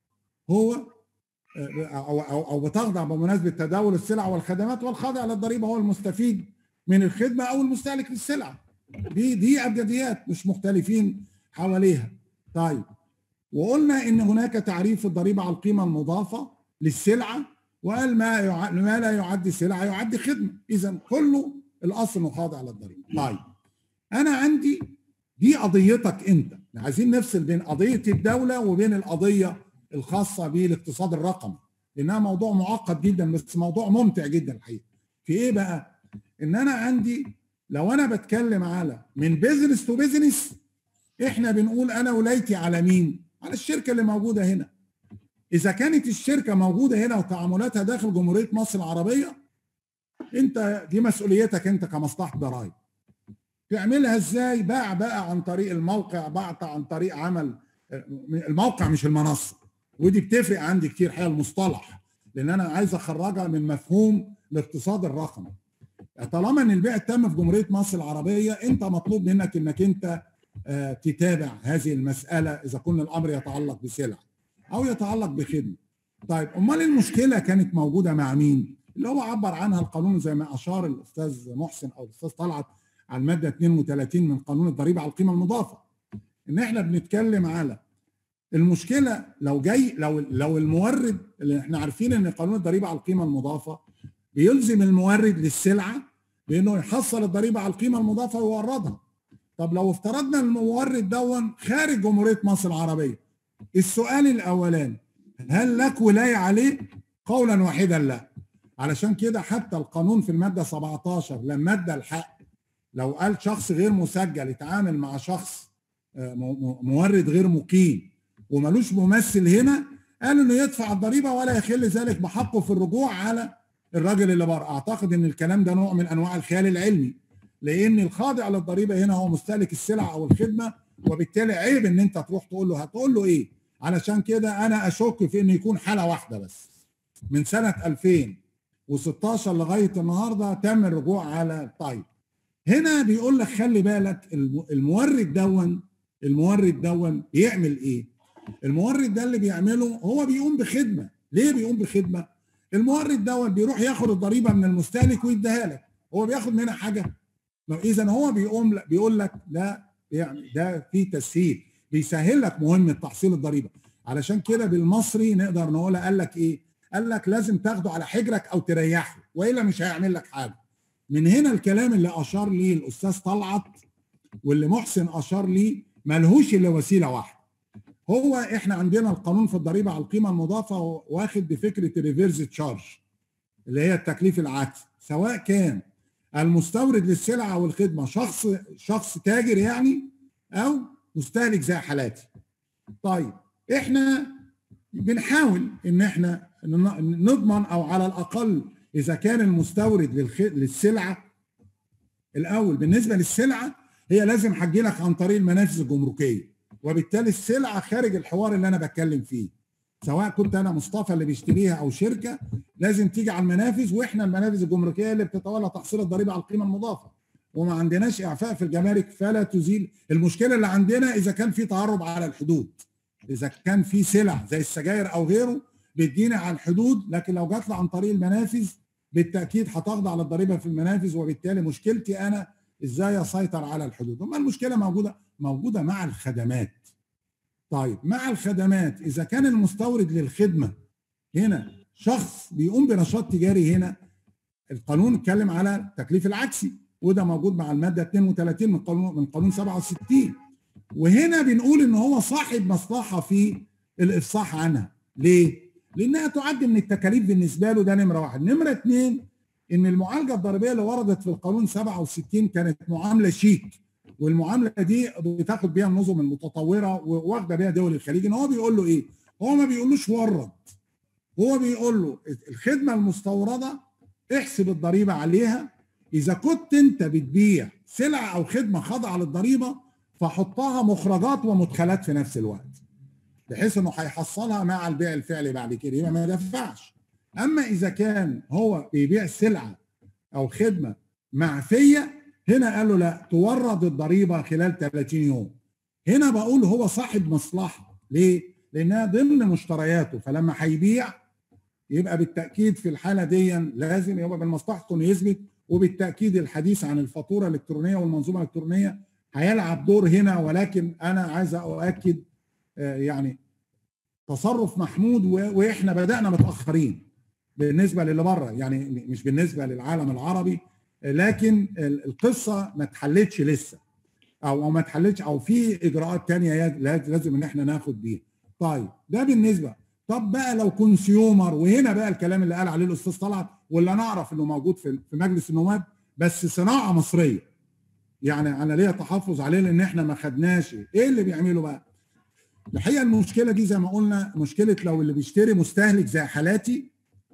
هو او او او بتخضع بمناسبه تداول السلع والخدمات والخاضع للضريبه هو المستفيد من الخدمه او المستهلك للسلعه دي دي ابجديات مش مختلفين حواليها طيب وقلنا ان هناك تعريف الضريبه على القيمه المضافه للسلعه وقال ما يع... ما لا يعد سلعه يعد خدمه اذا كله الاصل انه خاضع للضريبه طيب انا عندي دي قضيتك انت عايزين نفصل بين قضيه الدوله وبين القضيه الخاصه بالاقتصاد الرقمي لانها موضوع معقد جدا بس موضوع ممتع جدا الحقيقه في ايه بقى ان انا عندي لو انا بتكلم على من بيزنس تو بيزنس احنا بنقول انا ولايتي على مين على الشركه اللي موجوده هنا اذا كانت الشركه موجوده هنا وتعاملاتها داخل جمهوريه مصر العربيه انت دي مسؤوليتك انت كمصلحه ضرائب تعملها ازاي باع بقى عن طريق الموقع بعت عن طريق عمل الموقع مش المنصه ودي بتفرق عندي كتير حقيقه المصطلح لان انا عايز اخرجها من مفهوم الاقتصاد الرقمي طالما ان البيع تم في جمهوريه مصر العربيه انت مطلوب منك انك انت آه، تتابع هذه المساله اذا كان الامر يتعلق بسلع او يتعلق بخدمه طيب امال المشكله كانت موجوده مع مين اللي هو عبر عنها القانون زي ما اشار الاستاذ محسن او الاستاذ طلعت على الماده 32 من قانون الضريبه على القيمه المضافه ان احنا بنتكلم على المشكله لو جاي لو لو المورد اللي احنا عارفين ان قانون الضريبه على القيمه المضافه بيلزم المورد للسلعه بانه يحصل الضريبه على القيمه المضافه ويوردها طب لو افترضنا المورد دون خارج جمهوريه مصر العربيه السؤال الاولاني هل لك ولايه عليه قولا واحدا لا علشان كده حتى القانون في الماده 17 لما ادى الحق لو قال شخص غير مسجل يتعامل مع شخص آه، م- م- مورد غير مقيم وملوش ممثل هنا قال انه يدفع الضريبه ولا يخل ذلك بحقه في الرجوع على الراجل اللي بره اعتقد ان الكلام ده نوع من انواع الخيال العلمي لان الخاضع للضريبه هنا هو مستهلك السلع او الخدمه وبالتالي عيب ان انت تروح تقول له هتقول له ايه علشان كده انا اشك في ان يكون حاله واحده بس من سنه 2016 لغايه النهارده تم الرجوع على طيب هنا بيقول لك خلي بالك الم- المورد دون المورد دون بيعمل ايه المورد ده اللي بيعمله هو بيقوم بخدمه ليه بيقوم بخدمه المورد دوت بيروح ياخد الضريبه من المستهلك ويديها لك هو بياخد منها حاجه اذا هو بيقوم بيقول لك ده يعني ده في تسهيل بيسهل لك مهمه تحصيل الضريبه علشان كده بالمصري نقدر نقولها قال لك ايه قال لك لازم تاخده على حجرك او تريحه والا مش هيعمل لك حاجه من هنا الكلام اللي اشار ليه الاستاذ طلعت واللي محسن اشار ليه ملهوش الا وسيله واحده هو احنا عندنا القانون في الضريبه على القيمه المضافه واخد بفكره الريفيرس تشارج اللي هي التكليف العكسي سواء كان المستورد للسلعه او الخدمه شخص شخص تاجر يعني او مستهلك زي حالاتي. طيب احنا بنحاول ان احنا ن- نضمن او على الاقل اذا كان المستورد للخ... للسلعه الاول بالنسبه للسلعه هي لازم هتجي لك عن طريق المنافذ الجمركيه وبالتالي السلعه خارج الحوار اللي انا بتكلم فيه سواء كنت انا مصطفى اللي بيشتريها او شركه لازم تيجي على المنافذ واحنا المنافذ الجمركيه اللي بتتولى تحصيل الضريبه على القيمه المضافه وما عندناش اعفاء في الجمارك فلا تزيل المشكله اللي عندنا اذا كان في تعرض على الحدود اذا كان في سلع زي السجاير او غيره بتجينا على الحدود لكن لو جات لي عن طريق المنافذ بالتاكيد هتخضع للضريبه في المنافذ وبالتالي مشكلتي انا ازاي اسيطر على الحدود اما المشكله موجوده موجوده مع الخدمات طيب مع الخدمات اذا كان المستورد للخدمه هنا شخص بيقوم بنشاط تجاري هنا القانون اتكلم على التكليف العكسي وده موجود مع الماده 32 من قانون من قانون 67 وهنا بنقول ان هو صاحب مصلحه في الافصاح عنها ليه؟ لانها تعد من التكاليف بالنسبه له ده نمره واحد، نمره اثنين ان المعالجه الضريبيه اللي وردت في القانون 67 كانت معامله شيك والمعامله دي بتاخد بيها النظم المتطوره واخده بيها دول الخليج ان هو بيقول له ايه؟ هو ما بيقولوش ورد هو بيقول له الخدمه المستورده احسب الضريبه عليها اذا كنت انت بتبيع سلعه او خدمه خاضعه للضريبه فحطها مخرجات ومدخلات في نفس الوقت بحيث انه هيحصلها مع البيع الفعلي بعد كده يبقى ما يدفعش اما اذا كان هو بيبيع سلعه او خدمه معفيه هنا قال له لا تورد الضريبه خلال 30 يوم هنا بقول هو صاحب مصلحه ليه لانها ضمن مشترياته فلما هيبيع يبقى بالتاكيد في الحاله دي لازم يبقى من مصلحته انه يثبت وبالتاكيد الحديث عن الفاتوره الالكترونيه والمنظومه الالكترونيه هيلعب دور هنا ولكن انا عايز اؤكد يعني تصرف محمود واحنا بدانا متاخرين بالنسبه للي بره يعني مش بالنسبه للعالم العربي لكن القصه ما اتحلتش لسه او او ما اتحلتش او في اجراءات تانية لازم ان احنا ناخد بيها طيب ده بالنسبه طب بقى لو كونسيومر وهنا بقى الكلام اللي قال عليه الاستاذ طلعت واللي انا اعرف انه موجود في في مجلس النواب بس صناعه مصريه يعني انا ليا تحفظ عليه لان احنا ما خدناش ايه اللي بيعمله بقى الحقيقه المشكله دي زي ما قلنا مشكله لو اللي بيشتري مستهلك زي حالاتي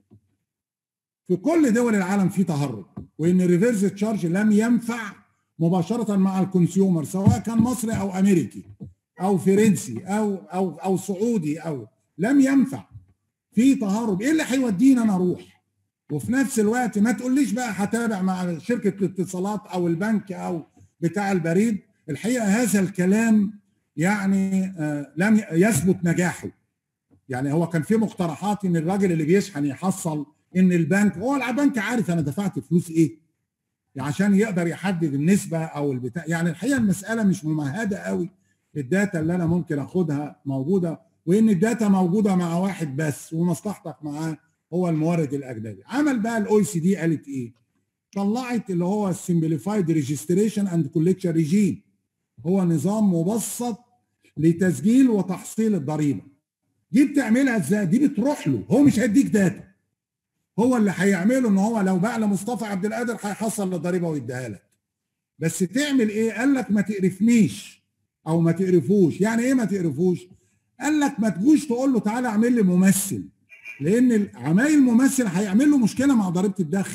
في كل دول العالم في تهرب وان الريفيرس تشارج لم ينفع مباشره مع الكونسيومر سواء كان مصري او امريكي او فرنسي او او او سعودي او لم ينفع في تهرب ايه اللي هيودينا انا اروح وفي نفس الوقت ما تقوليش بقى هتابع مع شركه الاتصالات او البنك او بتاع البريد الحقيقه هذا الكلام يعني آه لم يثبت نجاحه يعني هو كان في مقترحات ان الراجل اللي بيشحن يحصل ان البنك هو البنك عارف انا دفعت فلوس ايه عشان يقدر يحدد النسبه او البتاع يعني الحقيقه المساله مش ممهده قوي الداتا اللي انا ممكن اخدها موجوده وان الداتا موجوده مع واحد بس ومصلحتك معاه هو المورد الاجنبي عمل بقى الاو سي دي قالت ايه طلعت اللي هو السمبليفايد ريجستريشن اند كوليكشن ريجيم هو نظام مبسط لتسجيل وتحصيل الضريبه دي بتعملها ازاي دي بتروح له هو مش هيديك داتا هو اللي هيعمله ان هو لو باع لمصطفى عبد القادر هيحصل الضريبه ويديها لك بس تعمل ايه قال لك ما تقرفنيش او ما تقرفوش يعني ايه ما تقرفوش قال لك ما تجوش تقول له تعالى اعمل لي ممثل لان عمايل ممثل هيعمل له مشكله مع ضريبه الدخل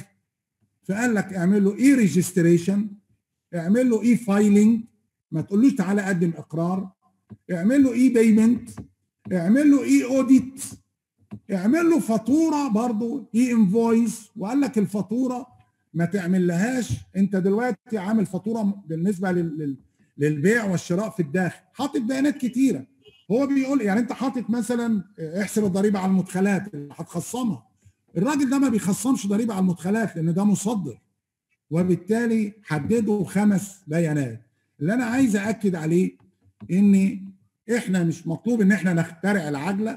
فقال لك اعمل له اي ريجستريشن اعمل له اي فايلنج ما تقولوش تعالى قدم اقرار اعمل له اي بيمنت اعمل له اي اوديت اعمل له فاتوره برضه اي انفويس وقال لك الفاتوره ما تعمل لهاش انت دلوقتي عامل فاتوره بالنسبه لل للبيع والشراء في الداخل حاطط بيانات كتيره هو بيقول يعني انت حاطط مثلا احسب الضريبه على المدخلات اللي هتخصمها الراجل ده ما بيخصمش ضريبه على المدخلات لان ده مصدر وبالتالي حددوا خمس بيانات اللي انا عايز اكد عليه ان احنا مش مطلوب ان احنا نخترع العجله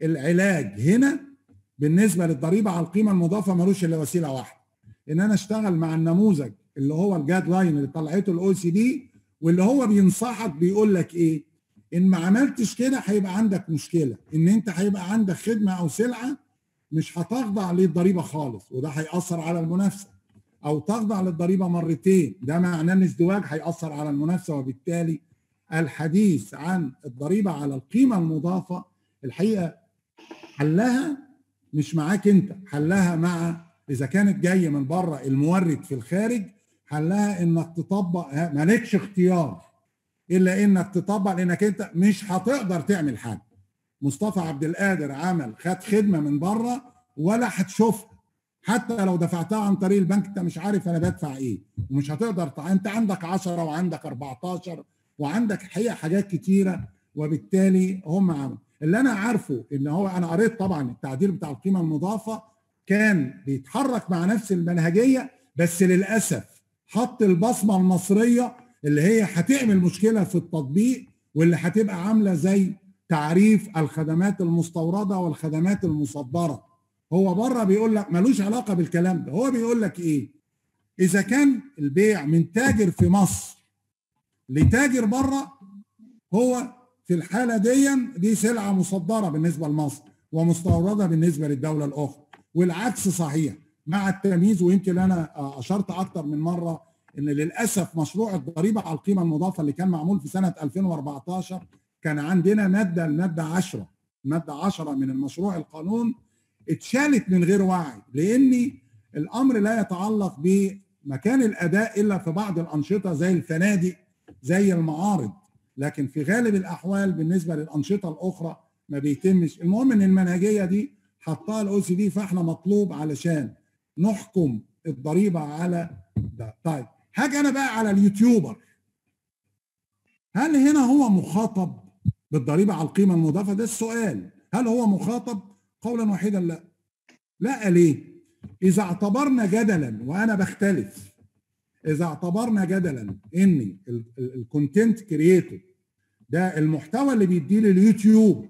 العلاج هنا بالنسبه للضريبه على القيمه المضافه ملوش الا وسيله واحده ان انا اشتغل مع النموذج اللي هو الجاد لاين اللي طلعته الاو سي دي واللي هو بينصحك بيقول لك ايه ان ما عملتش كده هيبقى عندك مشكله ان انت هيبقى عندك خدمه او سلعه مش هتخضع للضريبه خالص وده هياثر على المنافسه او تخضع للضريبه مرتين ده معناه ان ازدواج هياثر على المنافسه وبالتالي الحديث عن الضريبه على القيمه المضافه الحقيقه حلها مش معاك انت حلها مع اذا كانت جايه من بره المورد في الخارج حلها انك تطبق مالكش اختيار الا انك تطبق لانك انت مش هتقدر تعمل حاجه مصطفى عبد القادر عمل خد خدمه من بره ولا هتشوفها حتى لو دفعتها عن طريق البنك انت مش عارف انا بدفع ايه ومش هتقدر تع... انت عندك 10 وعندك 14 وعندك الحقيقه حاجات كتيره وبالتالي هم عملوا اللي انا عارفه ان هو انا قريت طبعا التعديل بتاع القيمه المضافه كان بيتحرك مع نفس المنهجيه بس للاسف حط البصمه المصريه اللي هي هتعمل مشكله في التطبيق واللي هتبقى عامله زي تعريف الخدمات المستورده والخدمات المصدره هو بره بيقول لك ملوش علاقه بالكلام ده هو بيقول لك ايه اذا كان البيع من تاجر في مصر لتاجر بره هو في الحاله دي دي سلعه مصدره بالنسبه لمصر ومستورده بالنسبه للدوله الاخرى والعكس صحيح مع التمييز ويمكن انا اشرت اكتر من مره ان للاسف مشروع الضريبه على القيمه المضافه اللي كان معمول في سنه 2014 كان عندنا ماده الماده 10 ماده 10 من المشروع القانون اتشالت من غير وعي لان الامر لا يتعلق بمكان الاداء الا في بعض الانشطه زي الفنادق زي المعارض لكن في غالب الاحوال بالنسبه للانشطه الاخرى ما بيتمش المهم ان المنهجيه دي حطها الاو سي دي فاحنا مطلوب علشان نحكم الضريبه على ده طيب هاجي انا بقى على اليوتيوبر هل هنا هو مخاطب بالضريبه على القيمه المضافه ده السؤال هل هو مخاطب قولا واحدا لا لا ليه اذا اعتبرنا جدلا وانا بختلف اذا اعتبرنا جدلا ان الكونتنت كرييتور ده المحتوى اللي بيديه لليوتيوب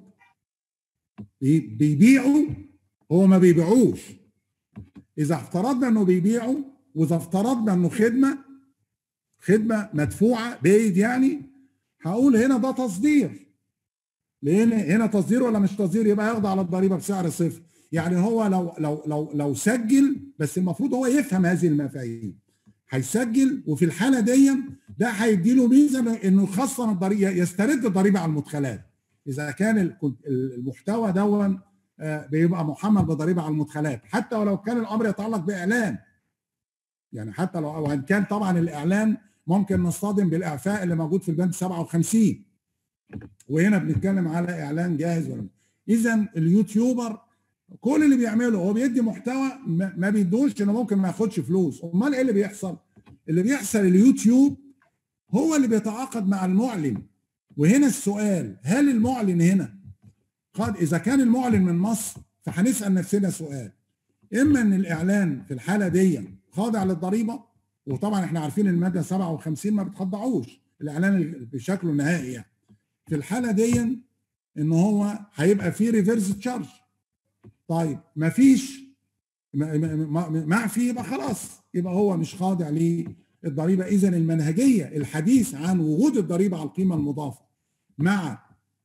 بيبيعه هو ما بيبيعوش اذا افترضنا انه بيبيعه واذا افترضنا انه خدمه خدمه مدفوعه بيد يعني هقول هنا ده تصدير لان هنا تصدير ولا مش تصدير يبقى يخضع للضريبه بسعر صفر يعني هو لو لو لو لو سجل بس المفروض هو يفهم هذه المفاهيم هيسجل وفي الحاله دي ده هيدي له ميزه انه يخصم الضريبه يسترد الضريبه على المدخلات اذا كان المحتوى دون بيبقى محمل بضريبه على المدخلات حتى ولو كان الامر يتعلق باعلان يعني حتى لو وان كان طبعا الاعلان ممكن نصطدم بالاعفاء اللي موجود في البند 57 وهنا بنتكلم على اعلان جاهز ولا اذا اليوتيوبر كل اللي بيعمله هو بيدي محتوى ما بيدوش انه ممكن ما ياخدش فلوس امال ايه اللي بيحصل اللي بيحصل اليوتيوب هو اللي بيتعاقد مع المعلن وهنا السؤال هل المعلن هنا قد اذا كان المعلن من مصر فهنسال نفسنا سؤال اما ان الاعلان في الحاله دي خاضع للضريبه وطبعا احنا عارفين الماده 57 ما بتخضعوش الاعلان بشكله النهائي يعني في الحاله دي ان هو هيبقى فيه ريفرس تشارج طيب ما فيش معفي يبقى خلاص يبقى هو مش خاضع للضريبه اذا المنهجيه الحديث عن وجود الضريبه على القيمه المضافه مع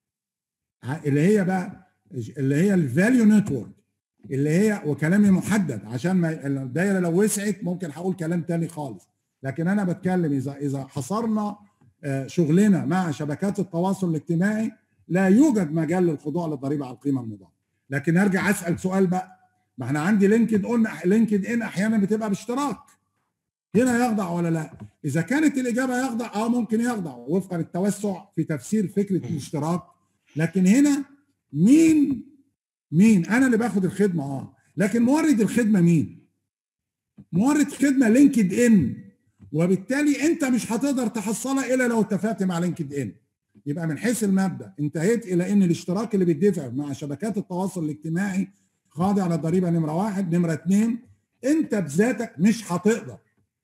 اللي هي بقى اللي هي الفاليو نتورك اللي هي وكلامي محدد عشان ما الدايره لو وسعت ممكن هقول كلام تاني خالص لكن انا بتكلم اذا اذا حصرنا شغلنا مع شبكات التواصل الاجتماعي لا يوجد مجال للخضوع للضريبه على القيمه المضافه لكن ارجع اسال سؤال بقى ما احنا عندي لينكد قلنا لينكد ان احيانا بتبقى باشتراك هنا يخضع ولا لا اذا كانت الاجابه يخضع اه ممكن يخضع وفقا للتوسع في تفسير فكره الاشتراك لكن هنا مين مين انا اللي باخد الخدمه اه لكن مورد الخدمه مين مورد خدمه لينكد ان وبالتالي انت مش هتقدر تحصلها الا لو اتفقت مع لينكد ان يبقى من حيث المبدا انتهيت الى ان الاشتراك اللي بيدفع مع شبكات التواصل الاجتماعي خاضع للضريبه نمره واحد نمره اثنين انت بذاتك مش هتقدر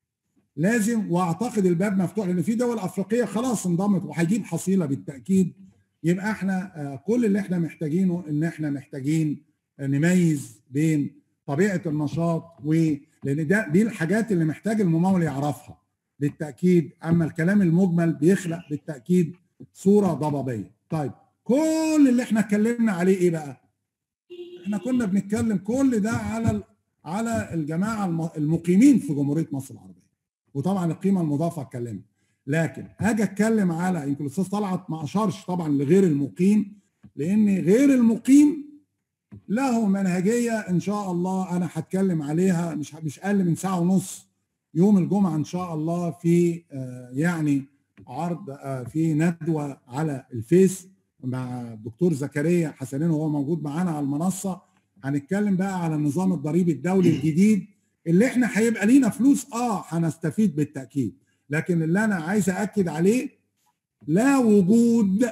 لازم واعتقد الباب مفتوح لان في دول افريقيه خلاص انضمت وهيجيب حصيله بالتاكيد يبقى احنا كل اللي احنا محتاجينه ان احنا محتاجين نميز بين طبيعه النشاط و لان ده دي الحاجات اللي محتاج الممول يعرفها بالتاكيد اما الكلام المجمل بيخلق بالتاكيد صوره ضبابيه طيب كل اللي احنا اتكلمنا عليه ايه بقى احنا كنا بنتكلم كل ده على على الجماعه المقيمين في جمهوريه مصر العربيه وطبعا القيمه المضافه اتكلمنا لكن هاجي اتكلم على يمكن الاستاذ طلعت ما اشارش طبعا لغير المقيم لان غير المقيم له منهجيه ان شاء الله انا هتكلم عليها مش مش اقل من ساعه ونص يوم الجمعه ان شاء الله في يعني عرض في ندوه على الفيس مع الدكتور زكريا حسنين وهو موجود معانا على المنصه هنتكلم بقى على النظام الضريبي الدولي الجديد اللي احنا هيبقى لينا فلوس اه هنستفيد بالتاكيد لكن اللي انا عايز اكد عليه لا وجود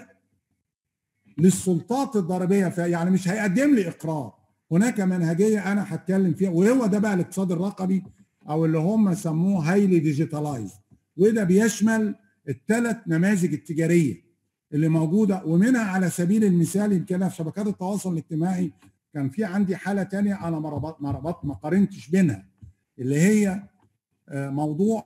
للسلطات الضريبيه فيها يعني مش هيقدم لي اقرار هناك منهجيه انا هتكلم فيها وهو ده بقى الاقتصاد الرقمي او اللي هم سموه هايلي ديجيتالايز وده بيشمل الثلاث نماذج التجاريه اللي موجوده ومنها على سبيل المثال يمكن في شبكات التواصل الاجتماعي كان في عندي حاله ثانيه انا ما ربط ما ربط ما قارنتش بينها اللي هي موضوع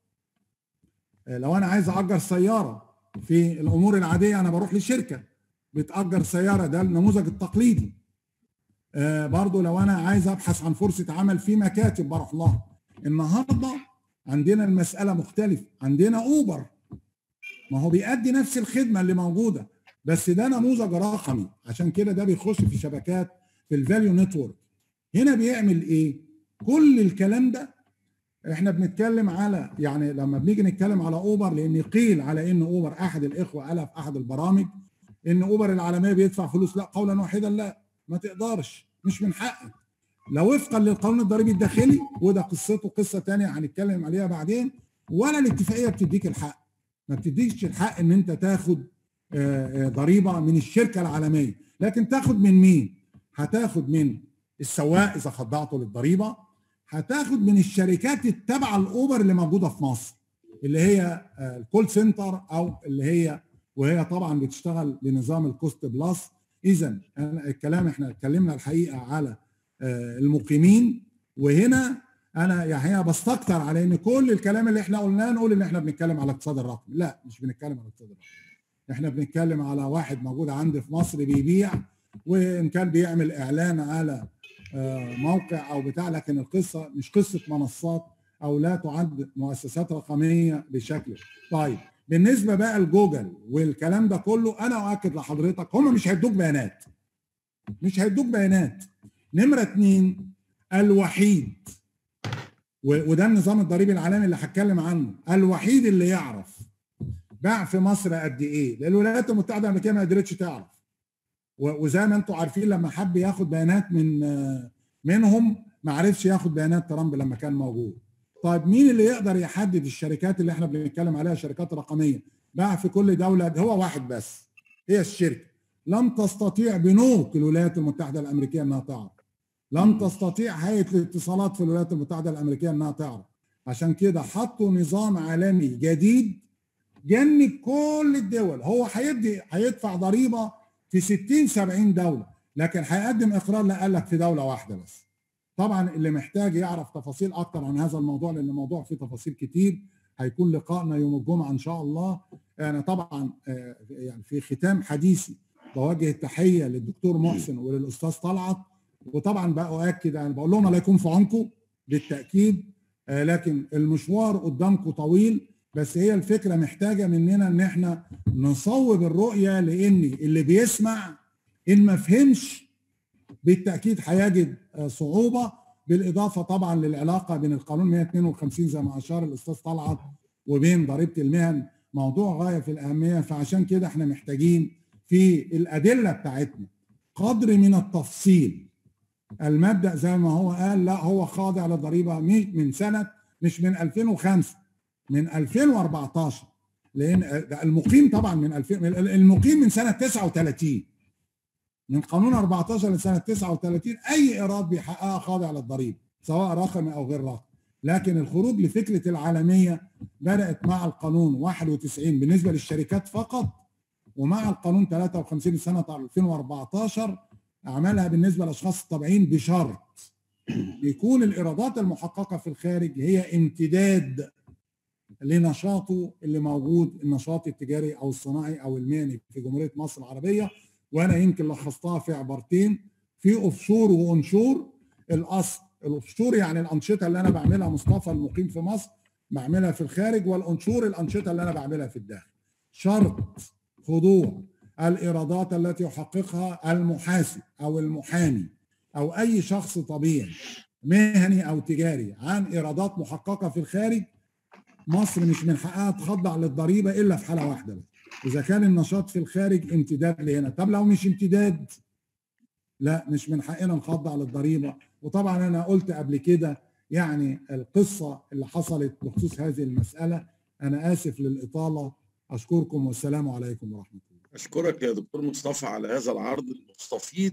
لو انا عايز اجر سياره في الامور العاديه انا بروح لشركه بتاجر سياره ده النموذج التقليدي آه برضو لو انا عايز ابحث عن فرصه عمل في مكاتب بروح لها النهارده عندنا المساله مختلفه عندنا اوبر ما هو بيأدي نفس الخدمه اللي موجوده بس ده نموذج رقمي عشان كده ده بيخش في شبكات في الفاليو نتورك هنا بيعمل ايه كل الكلام ده احنا بنتكلم على يعني لما بنيجي نتكلم على اوبر لان قيل على ان اوبر احد الاخوه قالها في احد البرامج ان اوبر العالميه بيدفع فلوس لا قولا واحدا لا ما تقدرش مش من حقك لو وفقا للقانون الضريبي الداخلي وده قصته قصه ثانيه هنتكلم عليها بعدين ولا الاتفاقيه بتديك الحق ما بتديكش الحق ان انت تاخد آه، آه، ضريبه من الشركه العالميه لكن تاخد من مين هتاخد من السواق اذا خضعته للضريبه هتاخد من الشركات التابعه لاوبر اللي موجوده في مصر اللي هي آه، الكول سنتر او اللي هي وهي طبعا بتشتغل بنظام الكوست بلس اذا الكلام احنا اتكلمنا الحقيقه على آه، المقيمين وهنا انا يعني بستكتر على ان كل الكلام اللي احنا قلناه نقول ان احنا بنتكلم على الاقتصاد الرقمي لا مش بنتكلم على الاقتصاد الرقمي احنا بنتكلم على واحد موجود عندي في مصر بيبيع وان كان بيعمل اعلان على آه، موقع او بتاع لكن القصه مش قصه منصات او لا تعد مؤسسات رقميه بشكل طيب بالنسبه بقى لجوجل والكلام ده كله انا اؤكد لحضرتك هم مش هيدوك بيانات مش هيدوك بيانات نمره اتنين الوحيد و- وده النظام الضريبي العالمي اللي هتكلم عنه الوحيد اللي يعرف باع في مصر قد ايه لان الولايات المتحده الامريكيه ما قدرتش تعرف و- وزي ما انتم عارفين لما حب ياخد بيانات من آه، منهم ما عرفش ياخد بيانات ترامب لما كان موجود طيب مين اللي يقدر يحدد الشركات اللي احنا بنتكلم عليها شركات رقميه باع في كل دوله هو واحد بس هي الشركه لم تستطيع بنوك الولايات المتحده الامريكيه انها تعرف لم تستطيع هيئه الاتصالات في الولايات المتحده الامريكيه انها تعرف عشان كده حطوا نظام عالمي جديد جنب كل الدول هو هيدي هيدفع ضريبه في 60 70 دوله لكن هيقدم اقرار لا قال لك في دوله واحده بس طبعا اللي محتاج يعرف تفاصيل اكتر عن هذا الموضوع لان الموضوع فيه تفاصيل كتير هيكون لقائنا يوم الجمعه ان شاء الله انا طبعا آه، يعني في ختام حديثي بوجه التحيه للدكتور محسن وللاستاذ طلعت وطبعا بقى اؤكد انا بقول لهم الله يكون في عونكم بالتاكيد آه، لكن المشوار قدامكم طويل بس هي الفكره محتاجه مننا ان احنا نصوب الرؤيه لان اللي بيسمع ان ما فهمش بالتاكيد هيجد آه، صعوبه بالاضافه طبعا للعلاقه بين القانون 152 زي ما اشار الاستاذ طلعت وبين ضريبه المهن موضوع غايه في الاهميه فعشان كده احنا محتاجين في الادله بتاعتنا قدر من التفصيل المبدا زي ما هو قال لا هو خاضع للضريبه مش من سنه مش من 2005 من 2014 لان ده المقيم طبعا من 2000 المقيم من سنه 39 من قانون 14 لسنه 39 اي ايراد بيحققها خاضع للضريبه سواء رقمي او غير رقمي لكن الخروج لفكره العالميه بدات مع القانون 91 بالنسبه للشركات فقط ومع القانون 53 سنه 2014 عملها بالنسبه للاشخاص الطبيعيين بشرط يكون الايرادات المحققه في الخارج هي امتداد لنشاطه اللي موجود النشاط التجاري او الصناعي او المهني في جمهوريه مصر العربيه وانا يمكن لخصتها في عبارتين في اوفشور وانشور الاصل الاوفشور يعني الانشطه اللي انا بعملها مصطفى المقيم في مصر بعملها في الخارج والانشور الانشطه اللي انا بعملها في الداخل شرط خضوع الايرادات التي يحققها المحاسب او المحامي او اي شخص طبيعي مهني او تجاري عن ايرادات محققه في الخارج مصر مش من حقها تخضع للضريبه الا في حاله واحده بس اذا كان النشاط في الخارج امتداد لهنا طب لو مش امتداد لا مش من حقنا نخضع للضريبه وطبعا انا قلت قبل كده يعني القصه اللي حصلت بخصوص هذه المساله انا اسف للاطاله اشكركم والسلام عليكم ورحمه الله أشكرك يا دكتور مصطفى على هذا العرض المستفيض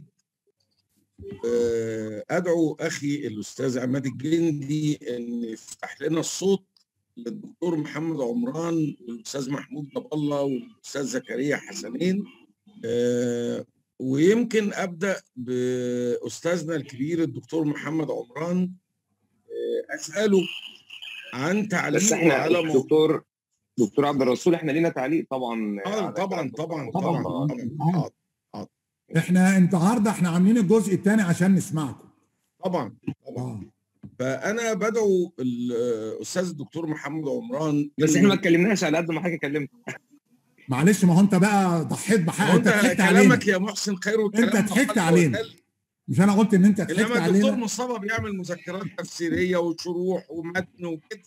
آه، أدعو أخي الأستاذ عماد الجندي أن يفتح لنا الصوت للدكتور محمد عمران والأستاذ محمود جاب الله والأستاذ زكريا حسنين آه، ويمكن أبدأ بأستاذنا الكبير الدكتور محمد عمران آه، أسأله عن بس تعليقه احنا على موضوع دكتور دكتور عبد الرسول احنا لينا تعليق طبعا آه، على طبعا كلام طبعا دكتور طبعا مصطفى. طبعا حاضر. احنا النهارده احنا عاملين الجزء الثاني عشان نسمعكم طبعا طبعا اه فانا بدعو الاستاذ الدكتور محمد عمران بس احنا ما اتكلمناش على قد ما حضرتك اتكلمت معلش ما هو انت بقى ضحيت هو بحقك انت انت ضحكت علينا كلامك يا محسن خير والكلام انت ضحكت محمد علينا. وقال. مش انا قلت ان انت ضحكت انما الدكتور علينا مصطفى بيعمل مذكرات تفسيريه وشروح ومتن وكده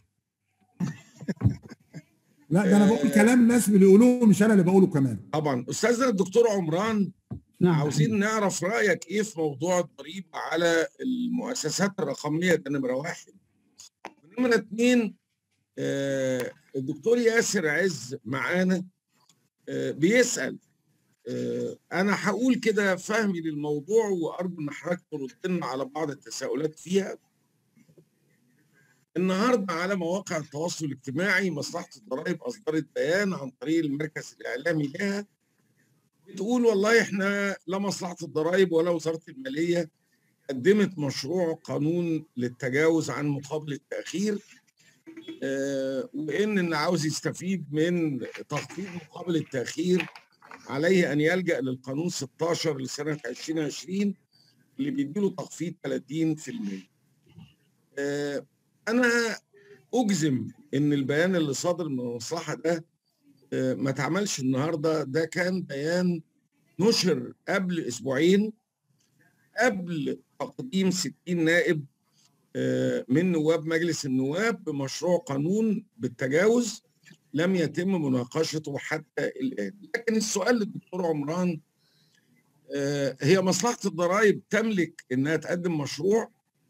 لا ده انا بقول كلام الناس اللي بيقولوه مش انا اللي بقوله كمان طبعا استاذنا الدكتور عمران نعم عاوزين نعرف رايك ايه في موضوع الضريبه على المؤسسات الرقميه ده نمره واحد نمره اتنين آه الدكتور ياسر عز معانا آه بيسال آه انا هقول كده فهمي للموضوع وارجو ان حضرتك ترد لنا على بعض التساؤلات فيها النهارده على مواقع التواصل الاجتماعي مصلحه الضرائب اصدرت بيان عن طريق المركز الاعلامي لها بتقول والله احنا لا مصلحه الضرائب ولا وزاره الماليه قدمت مشروع قانون للتجاوز عن مقابل التاخير آه، وان اللي عاوز يستفيد من تخفيض مقابل التاخير عليه ان يلجا للقانون 16 لسنه 2020 اللي بيديله تخفيض 30% آه، انا اجزم ان البيان اللي صادر من المصلحه ده آه، ما اتعملش النهارده ده كان بيان نشر قبل اسبوعين قبل تقديم 60 نائب آه، من نواب مجلس النواب بمشروع قانون بالتجاوز لم يتم مناقشته حتى الان لكن السؤال للدكتور عمران آه، هي مصلحه الضرائب تملك انها تقدم مشروع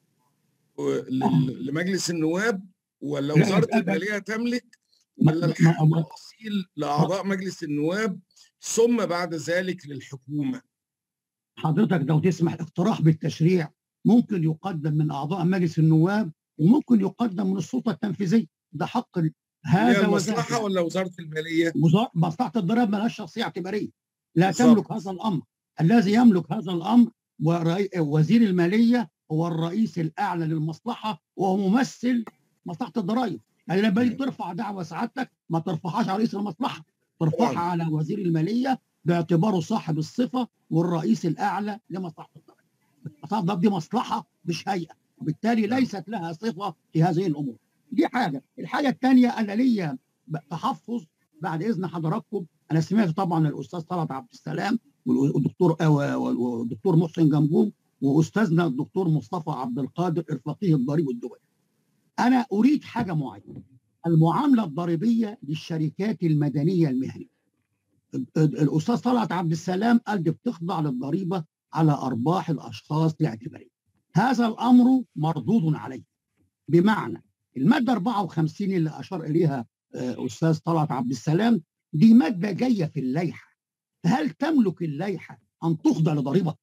و- ل- لمجلس النواب ولا لا، وزاره لا، لا. الماليه تملك ما- ولا ما- الحق ما- التفصيل لاعضاء مجلس النواب ثم بعد ذلك للحكومه حضرتك لو تسمح اقتراح بالتشريع ممكن يقدم من اعضاء مجلس النواب وممكن يقدم من السلطه التنفيذيه ده حق ال- هي هذا المصلحه وذاك ولا وزاره الماليه؟ وزارة مصلحه الضرائب مالهاش شخصيه اعتباريه لا بالظبط. تملك هذا الامر الذي يملك هذا الامر ورئي- وزير الماليه هو الرئيس الاعلى للمصلحه وهو ممثل مصلحه الضرائب يعني لما تيجي ترفع دعوه سعادتك ما ترفعهاش على رئيس المصلحه ترفعها طبعاً. على وزير الماليه باعتباره صاحب الصفه والرئيس الاعلى لمصلحه الضرائب مصلحه الضرائب دي مصلحه مش هيئه وبالتالي ليست لها صفه في هذه الامور دي حاجه الحاجه الثانيه انا ليا ب- تحفظ بعد اذن حضراتكم انا سمعت طبعا الاستاذ طلعت عبد السلام والدكتور والدكتور محسن جنبوم واستاذنا الدكتور مصطفى عبد القادر الفقيه الضريبي الدولي. انا اريد حاجه معينه المعامله الضريبيه للشركات المدنيه المهنيه. ال- ال- الاستاذ طلعت عبد السلام قال دي بتخضع للضريبه على ارباح الاشخاص الاعتباريه. هذا الامر مردود عليه بمعنى الماده 54 اللي اشار اليها آه، استاذ طلعت عبد السلام دي ماده جايه في اللائحه هل تملك اللائحه ان تخضع لضريبه؟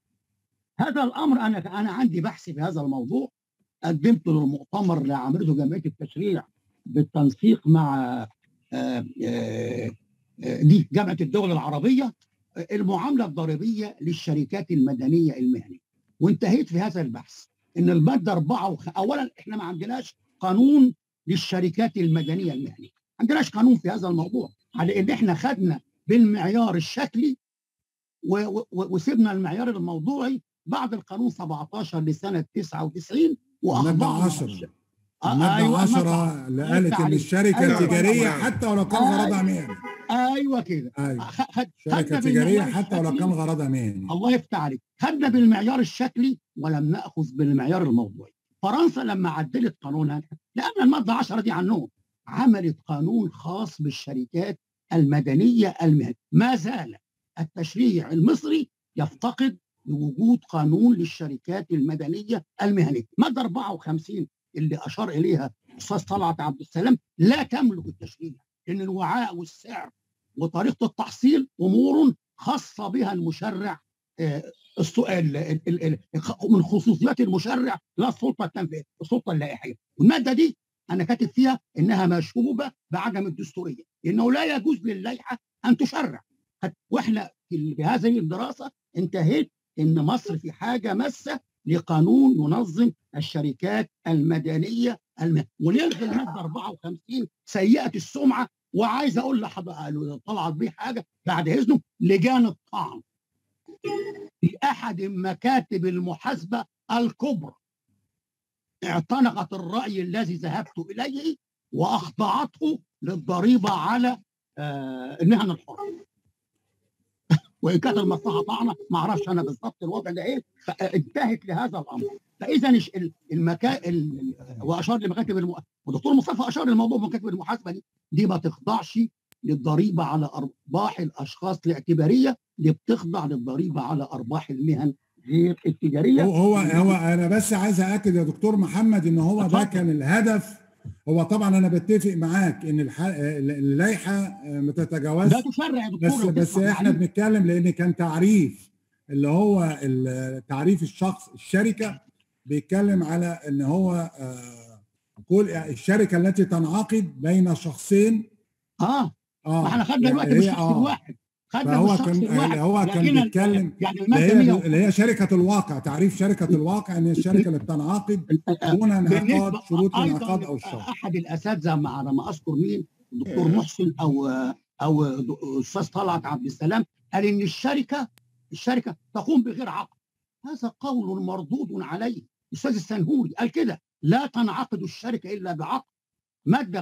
هذا الامر انا انا عندي بحث في هذا الموضوع قدمته للمؤتمر اللي عملته جمعيه التشريع بالتنسيق مع آه، آه، آه، دي جامعه الدول العربيه آه، المعامله الضريبيه للشركات المدنيه المهنيه وانتهيت في هذا البحث ان الماده 4 وخ... اولا احنا ما عندناش قانون للشركات المدنيه المهنيه ما عندناش قانون في هذا الموضوع على ان احنا خدنا بالمعيار الشكلي و... و... وسيبنا المعيار الموضوعي بعد القانون 17 لسنه 99 المادة واخضعنا 10 آه، المادة أيوة، 10 اللي الله قالت يفتح ان عليك. الشركة أيوة. التجارية حتى ولو كان أيوة. غرضها مهني ايوه كده ايوه خ- خد شركة خدنا تجارية بالمعيار حتى ولو الشكلي. كان غرضها مهني الله يفتح عليك خدنا بالمعيار الشكلي ولم ناخذ بالمعيار الموضوعي فرنسا لما عدلت قانونها لان الماده 10 دي عنهم عملت قانون خاص بالشركات المدنيه المهنيه ما زال التشريع المصري يفتقد لوجود قانون للشركات المدنيه المهنيه ماده 54 اللي اشار اليها الاستاذ طلعت عبد السلام لا تملك التشريع لان الوعاء والسعر وطريقه التحصيل امور خاصه بها المشرع آه، السؤال ال- ال- ال- من خصوصيات المشرع لا السلطه التنفيذيه السلطه اللائحيه والماده دي انا كاتب فيها انها مشوبه بعدم الدستوريه انه لا يجوز للائحه ان تشرع واحنا في في هذه الدراسه انتهيت ان مصر في حاجه ماسه لقانون ينظم الشركات المدنيه الم... ونلغي الماده 54 سيئه السمعه وعايز اقول لحضرتك طلعت بيه حاجه بعد اذنه لجان الطعن في احد مكاتب المحاسبه الكبرى اعتنقت الراي الذي ذهبت اليه واخضعته للضريبه على آه، المهن الحره وان كانت المصلحه طعنه ما اعرفش انا بالضبط الوضع ده ايه فانتهت لهذا الامر فاذا الش- ال- المكا ال- واشار لمكاتب الم... والدكتور مصطفى اشار لموضوع مكاتب المحاسبه دي دي ما تخضعش للضريبه على ارباح الاشخاص الاعتباريه دي بتخضع للضريبه على ارباح المهن غير التجاريه هو هو, هو انا بس عايز ااكد يا دكتور محمد ان هو ده اتفضل. كان الهدف هو طبعا انا بتفق معاك ان الح- اللائحه ما تتجاوزش ده تشرع يا دكتور بس لو بس تسمع احنا معلش. بنتكلم لان كان تعريف اللي هو ال- تعريف الشخص الشركه بيتكلم على ان هو آه، كل الشركه التي تنعقد بين شخصين اه اه ما احنا خدنا دلوقتي هي- بالشخص آه. الواحد خدنا فهو بالشخص كان الواحد هو كان لكن ال- بيتكلم يعني اللي الماده هي 100 اللي هي شركه الواقع تعريف شركه الواقع ان هي الشركه اللي بتنعقد دون انعقاد بالنسبه شروط ايضا الانعقاد او الشرط احد الاساتذه مع على ما اذكر مين الدكتور محسن او او استاذ طلعت عبد السلام قال ان الشركه الشركه تقوم بغير عقد هذا قول مردود عليه الاستاذ السنهوري قال كده لا تنعقد الشركه الا بعقد ماده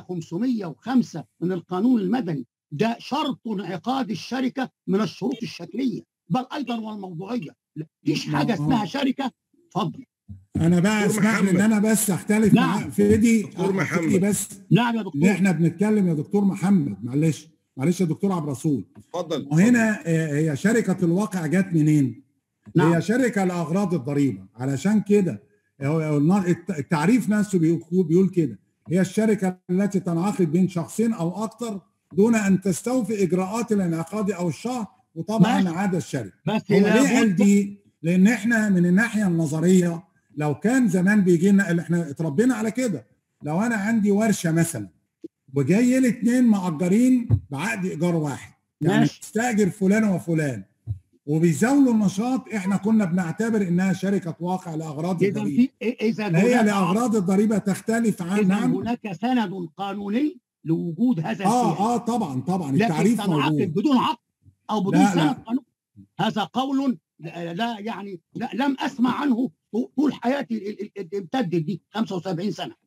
505 من القانون المدني ده شرط انعقاد الشركه من الشروط الشكليه بل ايضا والموضوعيه لا، مفيش ما- حاجه آه. اسمها شركه اتفضل انا بقى دكتور اسمح لي ان محمد. انا بس اختلف نعم. معاك في دي دكتور أحكي محمد. بس نعم يا ان دكتور احنا بنتكلم يا دكتور محمد معلش معلش يا دكتور عبد الرسول اتفضل وهنا آه، هي شركه الواقع جت منين؟ نعم. هي شركه لاغراض الضريبه علشان كده هو- هو النا- الت- التعريف نفسه بيقول بيقول كده هي الشركه التي تنعقد بين شخصين او اكثر دون ان تستوفي اجراءات الانعقاد او الشهر وطبعا ماشي. عدا الشركه بس هو ليه قال لابد دي؟ لان احنا من الناحيه النظريه لو كان زمان بيجي لنا اللي احنا اتربينا على كده لو انا عندي ورشه مثلا وجاي لي اتنين مأجرين بعقد ايجار واحد يعني ماشي. تستاجر فلان وفلان وبيزاولوا النشاط احنا كنا بنعتبر انها شركه واقع لاغراض اذا الضريبه في اذا هي هناك لاغراض الضريبه تختلف عن اذا نعم هناك سند قانوني لوجود هذا اه السياق اه طبعا طبعا لكن التعريف تنعقد موجود بدون عقد او بدون لا، سند لا. قانوني هذا قول لا لا يعني لا لم اسمع عنه طول حياتي ال- ال- ال- امتدت دي 75 سنه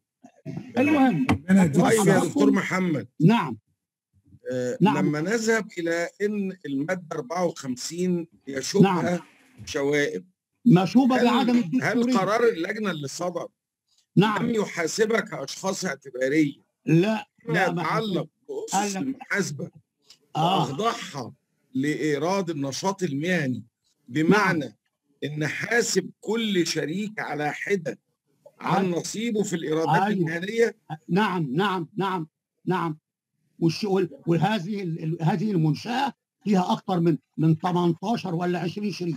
المهم ربنا يديك طيب يا الصحة. دكتور محمد نعم آه، نعم. لما نذهب الى ان الماده 54 يشوبها شوائب مشوبه هل, بعدم هل الدستوريه قرار اللجنه اللي صدر نعم لم يحاسبك كاشخاص اعتباريه لا ما لا ما يتعلق قال باسس لك- المحاسبه اه واخضعها لايراد النشاط المهني بمعنى ان حاسب كل شريك على حده عن أيوة. نصيبه في الايرادات أيوة. المهنيه نعم نعم نعم نعم والش... وال- وهذه ال- ال- هذه المنشاه فيها اكثر من من 18 ولا 20 شريك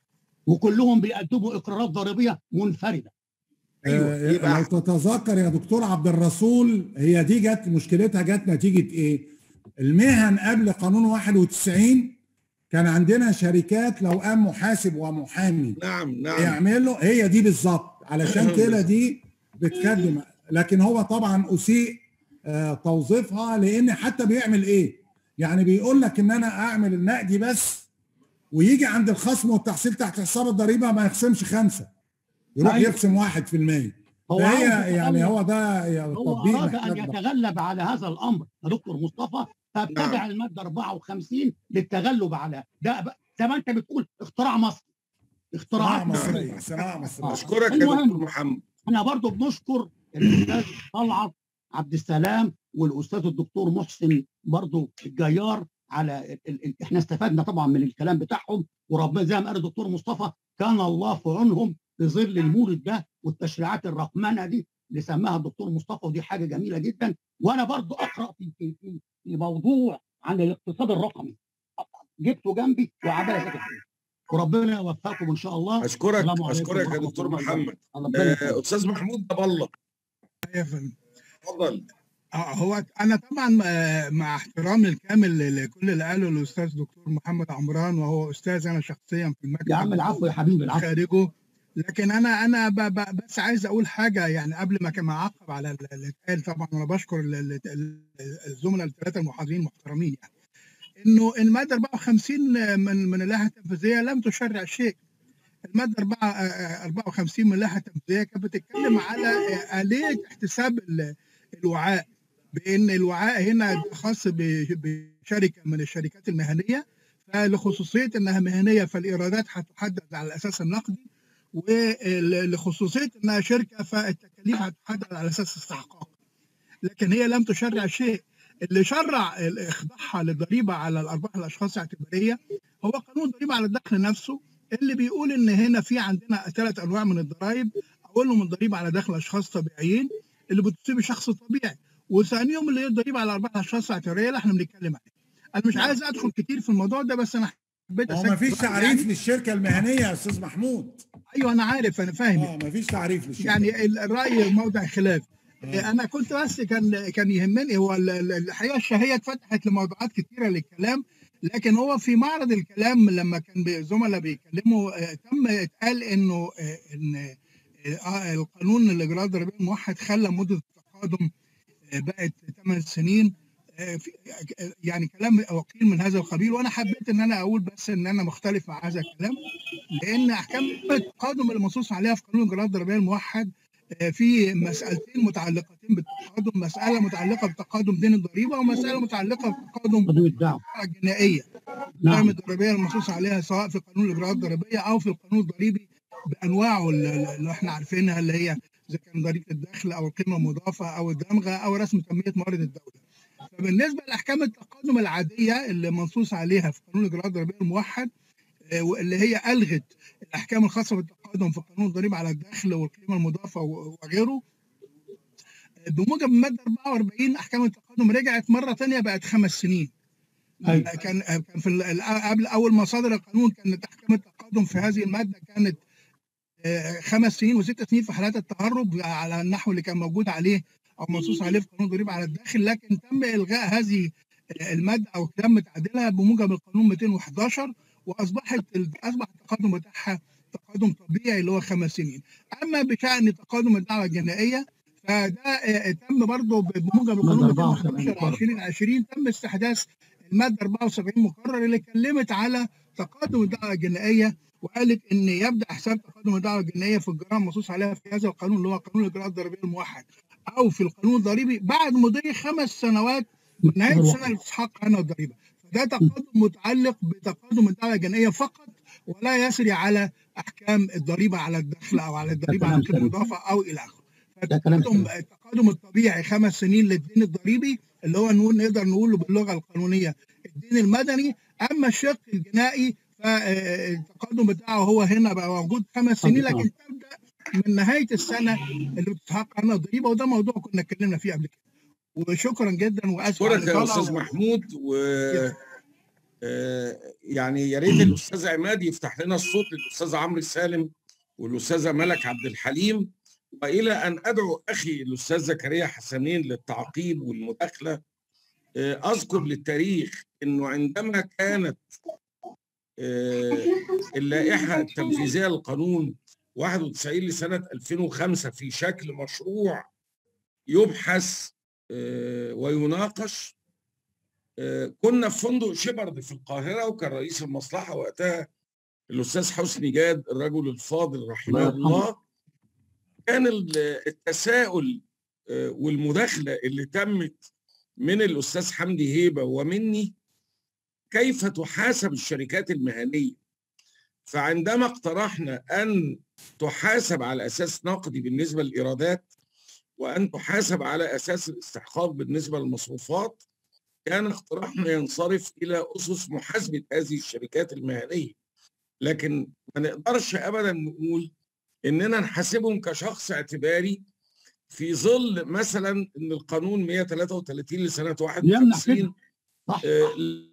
وكلهم بيقدموا اقرارات ضريبيه منفرده ايوه آه، يبقى لو تتذكر يا دكتور عبد الرسول هي دي جت مشكلتها جت نتيجه ايه؟ المهن قبل قانون 91 كان عندنا شركات لو قام محاسب ومحامي نعم نعم يعملوا هي دي بالظبط علشان كده دي بتخدم لكن هو طبعا اسيء آه، توظيفها لان حتى بيعمل ايه؟ يعني بيقول لك ان انا اعمل النقدي بس ويجي عند الخصم والتحصيل تحت حساب الضريبه ما يخصمش خمسه يروح أيوة. يخصم واحد في المية هو عاوز فهي يعني يتغلب- هو ده هو التطبيق اراد ان محتاج ده. يتغلب على هذا الامر يا دكتور مصطفى فابتدع الماده 54 للتغلب على ده ب- زي ما انت بتقول اختراع مصري صناعه اختراعات مصريه صناعه مصريه اشكرك يا المهم. دكتور محمد احنا برضو بنشكر الاستاذ طلعت عبد السلام والاستاذ الدكتور محسن برضو الجيار على ال ال ال احنا استفدنا طبعا من الكلام بتاعهم وربنا زي ما قال الدكتور مصطفى كان الله في عونهم في ظل المولد ده والتشريعات الرقمنه دي اللي سماها الدكتور مصطفى ودي حاجه جميله جدا وانا برضو اقرا في في في, في موضوع عن الاقتصاد الرقمي جبته جنبي وعمال اذاكر فيه وربنا يوفقكم ان شاء الله اشكرك السلام عليكم اشكرك يا ورحمة دكتور الله محمد ربنا آه، يخليك. استاذ محمود ضب الله يا فندم. اتفضل آه، هو انا طبعا آه، مع احترامي الكامل لكل اللي قاله الاستاذ دكتور محمد عمران وهو استاذ انا شخصيا في المكتب يا عم العفو يا حبيبي العفو خارجه لكن انا انا ب ب بس عايز اقول حاجه يعني قبل ما كان اعقب على اللي اتقال طبعا انا بشكر ال- ال- ال- الزملاء الثلاثه المحاضرين المحترمين يعني انه الماده 54 من من اللائحه التنفيذيه لم تشرع شيء الماده 4 54 من اللائحه التنفيذيه كانت بتتكلم على اليه احتساب ال- الوعاء بان الوعاء هنا ده خاص ب- بشركه من الشركات المهنيه فلخصوصيه انها مهنيه فالايرادات هتحدد على الاساس النقدي ولخصوصيه انها شركه فالتكاليف هتحدد على اساس استحقاق لكن هي لم تشرع شيء اللي شرع اخضاعها للضريبه على الارباح الاشخاص الاعتباريه هو قانون الضريبه على الدخل نفسه اللي بيقول ان هنا في عندنا ثلاث انواع من الضرائب اولهم الضريبه على دخل اشخاص طبيعيين اللي بتصيب الشخص الطبيعي وثانيهم اللي هي الضريبه على ارباح الاشخاص الاعتباريه اللي احنا بنتكلم عليها انا مش عايز ادخل كتير في الموضوع ده بس انا حبيت هو أسجل ما فيش رأيي تعريف يعني. للشركه المهنيه يا استاذ محمود ايوه انا عارف انا فاهم اه ما فيش تعريف للشركه يعني ال- الراي موضع خلاف آه. انا كنت بس كان كان يهمني هو ال- ال- الحقيقه الشهيه اتفتحت لموضوعات كثيره للكلام لكن هو في معرض الكلام لما كان بي- زملاء بيتكلموا آه، تم اتقال انه آه، ان آه، القانون الاجراءات الضريبيه الموحد خلى مده التقادم آه، بقت 8 سنين آه، في- آه، يعني كلام وقيل من هذا القبيل وانا حبيت ان انا اقول بس ان انا مختلف مع هذا الكلام لان احكام التقادم اللي منصوص عليها في قانون الاجراءات الضريبيه الموحد آه، في مسألتين متعلقتين بالتقادم مسألة متعلقة بتقادم دين الضريبة ومسألة متعلقة بتقادم قضية الدعوة الجنائية نعم القائمة الضريبية المنصوص عليها سواء في قانون الإجراءات الضريبية أو في القانون الضريبي بأنواعه اللي اللي احنا عارفينها اللي هي إذا كان ضريبة الدخل أو القيمة المضافة أو الدمغة أو رسم تنمية موارد الدولة. فبالنسبة لأحكام التقادم العادية اللي منصوص عليها في قانون الإجراءات الضريبية الموحد آه، واللي هي ألغت الأحكام الخاصة بالتقادم في قانون الضريبة على الدخل والقيمة المضافة و- وغيره بموجب الماده 44 احكام التقادم رجعت مره ثانيه بقت خمس سنين أيوة. كان كان في ال- قبل اول ما صدر القانون كانت احكام التقادم في هذه الماده كانت آه، خمس سنين وست سنين في حالات التهرب على النحو اللي كان موجود عليه او منصوص عليه في قانون الضريبه على الداخل لكن تم الغاء هذه الماده او تم تعديلها بموجب القانون 211 واصبحت اصبح التقادم بتاعها تقادم طبيعي اللي هو خمس سنين اما بشان تقادم الدعوه الجنائيه فده آه، تم برضه بموجب القانون مادة 74 211 2020 تم استحداث الماده 74 مقرر اللي اتكلمت على تقادم الدعوه الجنائيه وقالت ان يبدا حساب تقدم الدعوه الجنائيه في الجرائم المنصوص عليها في هذا القانون اللي هو قانون الاجراءات الضريبيه الموحد او في القانون الضريبي بعد مضي خمس سنوات من نهايه السنه اللي تستحق عنها الضريبه فده تقدم متعلق بتقدم الدعوه الجنائيه فقط ولا يسري على احكام الضريبه على الدخل او على الضريبه على كلام القيمه سليم. المضافه او الى اخره ده كلام فالتقدم سليم. التقدم الطبيعي خمس سنين للدين الضريبي اللي هو نقول نقدر نقوله باللغه القانونيه الدين المدني اما الشق الجنائي فالتقدم بتاعه هو هنا بقى موجود خمس سنين آه. لكن تبدا من نهايه السنه اللي بتستحق عنها الضريبه وده موضوع كنا اتكلمنا فيه قبل كده وشكرا جدا واسف على اشكرك يا الإطالة استاذ و- محمود و آه، يعني يا ريت الاستاذ عماد يفتح لنا الصوت للاستاذ عمرو سالم والاستاذه ملك عبد الحليم والى ان ادعو اخي الاستاذ زكريا حسنين للتعقيب والمداخله آه، اذكر للتاريخ انه عندما كانت آه، اللائحه التنفيذيه للقانون 91 لسنه 2005 في شكل مشروع يبحث آه، ويناقش آه، كنا في فندق شيبرد في القاهره وكان رئيس المصلحه وقتها الاستاذ حسني جاد الرجل الفاضل رحمه الله يرحمه. الله كان ال- التساؤل آه، والمداخله اللي تمت من الاستاذ حمدي هيبه ومني كيف تحاسب الشركات المهنيه فعندما اقترحنا ان تحاسب على اساس نقدي بالنسبه للايرادات وان تحاسب على اساس الاستحقاق بالنسبه للمصروفات كان اقتراحنا ينصرف الى اسس محاسبه هذه الشركات المهنيه لكن ما نقدرش ابدا نقول اننا نحاسبهم كشخص اعتباري في ظل مثلا ان القانون 133 لسنه يمنع 51 كده. صح آه،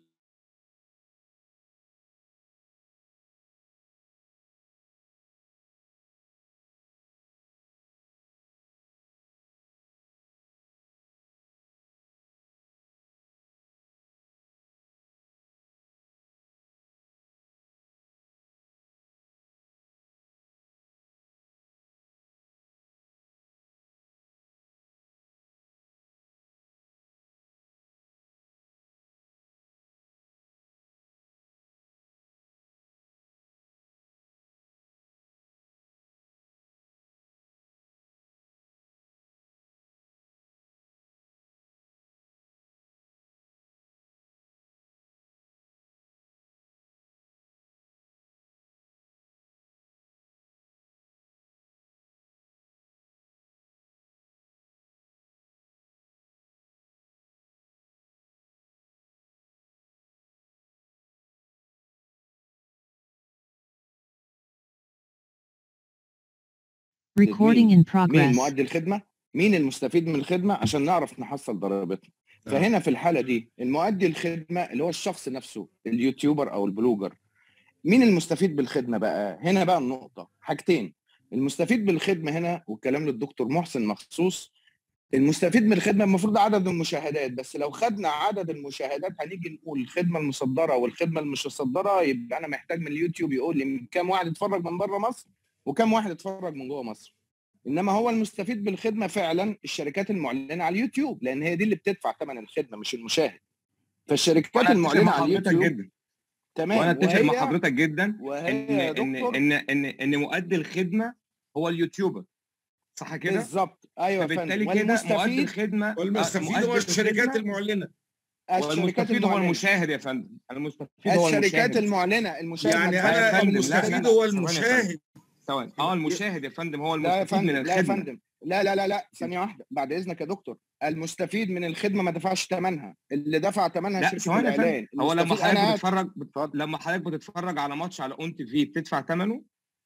Recording مين in progress. مؤدي الخدمه مين المستفيد من الخدمه عشان نعرف نحصل ضريبتنا نعم. فهنا في الحاله دي المؤدي الخدمه اللي هو الشخص نفسه اليوتيوبر او البلوجر مين المستفيد بالخدمه بقى هنا بقى النقطه حاجتين المستفيد بالخدمه هنا والكلام للدكتور محسن مخصوص المستفيد من الخدمه المفروض عدد المشاهدات بس لو خدنا عدد المشاهدات هنيجي نقول الخدمه المصدره والخدمه المش مصدره يبقى انا محتاج من اليوتيوب يقول لي كام واحد اتفرج من بره مصر وكام واحد اتفرج من جوه مصر انما هو المستفيد بالخدمه فعلا الشركات المعلنه على اليوتيوب لان هي دي اللي بتدفع ثمن الخدمه مش المشاهد فالشركات وانا اتفق المعلنه مع على حضرتك اليوتيوب جدا تمام وانا اتفق مع وهي حضرتك جدا وهي ان يا ان دكتور ان ان ان مؤدي الخدمه هو اليوتيوبر صح كده؟ بالظبط ايوه يا فبالتالي فندم كده مؤدي والمستفيد الخدمه آه، والمستفيد مؤدي هو الشركات الخدمة المعلنه الشركات والمستفيد هو المعلنه المشاهد يا فندم المستفيد هو الشركات المشاهد المعلنه المشاهد يعني ما لا يا انا يدفعش فندم لا ثمن لا المستفيد الخدمه هو لا ثواني يا فندم المشاهد ثواني اه المشاهد يا فندم هو لا يا المستفيد من فندم لا يا الخدمه فندم لا لا لا لا ثانيه واحده بعد اذنك يا دكتور المستفيد من الخدمه ما دفعش ثمنها اللي دفع ثمنها لا شركه ثواني يا فندم الاعلان هو لما المستفيد حضرتك انا بتتفرج بت... اتفضل لما حضرتك بتتفرج على ماتش على اون تي في بتدفع ثمنه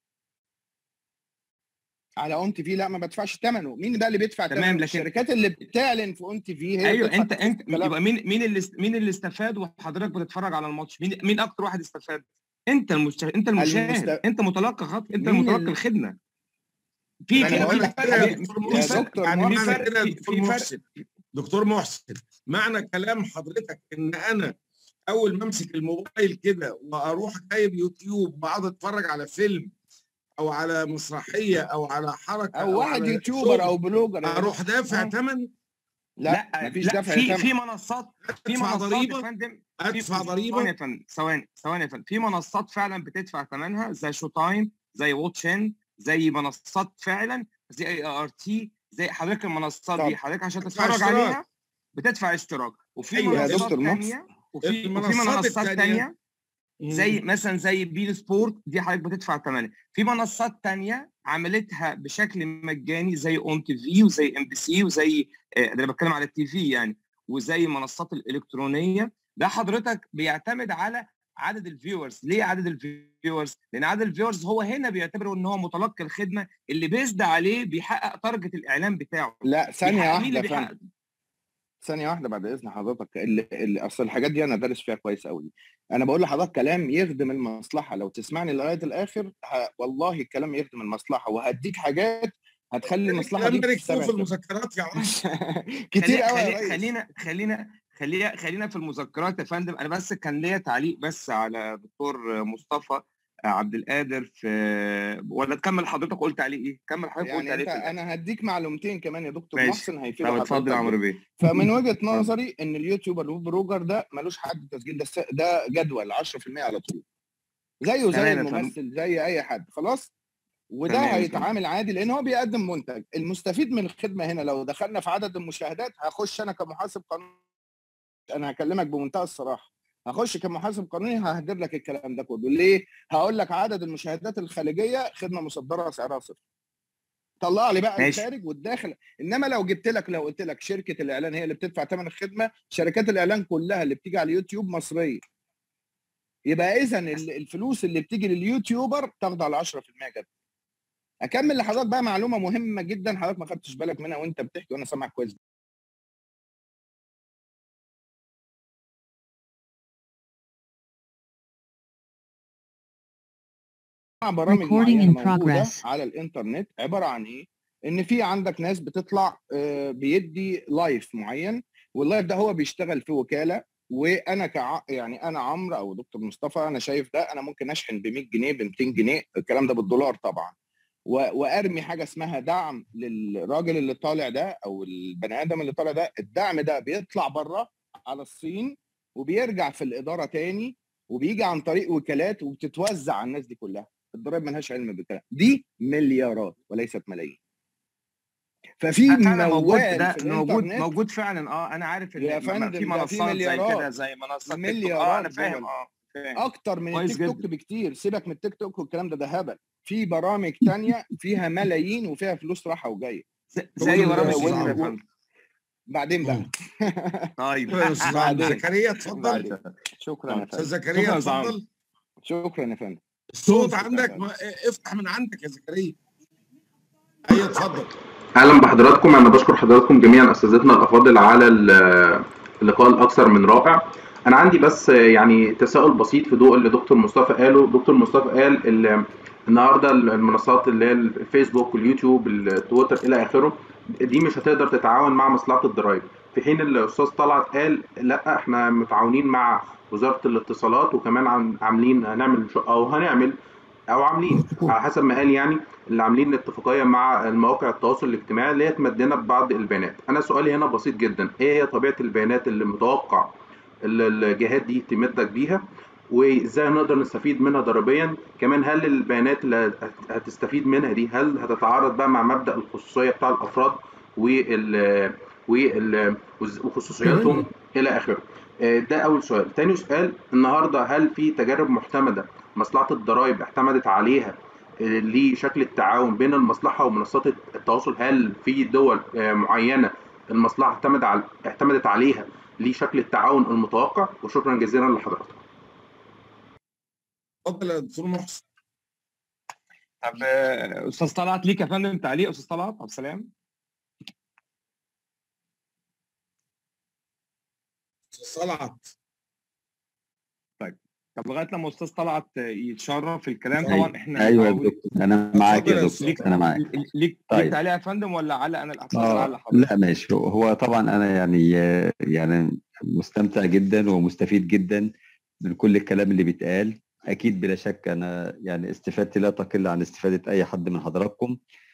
على اون تي في لا ما بدفعش ثمنه مين بقى اللي بيدفع تمام ثمنه لكن الشركات اللي بتعلن في اون تي في هي اللي ايوه بتدفع انت تكلفه انت الكلام يبقى مين مين اللي است- مين اللي استفاد وحضرتك بتتفرج على الماتش مين مين اكتر واحد استفاد انت المشت... انت المشاهد المست... انت متلقي خط انت مين المتلقي ال... الخدمه في يعني ما انا في بقول معنى لك في كده يا فرق دكتور يا في محسن دكتور يعني معنى فرق كده يا في دكتور في فرق محسن دكتور محسن معنى كلام حضرتك ان انا اول ما امسك الموبايل كده واروح جايب يوتيوب واقعد اتفرج على فيلم او على مسرحيه او على حركه او او واحد على يوتيوبر او شغل بلوجر يا اروح دكتور دافع اه ثمن لا لا مفيش لا دفع في في ثمن منصات في ادفع منصات يا ضريبه فندم في ادفع ثواني يا ضريبه فندم ثواني ثواني يا فندم في منصات فعلا بتدفع ثمنها زي شو تايم زي واتشين زي منصات فعلا زي اي ار تي زي حضرتك المنصات دي طب حضرتك عشان ادفع تتفرج اشتراك عليها بتدفع اشتراك وفي ايوه يا منصات دكتور محسن تانية وفي وفي المنصات منصات الثانيه تانية زي مثلا زي بين سبورت دي حضرتك بتدفع ثمنها في منصات تانية عملتها بشكل مجاني زي اون تي في وزي ام بي سي وزي آه، ده انا بتكلم على التي في يعني وزي المنصات الالكترونيه ده حضرتك بيعتمد على عدد الفيورز ليه عدد الفيورز لان عدد الفيورز هو هنا بيعتبره ان هو متلقي الخدمه اللي بيزد عليه بيحقق تارجت الاعلان بتاعه لا ثانيه بيحقق مين واحده اللي يا فندم بيحقق ثانية واحدة بعد إذن حضرتك اللي اللي أصل الحاجات دي أنا دارس فيها كويس أوي أنا بقول لحضرتك كلام يخدم المصلحة لو تسمعني لغاية الآخر ه... والله الكلام يخدم المصلحة وهديك حاجات هتخلي المصلحة الكلام دي ده نكتبه في تستمر المذكرات يا عم كتير خلي قوي يا خلي ريس خلينا خلينا خلينا خلينا في المذكرات يا فندم انا بس كان ليا تعليق بس على دكتور مصطفى عبد القادر في ولا تكمل حضرتك قلت تعليق ايه؟ كمل حضرتك قلت يعني تعليق أنت في الاخر أنا هديك معلومتين كمان يا دكتور ماشي محسن هيفيدوا طب اتفضل يا حضرتك عمرو جدا بيه فمن وجهة اتفضل نظري إن اليوتيوبر والبروجر ده ملوش حد تسجيل ده س- ده جدول 10% على طول زيه زي تمام يا فندم الممثل زي أي حد خلاص وده تمام يا فندم هيتعامل عادي لان هو بيقدم منتج المستفيد من الخدمه هنا لو دخلنا في عدد المشاهدات هخش انا كمحاسب قانوني انا هكلمك بمنتهى الصراحه هخش كمحاسب قانوني ههدر لك الكلام ده كله ليه هقول لك عدد المشاهدات الخارجيه خدمه مصدره سعرها صفر طلع لي بقى ماشي الخارج والداخل انما لو جبت لك لو قلت لك شركه الاعلان هي اللي بتدفع ثمن الخدمه شركات الاعلان كلها اللي بتيجي على اليوتيوب مصريه يبقى اذا الفلوس اللي بتيجي لليوتيوبر تخضع ل 10% كده اكمل لحضرتك بقى معلومه مهمه جدا حضرتك ما خدتش بالك منها وانت بتحكي وانا سامعك كويس برامج Recording معينه in موجوده progress. على الانترنت عباره عن ايه؟ ان في عندك ناس بتطلع آه، بيدي لايف معين واللايف ده هو بيشتغل في وكاله وانا كع... يعني انا عمرو او دكتور مصطفى انا شايف ده انا ممكن اشحن ب 100 جنيه ب 200 جنيه الكلام ده بالدولار طبعا و... وارمي حاجه اسمها دعم للراجل اللي طالع ده او البني ادم اللي طالع ده الدعم ده بيطلع بره على الصين وبيرجع في الاداره تاني وبيجي عن طريق وكالات وبتتوزع على الناس دي كلها الضرايب ملهاش علم بالكلام دي مليارات وليست ملايين ففي آه، فعلا موجود موال ده في موجود الانترنت موجود فعلا اه انا عارف ان يا م- م- في فندم ده في منصات زي كده مليارات زي منصات تيك توك اه مليارات انا فاهم جوه اه فاهم اكتر من كويس التيك توك جدا بكتير سيبك من التيك توك والكلام ده ده هبل في برامج تانية فيها ملايين وفيها فلوس رايحه وجايه ز- هو زي ده برامج الأستاذ ايه يا عمرو فندم بعدين بقى مم. طيب شكرا يا استاذ عمرو بعدين زكريا اتفضل بعدين شكرا يا استاذ فندم زكريا شكرا يا أستاذ عمرو اتفضل شكرا يا فندم الصوت شكرا يا عندك فندم ما... افتح من عندك يا زكريا ايوه اتفضل اهلا بحضراتكم انا بشكر حضراتكم جميعا اساتذتنا الافاضل على ال- اللقاء الاكثر من رائع انا عندي بس يعني تساؤل بسيط في ضوء اللي دكتور مصطفى قاله دكتور مصطفى قال ال- النهارده المنصات اللي هي الفيسبوك واليوتيوب التويتر الى اخره دي مش هتقدر تتعاون مع مصلحه الضرائب في حين الاستاذ طلعت قال لا احنا متعاونين مع وزاره الاتصالات وكمان عم- عاملين هنعمل شو- او هنعمل او عاملين على حسب ما قال يعني اللي عاملين اتفاقيه مع المواقع التواصل الاجتماعي اللي هي تمدنا ببعض البيانات انا سؤالي هنا بسيط جدا ايه هي طبيعه البيانات اللي متوقع ال- الجهات دي تمدك بيها وازاي نقدر نستفيد منها ضريبيا كمان هل البيانات اللي هت- هتستفيد منها دي هل هتتعارض بقى مع مبدأ الخصوصيه بتاع الافراد وال وال وخصوصياتهم الى اخره آه، ده اول سؤال تاني سؤال النهارده هل في تجارب معتمده مصلحه الضرائب اعتمدت عليها آه، لشكل التعاون بين المصلحه ومنصات التواصل هل في دول آه، معينه المصلحه اعتمد على اعتمدت عليها لشكل التعاون المتوقع وشكرا جزيلا لحضرتك اتفضل يا دكتور محسن طب آه، استاذ طلعت ليك يا فندم تعليق استاذ طلعت عبد السلام استاذ طلعت طب لغايه لما استاذ طلعت يتشرف في الكلام أيوة. طبعا احنا ايوه يا متعودين- دكتور انا معاك اتفضل يا يا دكتور أستاذ. انا معاك ليك ليك طيب. تعليق يا فندم ولا علق انا هتفضل آه علق حضرتك لا ماشي هو- هو طبعا انا يعني يعني مستمتع جدا ومستفيد جدا من كل الكلام اللي بيتقال اكيد بلا شك انا يعني استفادتي لا تقل عن استفاده اي حد من حضراتكم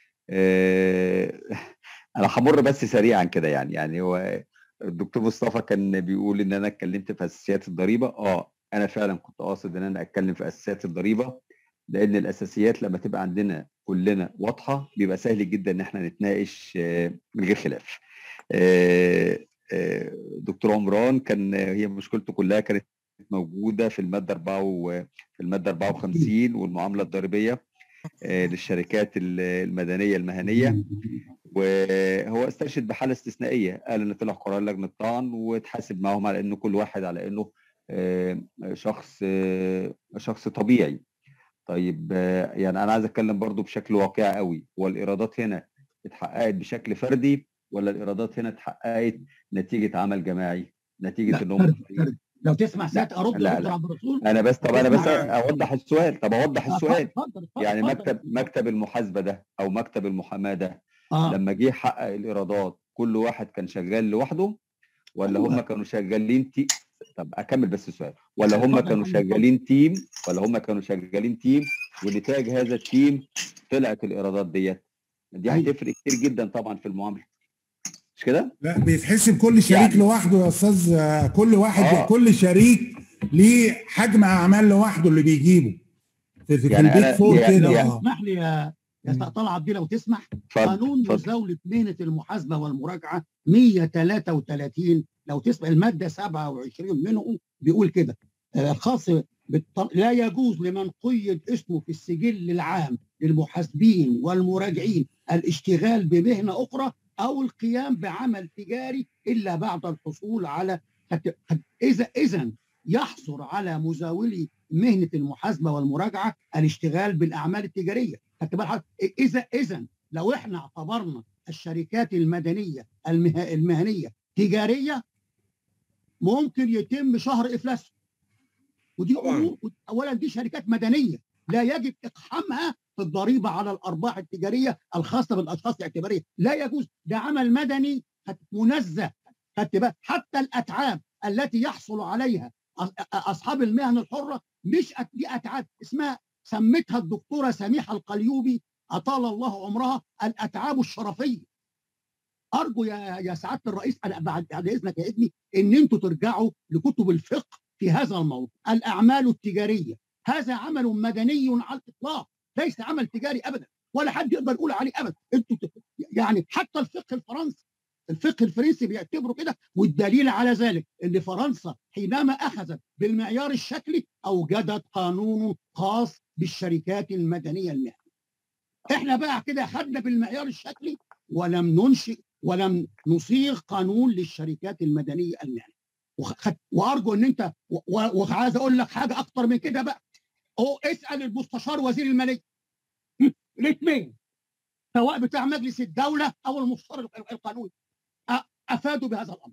آه، انا همر بس سريعا كده يعني يعني هو الدكتور مصطفى كان بيقول ان انا اتكلمت في اساسيات الضريبه اه انا فعلا كنت قاصد ان انا اتكلم في اساسيات الضريبه لان الاساسيات لما تبقى عندنا كلنا واضحه بيبقى سهل جدا ان احنا نتناقش آه، من غير خلاف آه، آه، دكتور عمران كان هي مشكلته كلها كانت موجوده في الماده 4 و- في الماده 54 والمعامله الضريبيه آه، للشركات ال- المدنيه المهنيه وهو استرشد بحاله استثنائيه قال ان طلع قرار لجنه طعن واتحاسب معاهم على انه كل واحد على انه آه، شخص آه، شخص طبيعي طيب آه، يعني انا عايز اتكلم برضو بشكل واقعي قوي هو الايرادات هنا اتحققت بشكل فردي ولا الايرادات هنا اتحققت نتيجه عمل جماعي نتيجه لا، ان هم فرد- فرد. لو تسمع ساعتها ارد لا، يا دكتور لا. عبد الرسول انا بس طب انا بس اسمع. اوضح السؤال طب اوضح آه، السؤال اتفضل اتفضل يعني اتفضل. مكتب مكتب المحاسبه ده او مكتب المحاماه ده اه لما جه يحقق الايرادات كل واحد كان شغال لوحده ولا هم أيوة. كانوا شغالين تي طب اكمل بس السؤال ولا هم اتفضل يا كانوا فندم، اتفضل. شغالين تيم ولا هم كانوا شغالين تيم ونتاج هذا التيم طلعت الايرادات ديت دي أيوة. هتفرق كتير جدا طبعا في المعامله مش كده؟ لا بيتحسب كل شريك يعني- لوحده يا استاذ آه، كل واحد آه. كل شريك ليه حجم اعمال لوحده اللي بيجيبه في, في يعني البيك أنا- فور يعني- كده يعني- اه اسمح لي يا يا مم. استاذ طلعت دي لو تسمح اتفضل قانون اتفضل مزاوله مهنه المحاسبه والمراجعه 133 لو تسمع الماده 27 منه بيقول كده آه، خاص بالط- لا يجوز لمن قيد اسمه في السجل العام للمحاسبين والمراجعين الاشتغال بمهنه اخرى او القيام بعمل تجاري الا بعد الحصول على خدت- خد- اذا اذا يحصر على مزاولي مهنه المحاسبه والمراجعه الاشتغال بالاعمال التجاريه خدت بال حضرتك؟ اذا اذا لو احنا اعتبرنا الشركات المدنيه المه... المهنيه تجاريه ممكن يتم شهر افلاسها ودي طبعاً. امور اولا دي شركات مدنيه لا يجب اقحامها في الضريبه على الارباح التجاريه الخاصه بالاشخاص الاعتباريه لا يجوز ده عمل مدني منزه خدت بالك؟ حتى الاتعاب التي يحصل عليها أ- أ- اصحاب المهن الحره مش أت- دي اتعاب اسمها سمتها الدكتوره سميحه القليوبي اطال الله عمرها الاتعاب الشرفيه ارجو يا يا سعاده الرئيس انا بعد بعد اذنك يا ابني ان انتوا ترجعوا لكتب الفقه في هذا الموضوع الاعمال التجاريه هذا عمل مدني على الاطلاق ليس عمل تجاري ابدا ولا حد يقدر يقول عليه ابدا انتوا ت- يعني حتى الفقه الفرنسي الفقه الفرنسي بيعتبره كده والدليل على ذلك ان فرنسا حينما اخذت بالمعيار الشكلي اوجدت قانون خاص بالشركات المدنيه المهنيه. احنا بقى كده اخذنا بالمعيار الشكلي ولم ننشئ ولم نصيغ قانون للشركات المدنيه المهنيه. وخ- وارجو ان انت و- و- وعايز اقول لك حاجه اكتر من كده بقى. هو اسال المستشار وزير الماليه. الاثنين سواء بتاع مجلس الدوله او المستشار ال- القانوني أ- افادوا بهذا الامر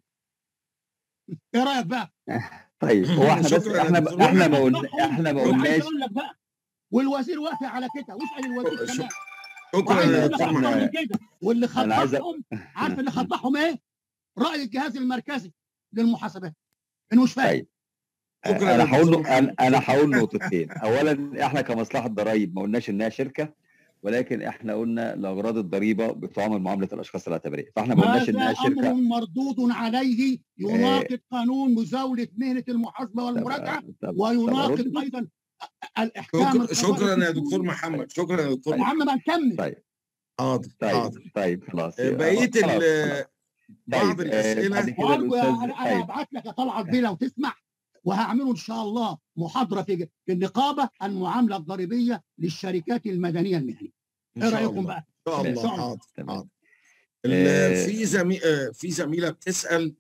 ايه رايك بقى؟ طيب هو احنا بس شكراً يا احنا دكتور احنا ما واحد قلنا منهم- احنا ما وعايز قلناش اقول لك بقى والوزير وافق على كده واسال الوزير شك- كمان شكرا وعايز يا اقول لك دكتور إحنا- اكتر محمد من كده واللي أنا عايز أ- خطحهم عارف اللي خطحهم ايه؟ راي الجهاز المركزي للمحاسبات انه مش فاهم طيب شكراً يا انا هقول دكتور له انا أنا هقول نقطتين اولا احنا كمصلحه ضرائب ما قلناش انها شركه ولكن احنا قلنا لاغراض الضريبه بتعامل معامله الاشخاص الاعتباريه فاحنا ما قلناش هذا انها امر شركه مردود عليه يناقض قانون مزاوله مهنه المحاسبه والمراجعه طب- طب- طب ويناقض أرد؟ ايضا الاحكام شكرا شكرا يا القضائية. دكتور محمد شكرا يا دكتور يا محمد عم ما نكمل طيب حاضر طيب حاضر طيب خلاص آه، بقيه خلاص، خلاص. ال- بعض طيب آه، الاسئله بعد كده وارجو يا- الاستاذ انا انا طيب هبعت لك يا طلعت بيه لو تسمح وهعمله ان شاء الله محاضره في في النقابه المعامله الضريبيه للشركات المدنيه المهنيه ان ايه شاء رايكم الله بقى؟ ان شاء إن الله شاء الله. حاضر تمام حاضر ال- آه، في زمي... آه، في زميله بتسال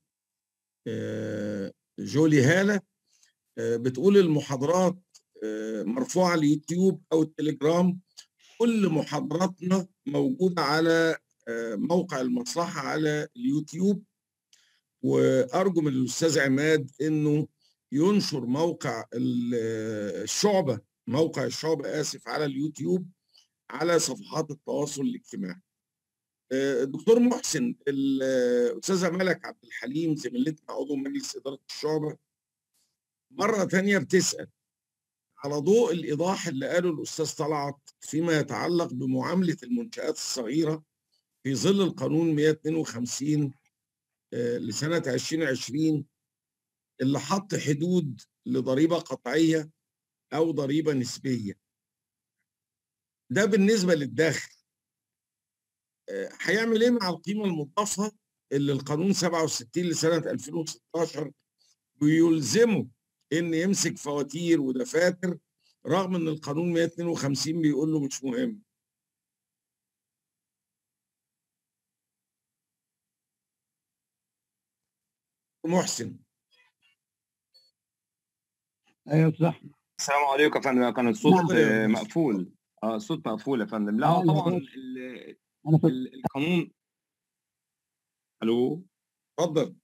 آه، جولي هاله آه، بتقول المحاضرات آه، مرفوعه على اليوتيوب او التليجرام كل محاضراتنا موجوده على آه، موقع المصلحه على اليوتيوب وارجو من الاستاذ عماد انه ينشر موقع ال- الشعبه موقع الشعبه اسف على اليوتيوب على صفحات التواصل الاجتماعي. آه، الدكتور محسن الاستاذه ملك عبد الحليم زميلتنا عضو مجلس اداره الشعبه مره ثانيه بتسال على ضوء الايضاح اللي قاله الاستاذ طلعت فيما يتعلق بمعامله المنشات الصغيره في ظل القانون 152 آه، لسنه 2020 اللي حط حدود لضريبه قطعيه او ضريبه نسبيه. ده بالنسبه للدخل. آه، هيعمل ايه مع القيمه المضافه اللي القانون 67 لسنه 2016 بيلزمه ان يمسك فواتير ودفاتر رغم ان القانون 152 بيقول له مش مهم. محسن ايوه صح السلام عليكم يا فندم كان الصوت نعم. آه، مقفول اه الصوت مقفول يا فندم لا آه، هو طبعا الصوت. ال- انا في ال- القانون الو اتفضل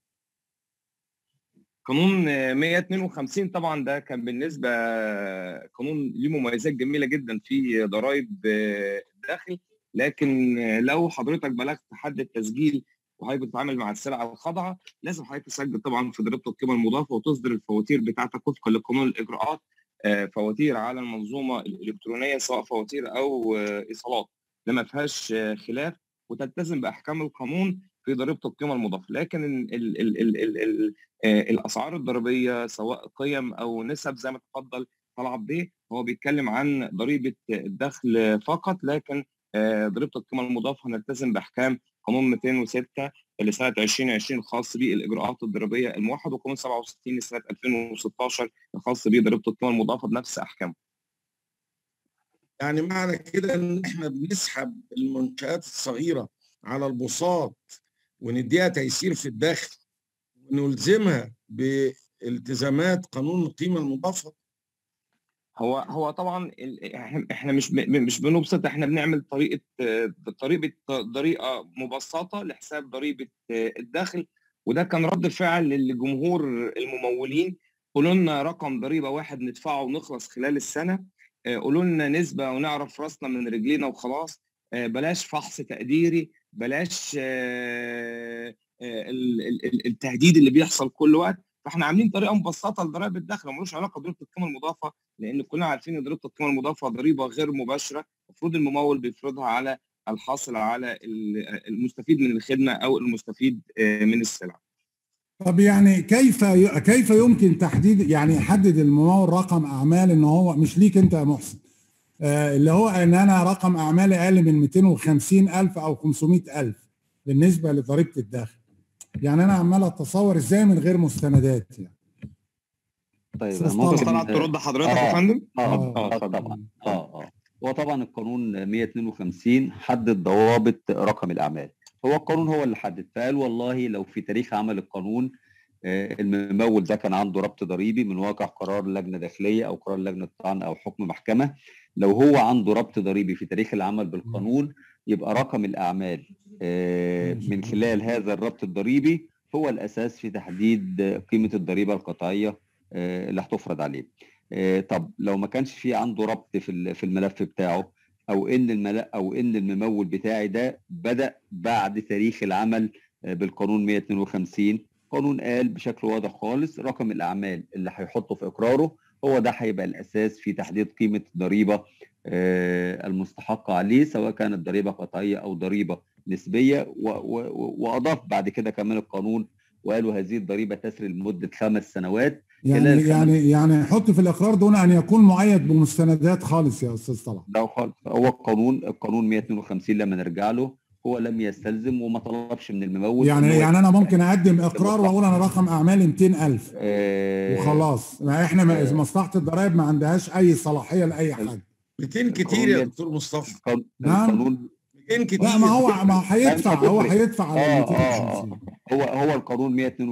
قانون آه، 152 طبعا ده كان بالنسبه قانون ليه مميزات جميله جدا في ضرائب آه، الداخل لكن آه، لو حضرتك بلغت حد التسجيل وحضرتك بتتعامل مع السلع الخاضعه لازم حضرتك تسجل طبعا في ضريبه القيمه المضافه وتصدر الفواتير بتاعتك وفقا لقانون الاجراءات آه، فواتير على المنظومه الالكترونيه سواء فواتير او آه، ايصالات ده ما فيهاش آه، خلاف وتلتزم باحكام القانون في ضريبه القيمه المضافه لكن ال ال ال ال ال ال آه، الاسعار الضريبيه سواء قيم او نسب زي ما تفضل طلعت بيه هو بيتكلم عن ضريبه الدخل فقط لكن آه، ضريبه القيمه المضافه نلتزم باحكام قانون 206 لسنه 2020 الخاص بالاجراءات الضريبيه الموحد وقانون 67 لسنه 2016 الخاص بضريبه القيمه المضافه بنفس احكامه. يعني معنى كده ان احنا بنسحب المنشآت الصغيرة على البساط ونديها تيسير في الدخل ونلزمها بالتزامات قانون القيمة المضافة هو هو طبعا ال- إحنا- احنا مش ب- مش بنبسط احنا بنعمل طريقه آه، طريقه طريقه مبسطه لحساب ضريبه آه، الدخل وده كان رد فعل للجمهور الممولين قولوا لنا رقم ضريبه واحد ندفعه ونخلص خلال السنه آه، قولوا لنا نسبه ونعرف راسنا من رجلينا وخلاص آه، بلاش فحص تقديري بلاش آه، آه، ال- ال- ال- التهديد اللي بيحصل كل وقت فاحنا عاملين طريقه مبسطه لضرائب الدخل ملوش علاقه بضريبه القيمه المضافه لان كلنا عارفين ان ضريبه القيمه المضافه ضريبه غير مباشره المفروض الممول بيفرضها على الحاصل على ال- المستفيد من الخدمه او المستفيد آه، من السلعه. طب يعني كيف ي- كيف يمكن تحديد يعني يحدد الممول رقم اعمال ان هو مش ليك انت يا محسن آه اللي هو ان انا رقم اعمالي اقل من 250 الف او 500 الف بالنسبه لضريبه الدخل يعني انا عمال اتصور ازاي من غير مستندات يعني طيب أستاذ أنا ممكن طلعت. طلعت ترد حضرتك آه. يا فندم؟ اه آه. اه اتفضل. طبعا اه اه هو طبعا القانون 152 حدد ضوابط رقم الاعمال هو القانون هو اللي حدد فقال والله لو في تاريخ عمل القانون آه، الممول ده كان عنده ربط ضريبي من واقع قرار لجنه داخليه او قرار لجنه طعن او حكم محكمه لو هو عنده ربط ضريبي في تاريخ العمل بالقانون يبقى رقم الاعمال آه، من خلال هذا الربط الضريبي هو الاساس في تحديد قيمه الضريبه القطعيه آه، اللي هتفرض عليه. آه، طب لو ما كانش في عنده ربط في ال- في الملف بتاعه او ان الملف او ان الممول بتاعي ده بدا بعد تاريخ العمل آه، بالقانون 152 قانون قال بشكل واضح خالص رقم الاعمال اللي هيحطه في اقراره هو ده هيبقى الاساس في تحديد قيمه الضريبه آه، المستحقه عليه سواء كانت ضريبه قطعيه او ضريبه نسبيه و- و- واضاف بعد كده كمان القانون وقالوا هذه الضريبه تسري لمده خمس سنوات يعني خلال خمس- يعني يعني حط في الاقرار دون ان يكون مؤيد بمستندات خالص يا استاذ طلعت لا خالص هو القانون القانون 152 لما نرجع له هو لم يستلزم وما طلبش من الممول يعني إن هو يعني انا ممكن اقدم اقرار واقول انا رقم اعمالي 200000 آه، وخلاص ما احنا ما آه. مصلحه الضرائب ما عندهاش اي صلاحيه لاي حاجه 200 كتير يا دكتور مصطفى القانون- نعم. القانون 200 كتير لا ما هو ما هو هيدفع لا، هو تفرق. هيدفع على آه، 250 هو هو القانون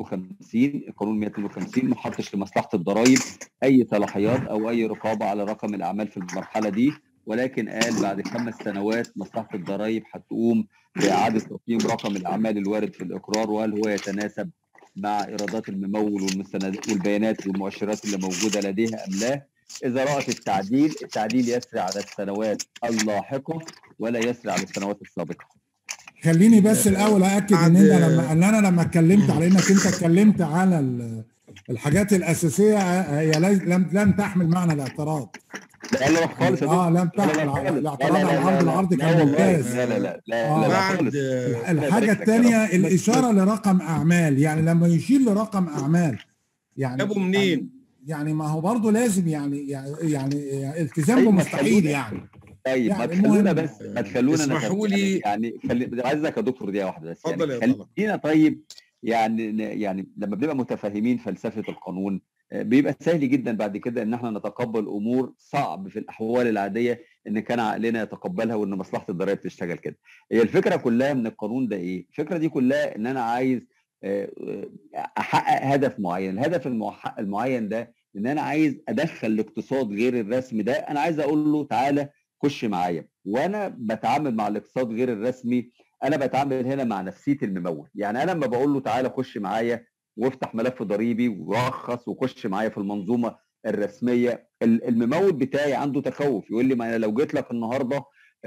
152 القانون 152 ما حطش لمصلحه الضرائب اي صلاحيات او اي رقابه على رقم الاعمال في المرحله دي ولكن قال بعد خمس سنوات مصلحه الضرائب هتقوم باعاده تقييم رقم الاعمال الوارد في الاقرار وهل هو يتناسب مع ايرادات الممول والمستندات والبيانات والمؤشرات اللي موجوده لديها ام لا اذا رات التعديل التعديل يسري على السنوات اللاحقه ولا يسري على السنوات السابقه خليني بس الاول ااكد ان بعد- انت لما ان انا لما اتكلمت على انك انت اتكلمت على ال- الحاجات الاساسيه هي لي- لم لم تحمل معنى الاعتراض لا لا خالص يا اه دكتور. لم لا لا تحمل خالص. لا الاعتراض لا على لا العرض لا العرض لا كان والله. ممتاز لا لا لا لا آه. لا لا بعد خالص الحاجه الثانيه الاشاره لرقم اعمال يعني لما يشير لرقم اعمال يعني جابوا منين؟ يعني ما هو برضه لازم يعني يعني يعني التزام طيب ما بمستحيل تخلونا- يعني طيب ما يعني تخلونا المهم- بس ما تخلونا اسمحوا نتف- لي- يعني خلي عايزك يا دكتور دقيقه واحده بس اتفضل يعني يا طلعت. خلينا طيب يعني ن- يعني لما بنبقى متفاهمين فلسفه القانون آه، بيبقى سهل جدا بعد كده ان احنا نتقبل امور صعب في الاحوال العاديه ان كان عقلنا يتقبلها وان مصلحه الضرائب تشتغل كده هي الفكره كلها من القانون ده ايه الفكره دي كلها ان انا عايز آه، آه، احقق هدف معين الهدف المح- المعين ده ان انا عايز ادخل الاقتصاد غير الرسمي ده انا عايز اقول له تعالى خش معايا وانا بتعامل مع الاقتصاد غير الرسمي انا بتعامل هنا مع نفسيه الممول يعني انا لما بقول له تعالى خش معايا وافتح ملف ضريبي ورخص وخش معايا في المنظومه الرسميه ال- الممول بتاعي عنده تخوف يقول لي ما انا لو جيت لك النهارده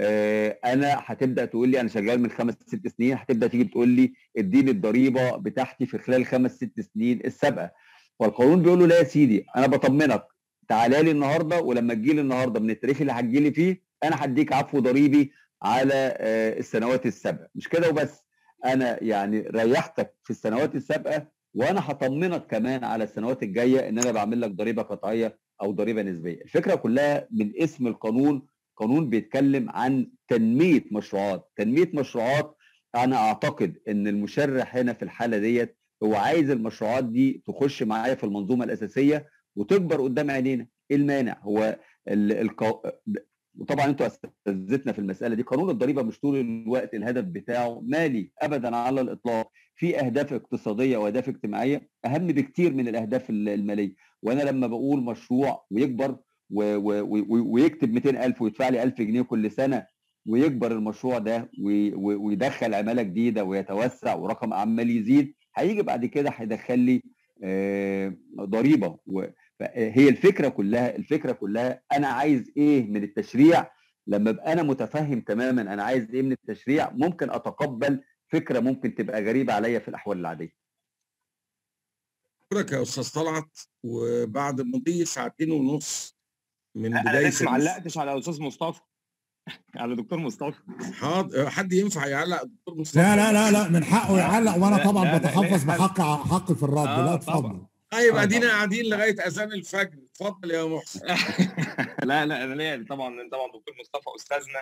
آه، انا هتبدا تقول لي انا شغال من خمس ست سنين هتبدا تيجي تقول لي اديني الضريبه بتاعتي في خلال خمس ست سنين السابقه والقانون بيقول له لا يا سيدي انا بطمنك تعالى لي النهارده ولما تجي لي النهارده من التاريخ اللي هتجي لي فيه انا هديك عفو ضريبي على آه، السنوات السابقه مش كده وبس انا يعني ريحتك في السنوات السابقه وانا هطمنك كمان على السنوات الجايه ان انا بعمل لك ضريبه قطعيه او ضريبه نسبيه الفكره كلها من اسم القانون قانون بيتكلم عن تنميه مشروعات تنميه مشروعات انا اعتقد ان المشرح هنا في الحاله ديت هو عايز المشروعات دي تخش معايا في المنظومه الاساسيه وتكبر قدام عينينا ايه المانع هو ال... القو... وطبعا انتوا اساتذتنا في المساله دي قانون الضريبه مش طول الوقت الهدف بتاعه مالي ابدا على الاطلاق في اهداف اقتصاديه واهداف اجتماعيه اهم بكتير من الاهداف الماليه وانا لما بقول مشروع ويكبر و... و... و... ويكتب 200000 ويدفع لي 1000 جنيه كل سنه ويكبر المشروع ده وي... ويدخل عماله جديده ويتوسع ورقم اعمال يزيد هيجي بعد كده هيدخل لي آه ضريبه و... هي الفكره كلها الفكره كلها انا عايز ايه من التشريع لما ابقى انا متفهم تماما انا عايز ايه من التشريع ممكن اتقبل فكره ممكن تبقى غريبه عليا في الاحوال العاديه اشكرك يا استاذ طلعت وبعد مضي ساعتين ونص من انا بدايه لسه ما علقتش على استاذ مصطفى على دكتور مصطفى حاضر حد ينفع يعلق دكتور مصطفى لا لا لا لا من حقه يعلق وانا لا، طبعا لا، لا، بتحفظ لا، بحق حقي في الرد آه، لا طبعاً. اتفضل طيب آه، ادينا طبعاً. قاعدين لغايه اذان الفجر اتفضل يا محسن لا لا انا ليا طبعا طبعا دكتور مصطفى استاذنا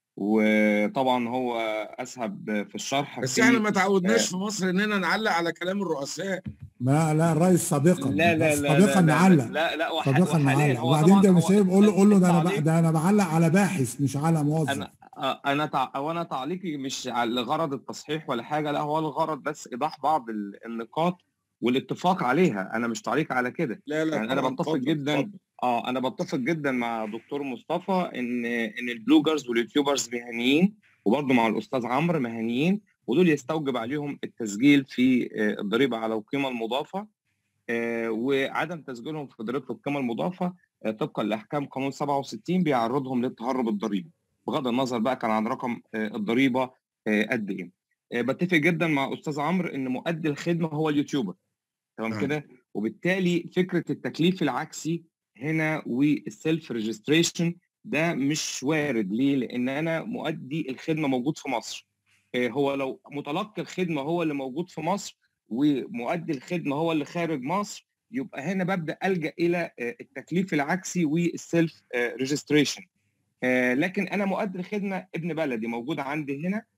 وطبعا هو اسهب في الشرح بس في- احنا ما تعودناش في مصر اننا نعلق على كلام الرؤساء لا لا الرئيس سابقا لا لا لا سابقا لا نعلق لا لا وح- سابقا وحاليا نعلق هو وبعدين طبعاً ده هو مش هيبقى قول له قول له ده انا ب- التعليق- ده انا بعلق على باحث مش على موظف انا آه، انا تع... او انا تعليقي مش على- لغرض التصحيح ولا حاجه لا هو الغرض بس ايضاح بعض ال- النقاط والاتفاق عليها انا مش تعليق على كده لا لا يعني انا طبعاً، بتفق اتفضل، جدا اتفضل. اه انا بتفق جدا مع دكتور مصطفى ان ان البلوجرز واليوتيوبرز مهنيين وبرضه مع الاستاذ عمرو مهنيين ودول يستوجب عليهم التسجيل في آه، الضريبه على القيمه المضافه آه، وعدم تسجيلهم في ضريبه القيمه المضافه آه، طبقا لاحكام قانون 67 بيعرضهم للتهرب الضريبي بغض النظر بقى كان عن رقم آه، الضريبه آه، قد ايه آه، بتفق جدا مع استاذ عمرو ان مؤدي الخدمه هو اليوتيوبر تمام نعم. كده وبالتالي فكره التكليف العكسي هنا والسيلف ريجستريشن ده مش وارد ليه؟ لان انا مؤدي الخدمه موجود في مصر آه، هو لو متلقي الخدمه هو اللي موجود في مصر ومؤدي الخدمه هو اللي خارج مصر يبقى هنا ببدا الجا الى آه، التكليف العكسي والسيلف ريجستريشن لكن انا مؤدي الخدمه ابن بلدي موجود عندي هنا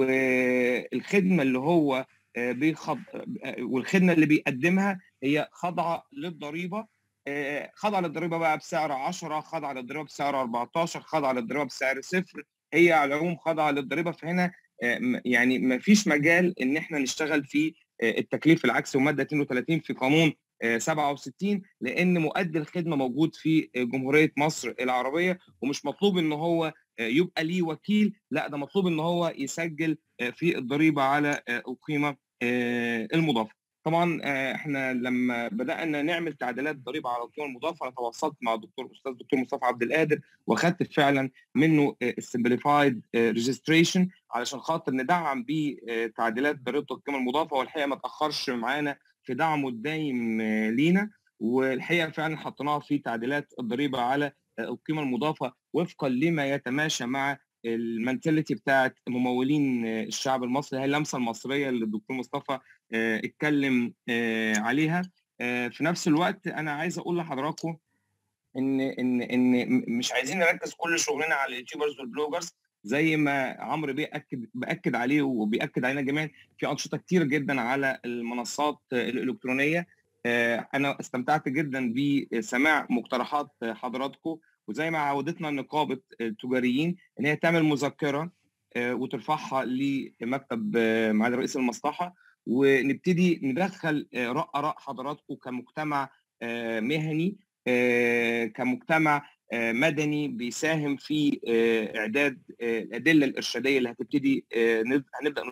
والخدمه اللي هو آه، بيخض آه، والخدمه اللي بيقدمها هي خاضعه للضريبه آه، خاضعه للضريبه بقى بسعر 10 خاضعه للضريبه بسعر 14 خاضعه للضريبه بسعر صفر هي على العموم خاضعه للضريبه فهنا آه، م- يعني ما فيش مجال ان احنا نشتغل في آه، التكليف العكسي وماده 32 في قانون آه، 67 لان مؤدي الخدمه موجود في آه، جمهوريه مصر العربيه ومش مطلوب ان هو آه، يبقى ليه وكيل لا ده مطلوب ان هو يسجل آه، في الضريبه على آه، القيمه آه، المضافه طبعا آه، احنا لما بدانا نعمل تعديلات ضريبه على القيمه المضافه انا تواصلت مع الدكتور الاستاذ دكتور مصطفى عبد القادر واخدت فعلا منه السمبليفايد ريجستريشن علشان خاطر ندعم بيه آه، تعديلات ضريبه القيمه المضافه والحقيقه ما تاخرش معانا في دعمه الدايم آه، لينا والحقيقه فعلا حطيناها في تعديلات الضريبه على آه، القيمه المضافه وفقا لما يتماشى مع المنتاليتي بتاعت ممولين آه، الشعب المصري هي اللمسه المصريه اللي الدكتور مصطفى آه، اتكلم آه، عليها آه، في نفس الوقت انا عايز اقول لحضراتكم ان ان ان م- مش عايزين نركز كل شغلنا على اليوتيوبرز والبلوجرز زي ما عمرو بيأكد باكد عليه وبيأكد علينا جميعا في انشطه كتير جدا على المنصات آه، الالكترونيه آه، انا استمتعت جدا بسماع مقترحات آه، حضراتكم وزي ما عودتنا نقابه التجاريين ان هي تعمل مذكره آه، وترفعها لمكتب آه، معالي رئيس المصلحه ونبتدي ندخل آه، رأ- اراء حضراتكم كمجتمع آه، مهني آه، كمجتمع آه، مدني بيساهم في آه، اعداد آه، الادله الارشاديه اللي هتبتدي آه، نب- هنبدا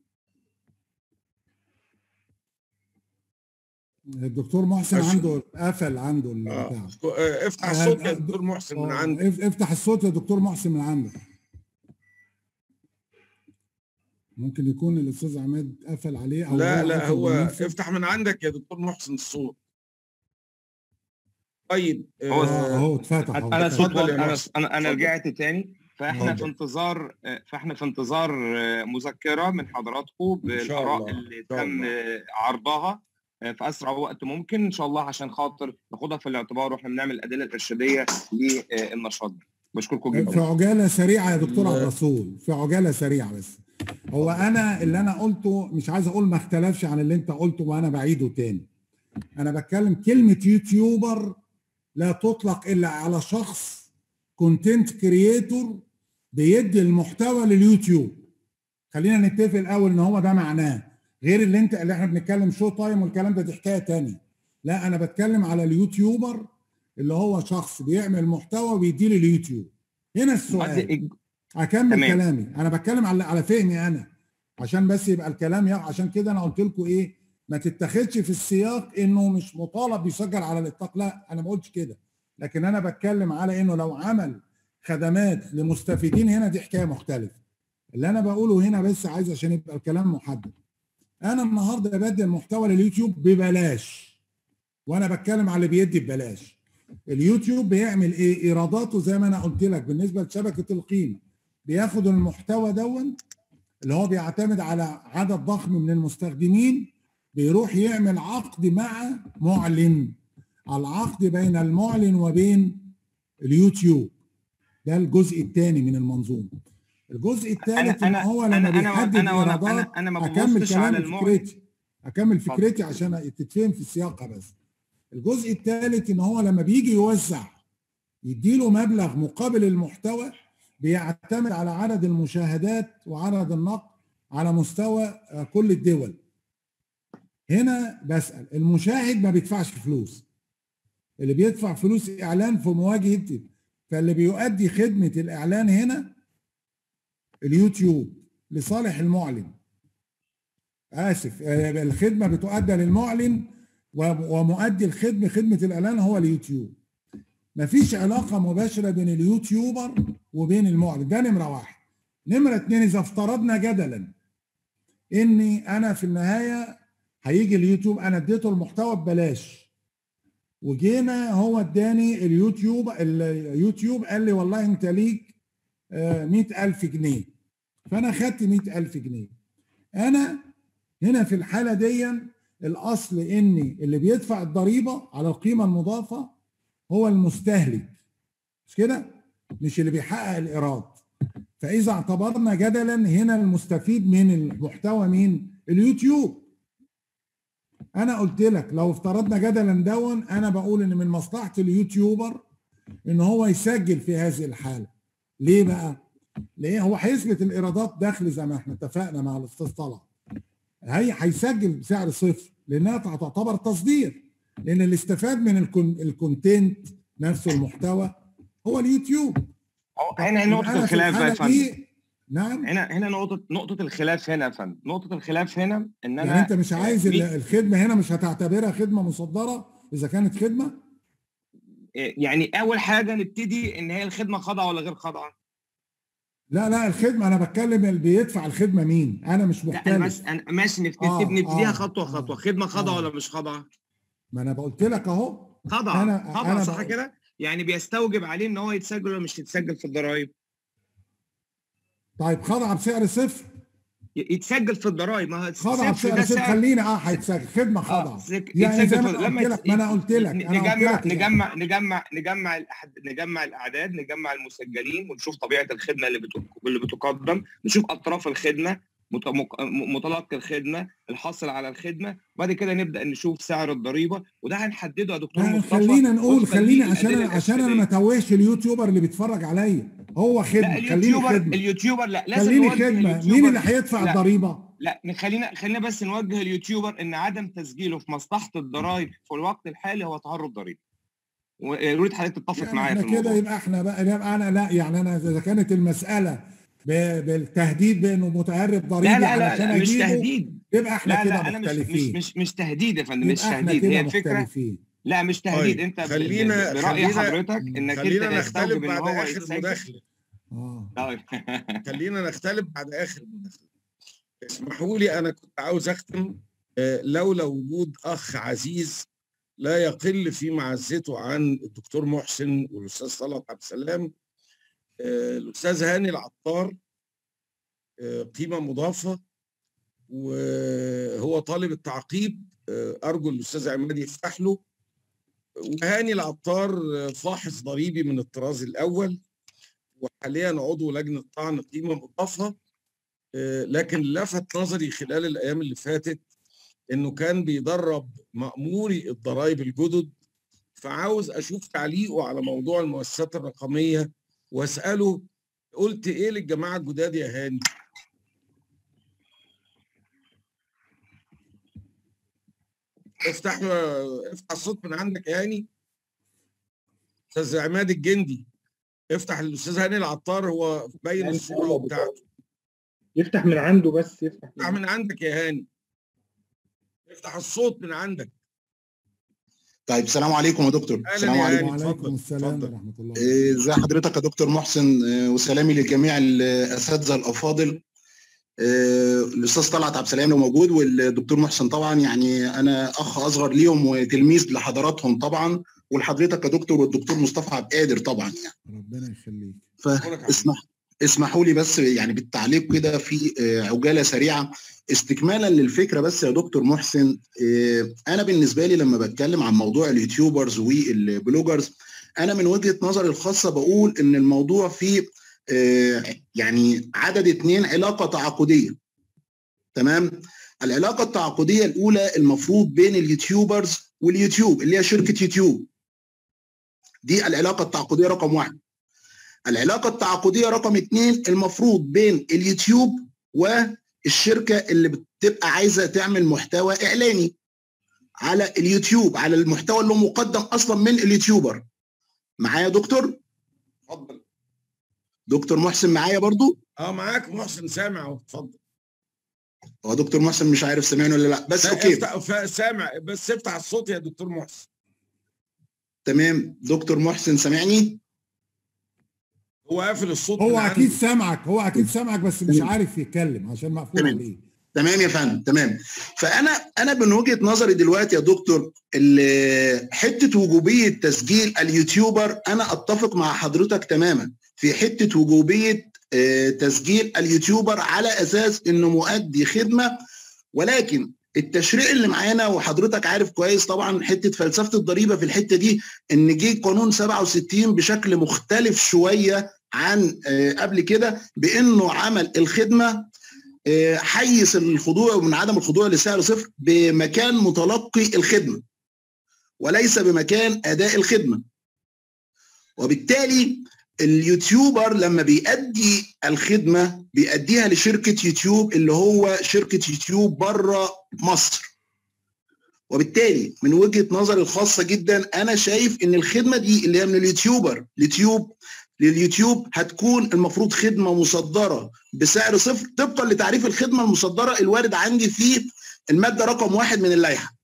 الدكتور محسن أش- عنده قفل عنده آه. البتاع آه، افتح آه، الصوت يا آه، دكتور محسن من آه، عندك اف- افتح الصوت يا دكتور محسن من عندك ممكن يكون الاستاذ عماد قفل عليه او لا هو لا قفل هو بنفسه. افتح من عندك يا دكتور محسن الصوت طيب هو- اه آه، اهو اتفتح اهو انا اتفتح. صوت اتفضل يا انا محسن. انا انا اتفضل. رجعت تاني فاحنا في اتفضل. انتظار فاحنا في انتظار آه، مذكره من حضراتكم بالاراء الله، اللي إن شاء تم الله. آه، عرضها آه، في اسرع وقت ممكن ان شاء الله عشان خاطر ناخدها في الاعتبار واحنا بنعمل الادله الارشاديه للنشاط ده بشكركم في جدا عجاله سريعه يا دكتور لا. عبد الرسول في عجاله سريعه بس هو انا اللي انا قلته مش عايز اقول ما اختلفش عن اللي انت قلته وانا بعيده تاني انا بتكلم كلمه يوتيوبر لا تطلق الا على شخص كونتنت كرييتور بيدي المحتوى لليوتيوب خلينا نتفق الاول ان هو ده معناه غير اللي انت اللي احنا بنتكلم شو تايم والكلام ده دي حكايه تانية لا انا بتكلم على اليوتيوبر اللي هو شخص بيعمل محتوى وبيديه لليوتيوب هنا السؤال اكمل تمام. كلامي انا بتكلم على على فهمي انا عشان بس يبقى الكلام يق... عشان كده انا قلت لكم ايه ما تتخذش في السياق انه مش مطالب يسجل على الاطلاق لا انا ما قلتش كده لكن انا بتكلم على انه لو عمل خدمات لمستفيدين هنا دي حكايه مختلفه اللي انا بقوله هنا بس عايز عشان يبقى الكلام محدد انا النهارده بدي المحتوى لليوتيوب ببلاش وانا بتكلم على اللي بيدي ببلاش اليوتيوب بيعمل ايه ايراداته زي ما انا قلت لك بالنسبه لشبكه القيمه بياخد المحتوى دون اللي هو بيعتمد على عدد ضخم من المستخدمين بيروح يعمل عقد مع معلن العقد بين المعلن وبين اليوتيوب ده الجزء الثاني من المنظومه الجزء الثالث أنا- ان أنا- هو أنا- لما أنا- بيحدد أنا- وأنا- ايرادات أنا- أنا ما اكمل ببصش على كلامي المعلن. فكرتي اكمل اتفضل. فكرتي عشان تتفهم في سياقها بس الجزء الثالث ان هو لما بيجي يوزع يديله مبلغ مقابل المحتوى بيعتمد على عدد المشاهدات وعدد النقد على مستوى آه، كل الدول هنا بسأل المشاهد ما بيدفعش فلوس اللي بيدفع فلوس اعلان في مواجهه فاللي بيؤدي خدمه الاعلان هنا اليوتيوب لصالح المعلن اسف آه، الخدمه بتؤدى للمعلن و- ومؤدي الخدمه خدمه الاعلان هو اليوتيوب مفيش علاقه مباشره بين اليوتيوبر وبين المعلن ده نمره واحد نمره اتنين اذا افترضنا جدلا اني انا في النهايه هيجي اليوتيوب انا اديته المحتوى ببلاش وجينا هو اداني اليوتيوب اليوتيوب قال لي والله انت ليك مئة ألف جنيه فأنا خدت مئة ألف جنيه أنا هنا في الحالة دي الأصل إن اللي بيدفع الضريبة على القيمة المضافة هو المستهلك مش كده؟ مش اللي بيحقق الإيراد فإذا اعتبرنا جدلا هنا المستفيد من المحتوى مين؟ اليوتيوب أنا قلت لك لو افترضنا جدلا دون أنا بقول إن من مصلحة اليوتيوبر إن هو يسجل في هذه الحالة ليه بقى؟ ليه هو هيثبت الايرادات دخل زي ما احنا اتفقنا مع الاستاذ طلعت هي هيسجل بسعر صفر لانها تعتبر تصدير لان اللي استفاد من الكون الكونتنت نفسه المحتوى هو اليوتيوب هو هنا نقطة أنا في الخلاف بقى يا الحالة فندم دي نعم هنا هنا نقطة نقطة الخلاف هنا يا فندم نقطة الخلاف هنا ان انا يعني انت مش عايز ال- مي- الخدمه هنا مش هتعتبرها خدمه مصدره اذا كانت خدمه يعني اول حاجة نبتدي ان هي الخدمة خاضعة ولا غير خاضعة لا لا الخدمه انا بتكلم اللي بيدفع الخدمه مين انا مش لا انا بس مختلف انا ماشي نبتدي آه، نبتديها آه، خطوة آه، خطوة خدمة خاضعة آه. ولا مش خاضعة ما انا قلت لك اهو خاضعة أنا- خاضعة أنا صح بقول- كده يعني بيستوجب عليه ان هو يتسجل ولا مش يتسجل في الضرايب طيب خاضعه بسعر صفر ي- يتسجل في الضرايب ما هو خاضعه صفر بسعر ده صفر سعر خلينا اه هيتسجل خدمه اه خاضعه سك- يعني زي يتسجل ما في انا لما قلت لك ما انا قلت لك ن- انا قلت نجمع لك يعني. نجمع نجمع نجمع الأحد... نجمع الاعداد نجمع المسجلين ونشوف طبيعه الخدمه اللي بت... اللي بتقدم نشوف اطراف الخدمه مت... مك- م- متلقي الخدمه الحاصل على الخدمه وبعد كده نبدا نشوف سعر الضريبه وده هنحدده يا دكتور يعني مصطفى خلينا نقول وفقاً خلينا للأدلة عشان عشان انا ما الإرشادية. توهش اليوتيوبر اللي بيتفرج عليا هو لا خدمه خليني اليوتيوبر خدمه اليوتيوبر لا لازم خليني نوجه خدمه مين اليوتيوبر اللي هيدفع لا. الضريبه لا خلينا خلينا بس نوجه اليوتيوبر ان عدم تسجيله في مصلحه الضرائب في الوقت الحالي هو تعرض ضريبي ويريد حضرتك تتفق يعني معايا في احنا كده الموضوع يبقى احنا بقى يبقى انا لا يعني انا اذا كانت المساله ب- بالتهديد بانه متهرب ضريبي لا لا لا, علشان لا مش اجيبه تهديد يبقى احنا لا كده لا انا مش مش مختلفين مش مش تهديد يا فندم مش يبقى احنا تهديد هي كده الفكره مختلفين لا مش تهديد طيب، انت ب- ب- خلينا- براي خلينا- حضرتك انك خلينا انت نختلف تستوجب ان بعد هو اخر يتسجل مداخله اه طيب خلينا نختلف بعد اخر مداخله اسمحوا لي انا كنت عاوز اختم آه، لولا وجود اخ عزيز لا يقل في معزته عن الدكتور محسن والاستاذ طلعت عبد السلام آه، الاستاذ هاني العطار آه، قيمه مضافه وهو طالب التعقيب آه، ارجو الاستاذ عماد يفتح له وهاني العطار آه، فاحص ضريبي من الطراز الاول وحاليا عضو لجنه طعن قيمه مضافه آه، لكن لفت نظري خلال الايام اللي فاتت انه كان بيدرب مأموري الضرائب الجدد فعاوز اشوف تعليقه على موضوع المؤسسات الرقميه واساله قلت ايه للجماعه الجداد يا هاني؟ افتح افتح الصوت من عندك يا هاني استاذ عماد الجندي افتح الاستاذ هاني العطار هو باين هاني الصوره الله بتاعته يفتح من عنده بس يفتح افتح من عندك يا هاني افتح الصوت من عندك طيب السلام عليكم يا دكتور أهلاً السلام يا عليكم هاني. وعليكم اتفضل، السلام اتفضل. ورحمه الله إيه، ازي حضرتك يا دكتور محسن إيه، وسلامي لجميع الاساتذه الافاضل إيه، الاستاذ طلعت عبد السلام لو موجود والدكتور محسن طبعا يعني انا اخ اصغر ليهم وتلميذ لحضراتهم طبعا ولحضرتك يا دكتور والدكتور مصطفى عبد القادر طبعا يعني ربنا يخليك فاسمح اسمحوا لي بس يعني بالتعليق كده في آه، عجاله سريعه استكمالا للفكره بس يا دكتور محسن آه، انا بالنسبه لي لما بتكلم عن موضوع اليوتيوبرز والبلوجرز انا من وجهه نظري الخاصه بقول ان الموضوع فيه آه، يعني عدد اتنين علاقه تعاقديه تمام العلاقه التعاقديه الاولى المفروض بين اليوتيوبرز واليوتيوب اللي هي شركه يوتيوب دي العلاقه التعاقديه رقم واحد العلاقه التعاقديه رقم اتنين المفروض بين اليوتيوب والشركه اللي بتبقى عايزه تعمل محتوى اعلاني على اليوتيوب على المحتوى اللي مقدم اصلا من اليوتيوبر معايا يا دكتور اتفضل دكتور محسن معايا برضو اه معاك محسن سامع اهو اتفضل هو دكتور محسن مش عارف سامعني ولا لا بس لا، اوكي افتح ف- سامع بس افتح الصوت يا دكتور محسن تمام دكتور محسن سامعني هو قافل الصوت هو من اكيد عنده. سامعك هو اكيد سامعك بس مش عارف يتكلم عشان مقفول تمام. عليه تمام يا فندم تمام فانا انا من وجهه نظري دلوقتي يا دكتور ال- حته وجوبيه تسجيل اليوتيوبر انا اتفق مع حضرتك تماما في حته وجوبيه آه، تسجيل اليوتيوبر على اساس انه مؤدي خدمه ولكن التشريع اللي معانا وحضرتك عارف كويس طبعا حته فلسفه الضريبه في الحته دي ان جه قانون 67 بشكل مختلف شويه عن آه، قبل كده بانه عمل الخدمه آه، حيز الخضوع من عدم الخضوع لسعر صفر بمكان متلقي الخدمه وليس بمكان اداء الخدمه وبالتالي اليوتيوبر لما بيأدي الخدمه بيأديها لشركه يوتيوب اللي هو شركه يوتيوب بره مصر وبالتالي من وجهه نظري الخاصه جدا انا شايف ان الخدمه دي اللي هي من اليوتيوبر اليوتيوب لليوتيوب هتكون المفروض خدمه مصدره بسعر صفر طبقا لتعريف الخدمه المصدره الوارد عندي في الماده رقم واحد من اللائحه.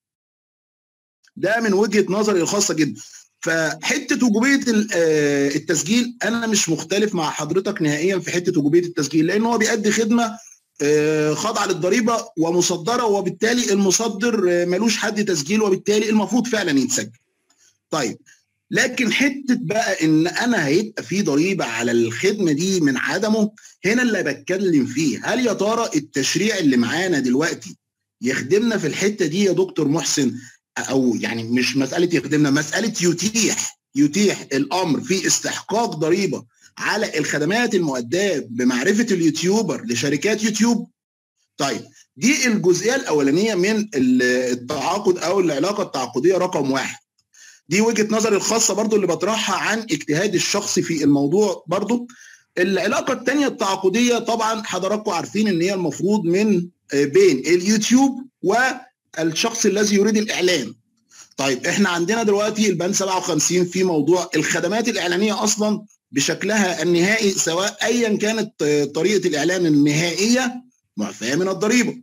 ده من وجهه نظري الخاصه جدا. فحته وجوبيه ال- آه، التسجيل انا مش مختلف مع حضرتك نهائيا في حته وجوبيه التسجيل لان هو بيأدي خدمه آه، خاضعه للضريبه ومصدره وبالتالي المصدر آه، ملوش حد تسجيل وبالتالي المفروض فعلا يتسجل. طيب لكن حته بقى ان انا هيبقى في ضريبه على الخدمه دي من عدمه هنا اللي بتكلم فيه هل يا ترى التشريع اللي معانا دلوقتي يخدمنا في الحته دي يا دكتور محسن او يعني مش مساله يخدمنا مساله يتيح يتيح الامر في استحقاق ضريبه على الخدمات المؤداه بمعرفه اليوتيوبر لشركات يوتيوب طيب دي الجزئيه الاولانيه من ال- التعاقد او العلاقه التعاقديه رقم واحد دي وجهه نظري الخاصه برضو اللي بطرحها عن اجتهادي الشخصي في الموضوع برضو العلاقه الثانيه التعاقديه طبعا حضراتكم عارفين ان هي المفروض من آه، بين اليوتيوب والشخص الذي يريد الاعلان طيب احنا عندنا دلوقتي البند 57 في موضوع الخدمات الاعلانيه اصلا بشكلها النهائي سواء ايا كانت آه، طريقه الاعلان النهائيه معفاه من الضريبه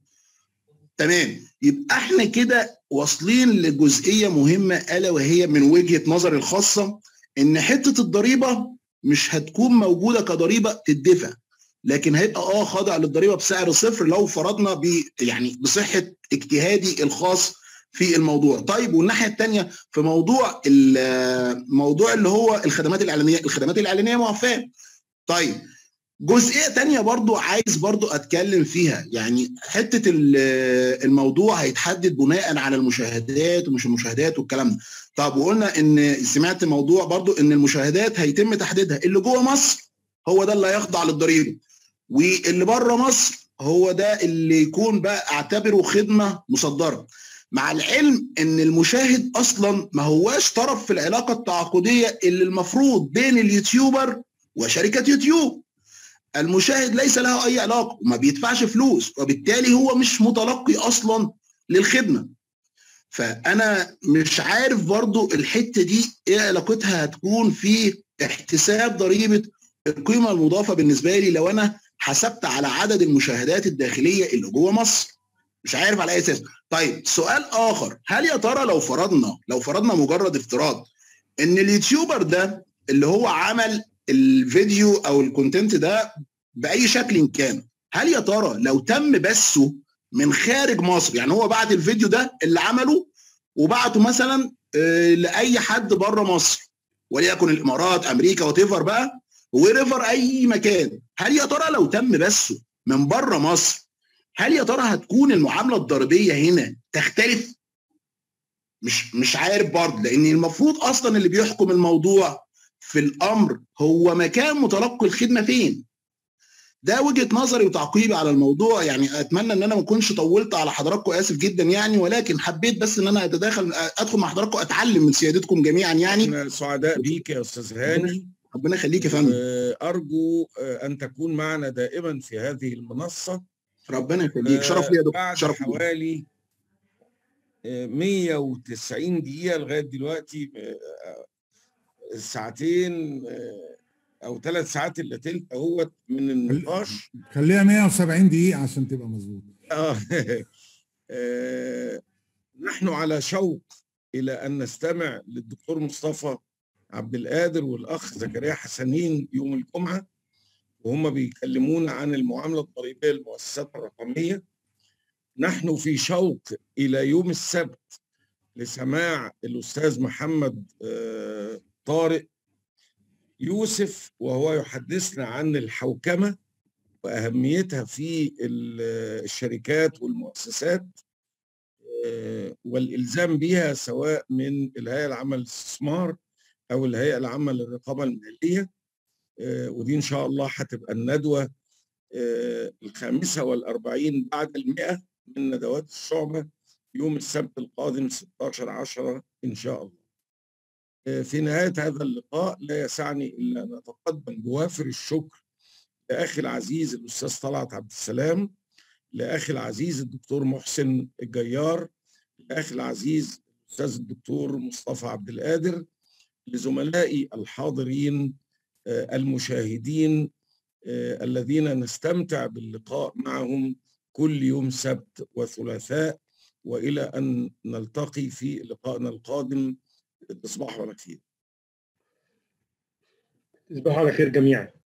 تمام يبقى احنا كده واصلين لجزئيه مهمه الا وهي من وجهه نظري الخاصه ان حته الضريبه مش هتكون موجوده كضريبه تدفع لكن هيبقى اه خاضع للضريبه بسعر صفر لو فرضنا ب يعني بصحه اجتهادي الخاص في الموضوع طيب والناحيه الثانيه في موضوع الموضوع اللي هو الخدمات الاعلانيه الخدمات الاعلانيه معفاه طيب جزئيه تانية برضو عايز برضو اتكلم فيها يعني حته ال- الموضوع هيتحدد بناء على المشاهدات ومش المشاهدات والكلام ده طب وقلنا ان سمعت موضوع برضو ان المشاهدات هيتم تحديدها اللي جوه مصر هو ده اللي هيخضع للضريبه واللي بره مصر هو ده اللي يكون بقى اعتبره خدمه مصدره مع العلم ان المشاهد اصلا ما هواش طرف في العلاقه التعاقديه اللي المفروض بين اليوتيوبر وشركه يوتيوب المشاهد ليس له اي علاقه وما بيدفعش فلوس وبالتالي هو مش متلقي اصلا للخدمه فانا مش عارف برضو الحته دي ايه علاقتها هتكون في احتساب ضريبه القيمه المضافه بالنسبه لي لو انا حسبت على عدد المشاهدات الداخليه اللي جوه مصر مش عارف على اي اساس طيب سؤال اخر هل يا ترى لو فرضنا لو فرضنا مجرد افتراض ان اليوتيوبر ده اللي هو عمل الفيديو او الكونتنت ده باي شكل كان هل يا ترى لو تم بثه من خارج مصر يعني هو بعت الفيديو ده اللي عمله وبعته مثلا آه، لاي حد بره مصر وليكن الامارات امريكا وات بقى وريفر اي مكان هل يا ترى لو تم بثه من بره مصر هل يا ترى هتكون المعامله الضريبيه هنا تختلف مش مش عارف برضه لان المفروض اصلا اللي بيحكم الموضوع في الامر هو مكان متلقي الخدمه فين ده وجهه نظري وتعقيبي على الموضوع يعني اتمنى ان انا ما اكونش طولت على حضراتكم اسف جدا يعني ولكن حبيت بس ان انا اتداخل ادخل مع حضراتكم اتعلم من سيادتكم جميعا يعني احنا سعداء بيك يا استاذ هاني ربنا يخليك يا فندم ارجو ان تكون معنا دائما في هذه المنصه ربنا يخليك شرف لي يا دكتور بعد شرف لي حوالي آه، 190 دقيقة لغاية دلوقتي آه، ساعتين آه، او ثلاث ساعات الا تلت اهوت من النقاش خليها 170 دقيقة عشان تبقى مظبوط آه. آه، نحن على شوق الى ان نستمع للدكتور مصطفى عبد القادر والاخ زكريا حسنين يوم الجمعه وهم بيكلمونا عن المعامله الضريبيه للمؤسسات الرقميه نحن في شوق الى يوم السبت لسماع الاستاذ محمد آه، طارق يوسف وهو يحدثنا عن الحوكمه واهميتها في ال- الشركات والمؤسسات آه، والالزام بها سواء من الهيئه العامه للاستثمار او الهيئه العامه للرقابه الماليه آه، ودي ان شاء الله هتبقى الندوه آه، الخامسه والاربعين بعد المئه من ندوات الشعبه يوم السبت القادم 16 10 ان شاء الله. آه، في نهايه هذا اللقاء لا يسعني الا ان اتقدم بوافر الشكر لاخي العزيز الاستاذ طلعت عبد السلام لاخي العزيز الدكتور محسن الجيار لاخي العزيز الاستاذ الدكتور مصطفى عبد القادر لزملائي الحاضرين آه، المشاهدين آه، الذين نستمتع باللقاء معهم كل يوم سبت وثلاثاء والى ان نلتقي في لقائنا القادم تصبحوا على خير تصبحوا على خير جميعا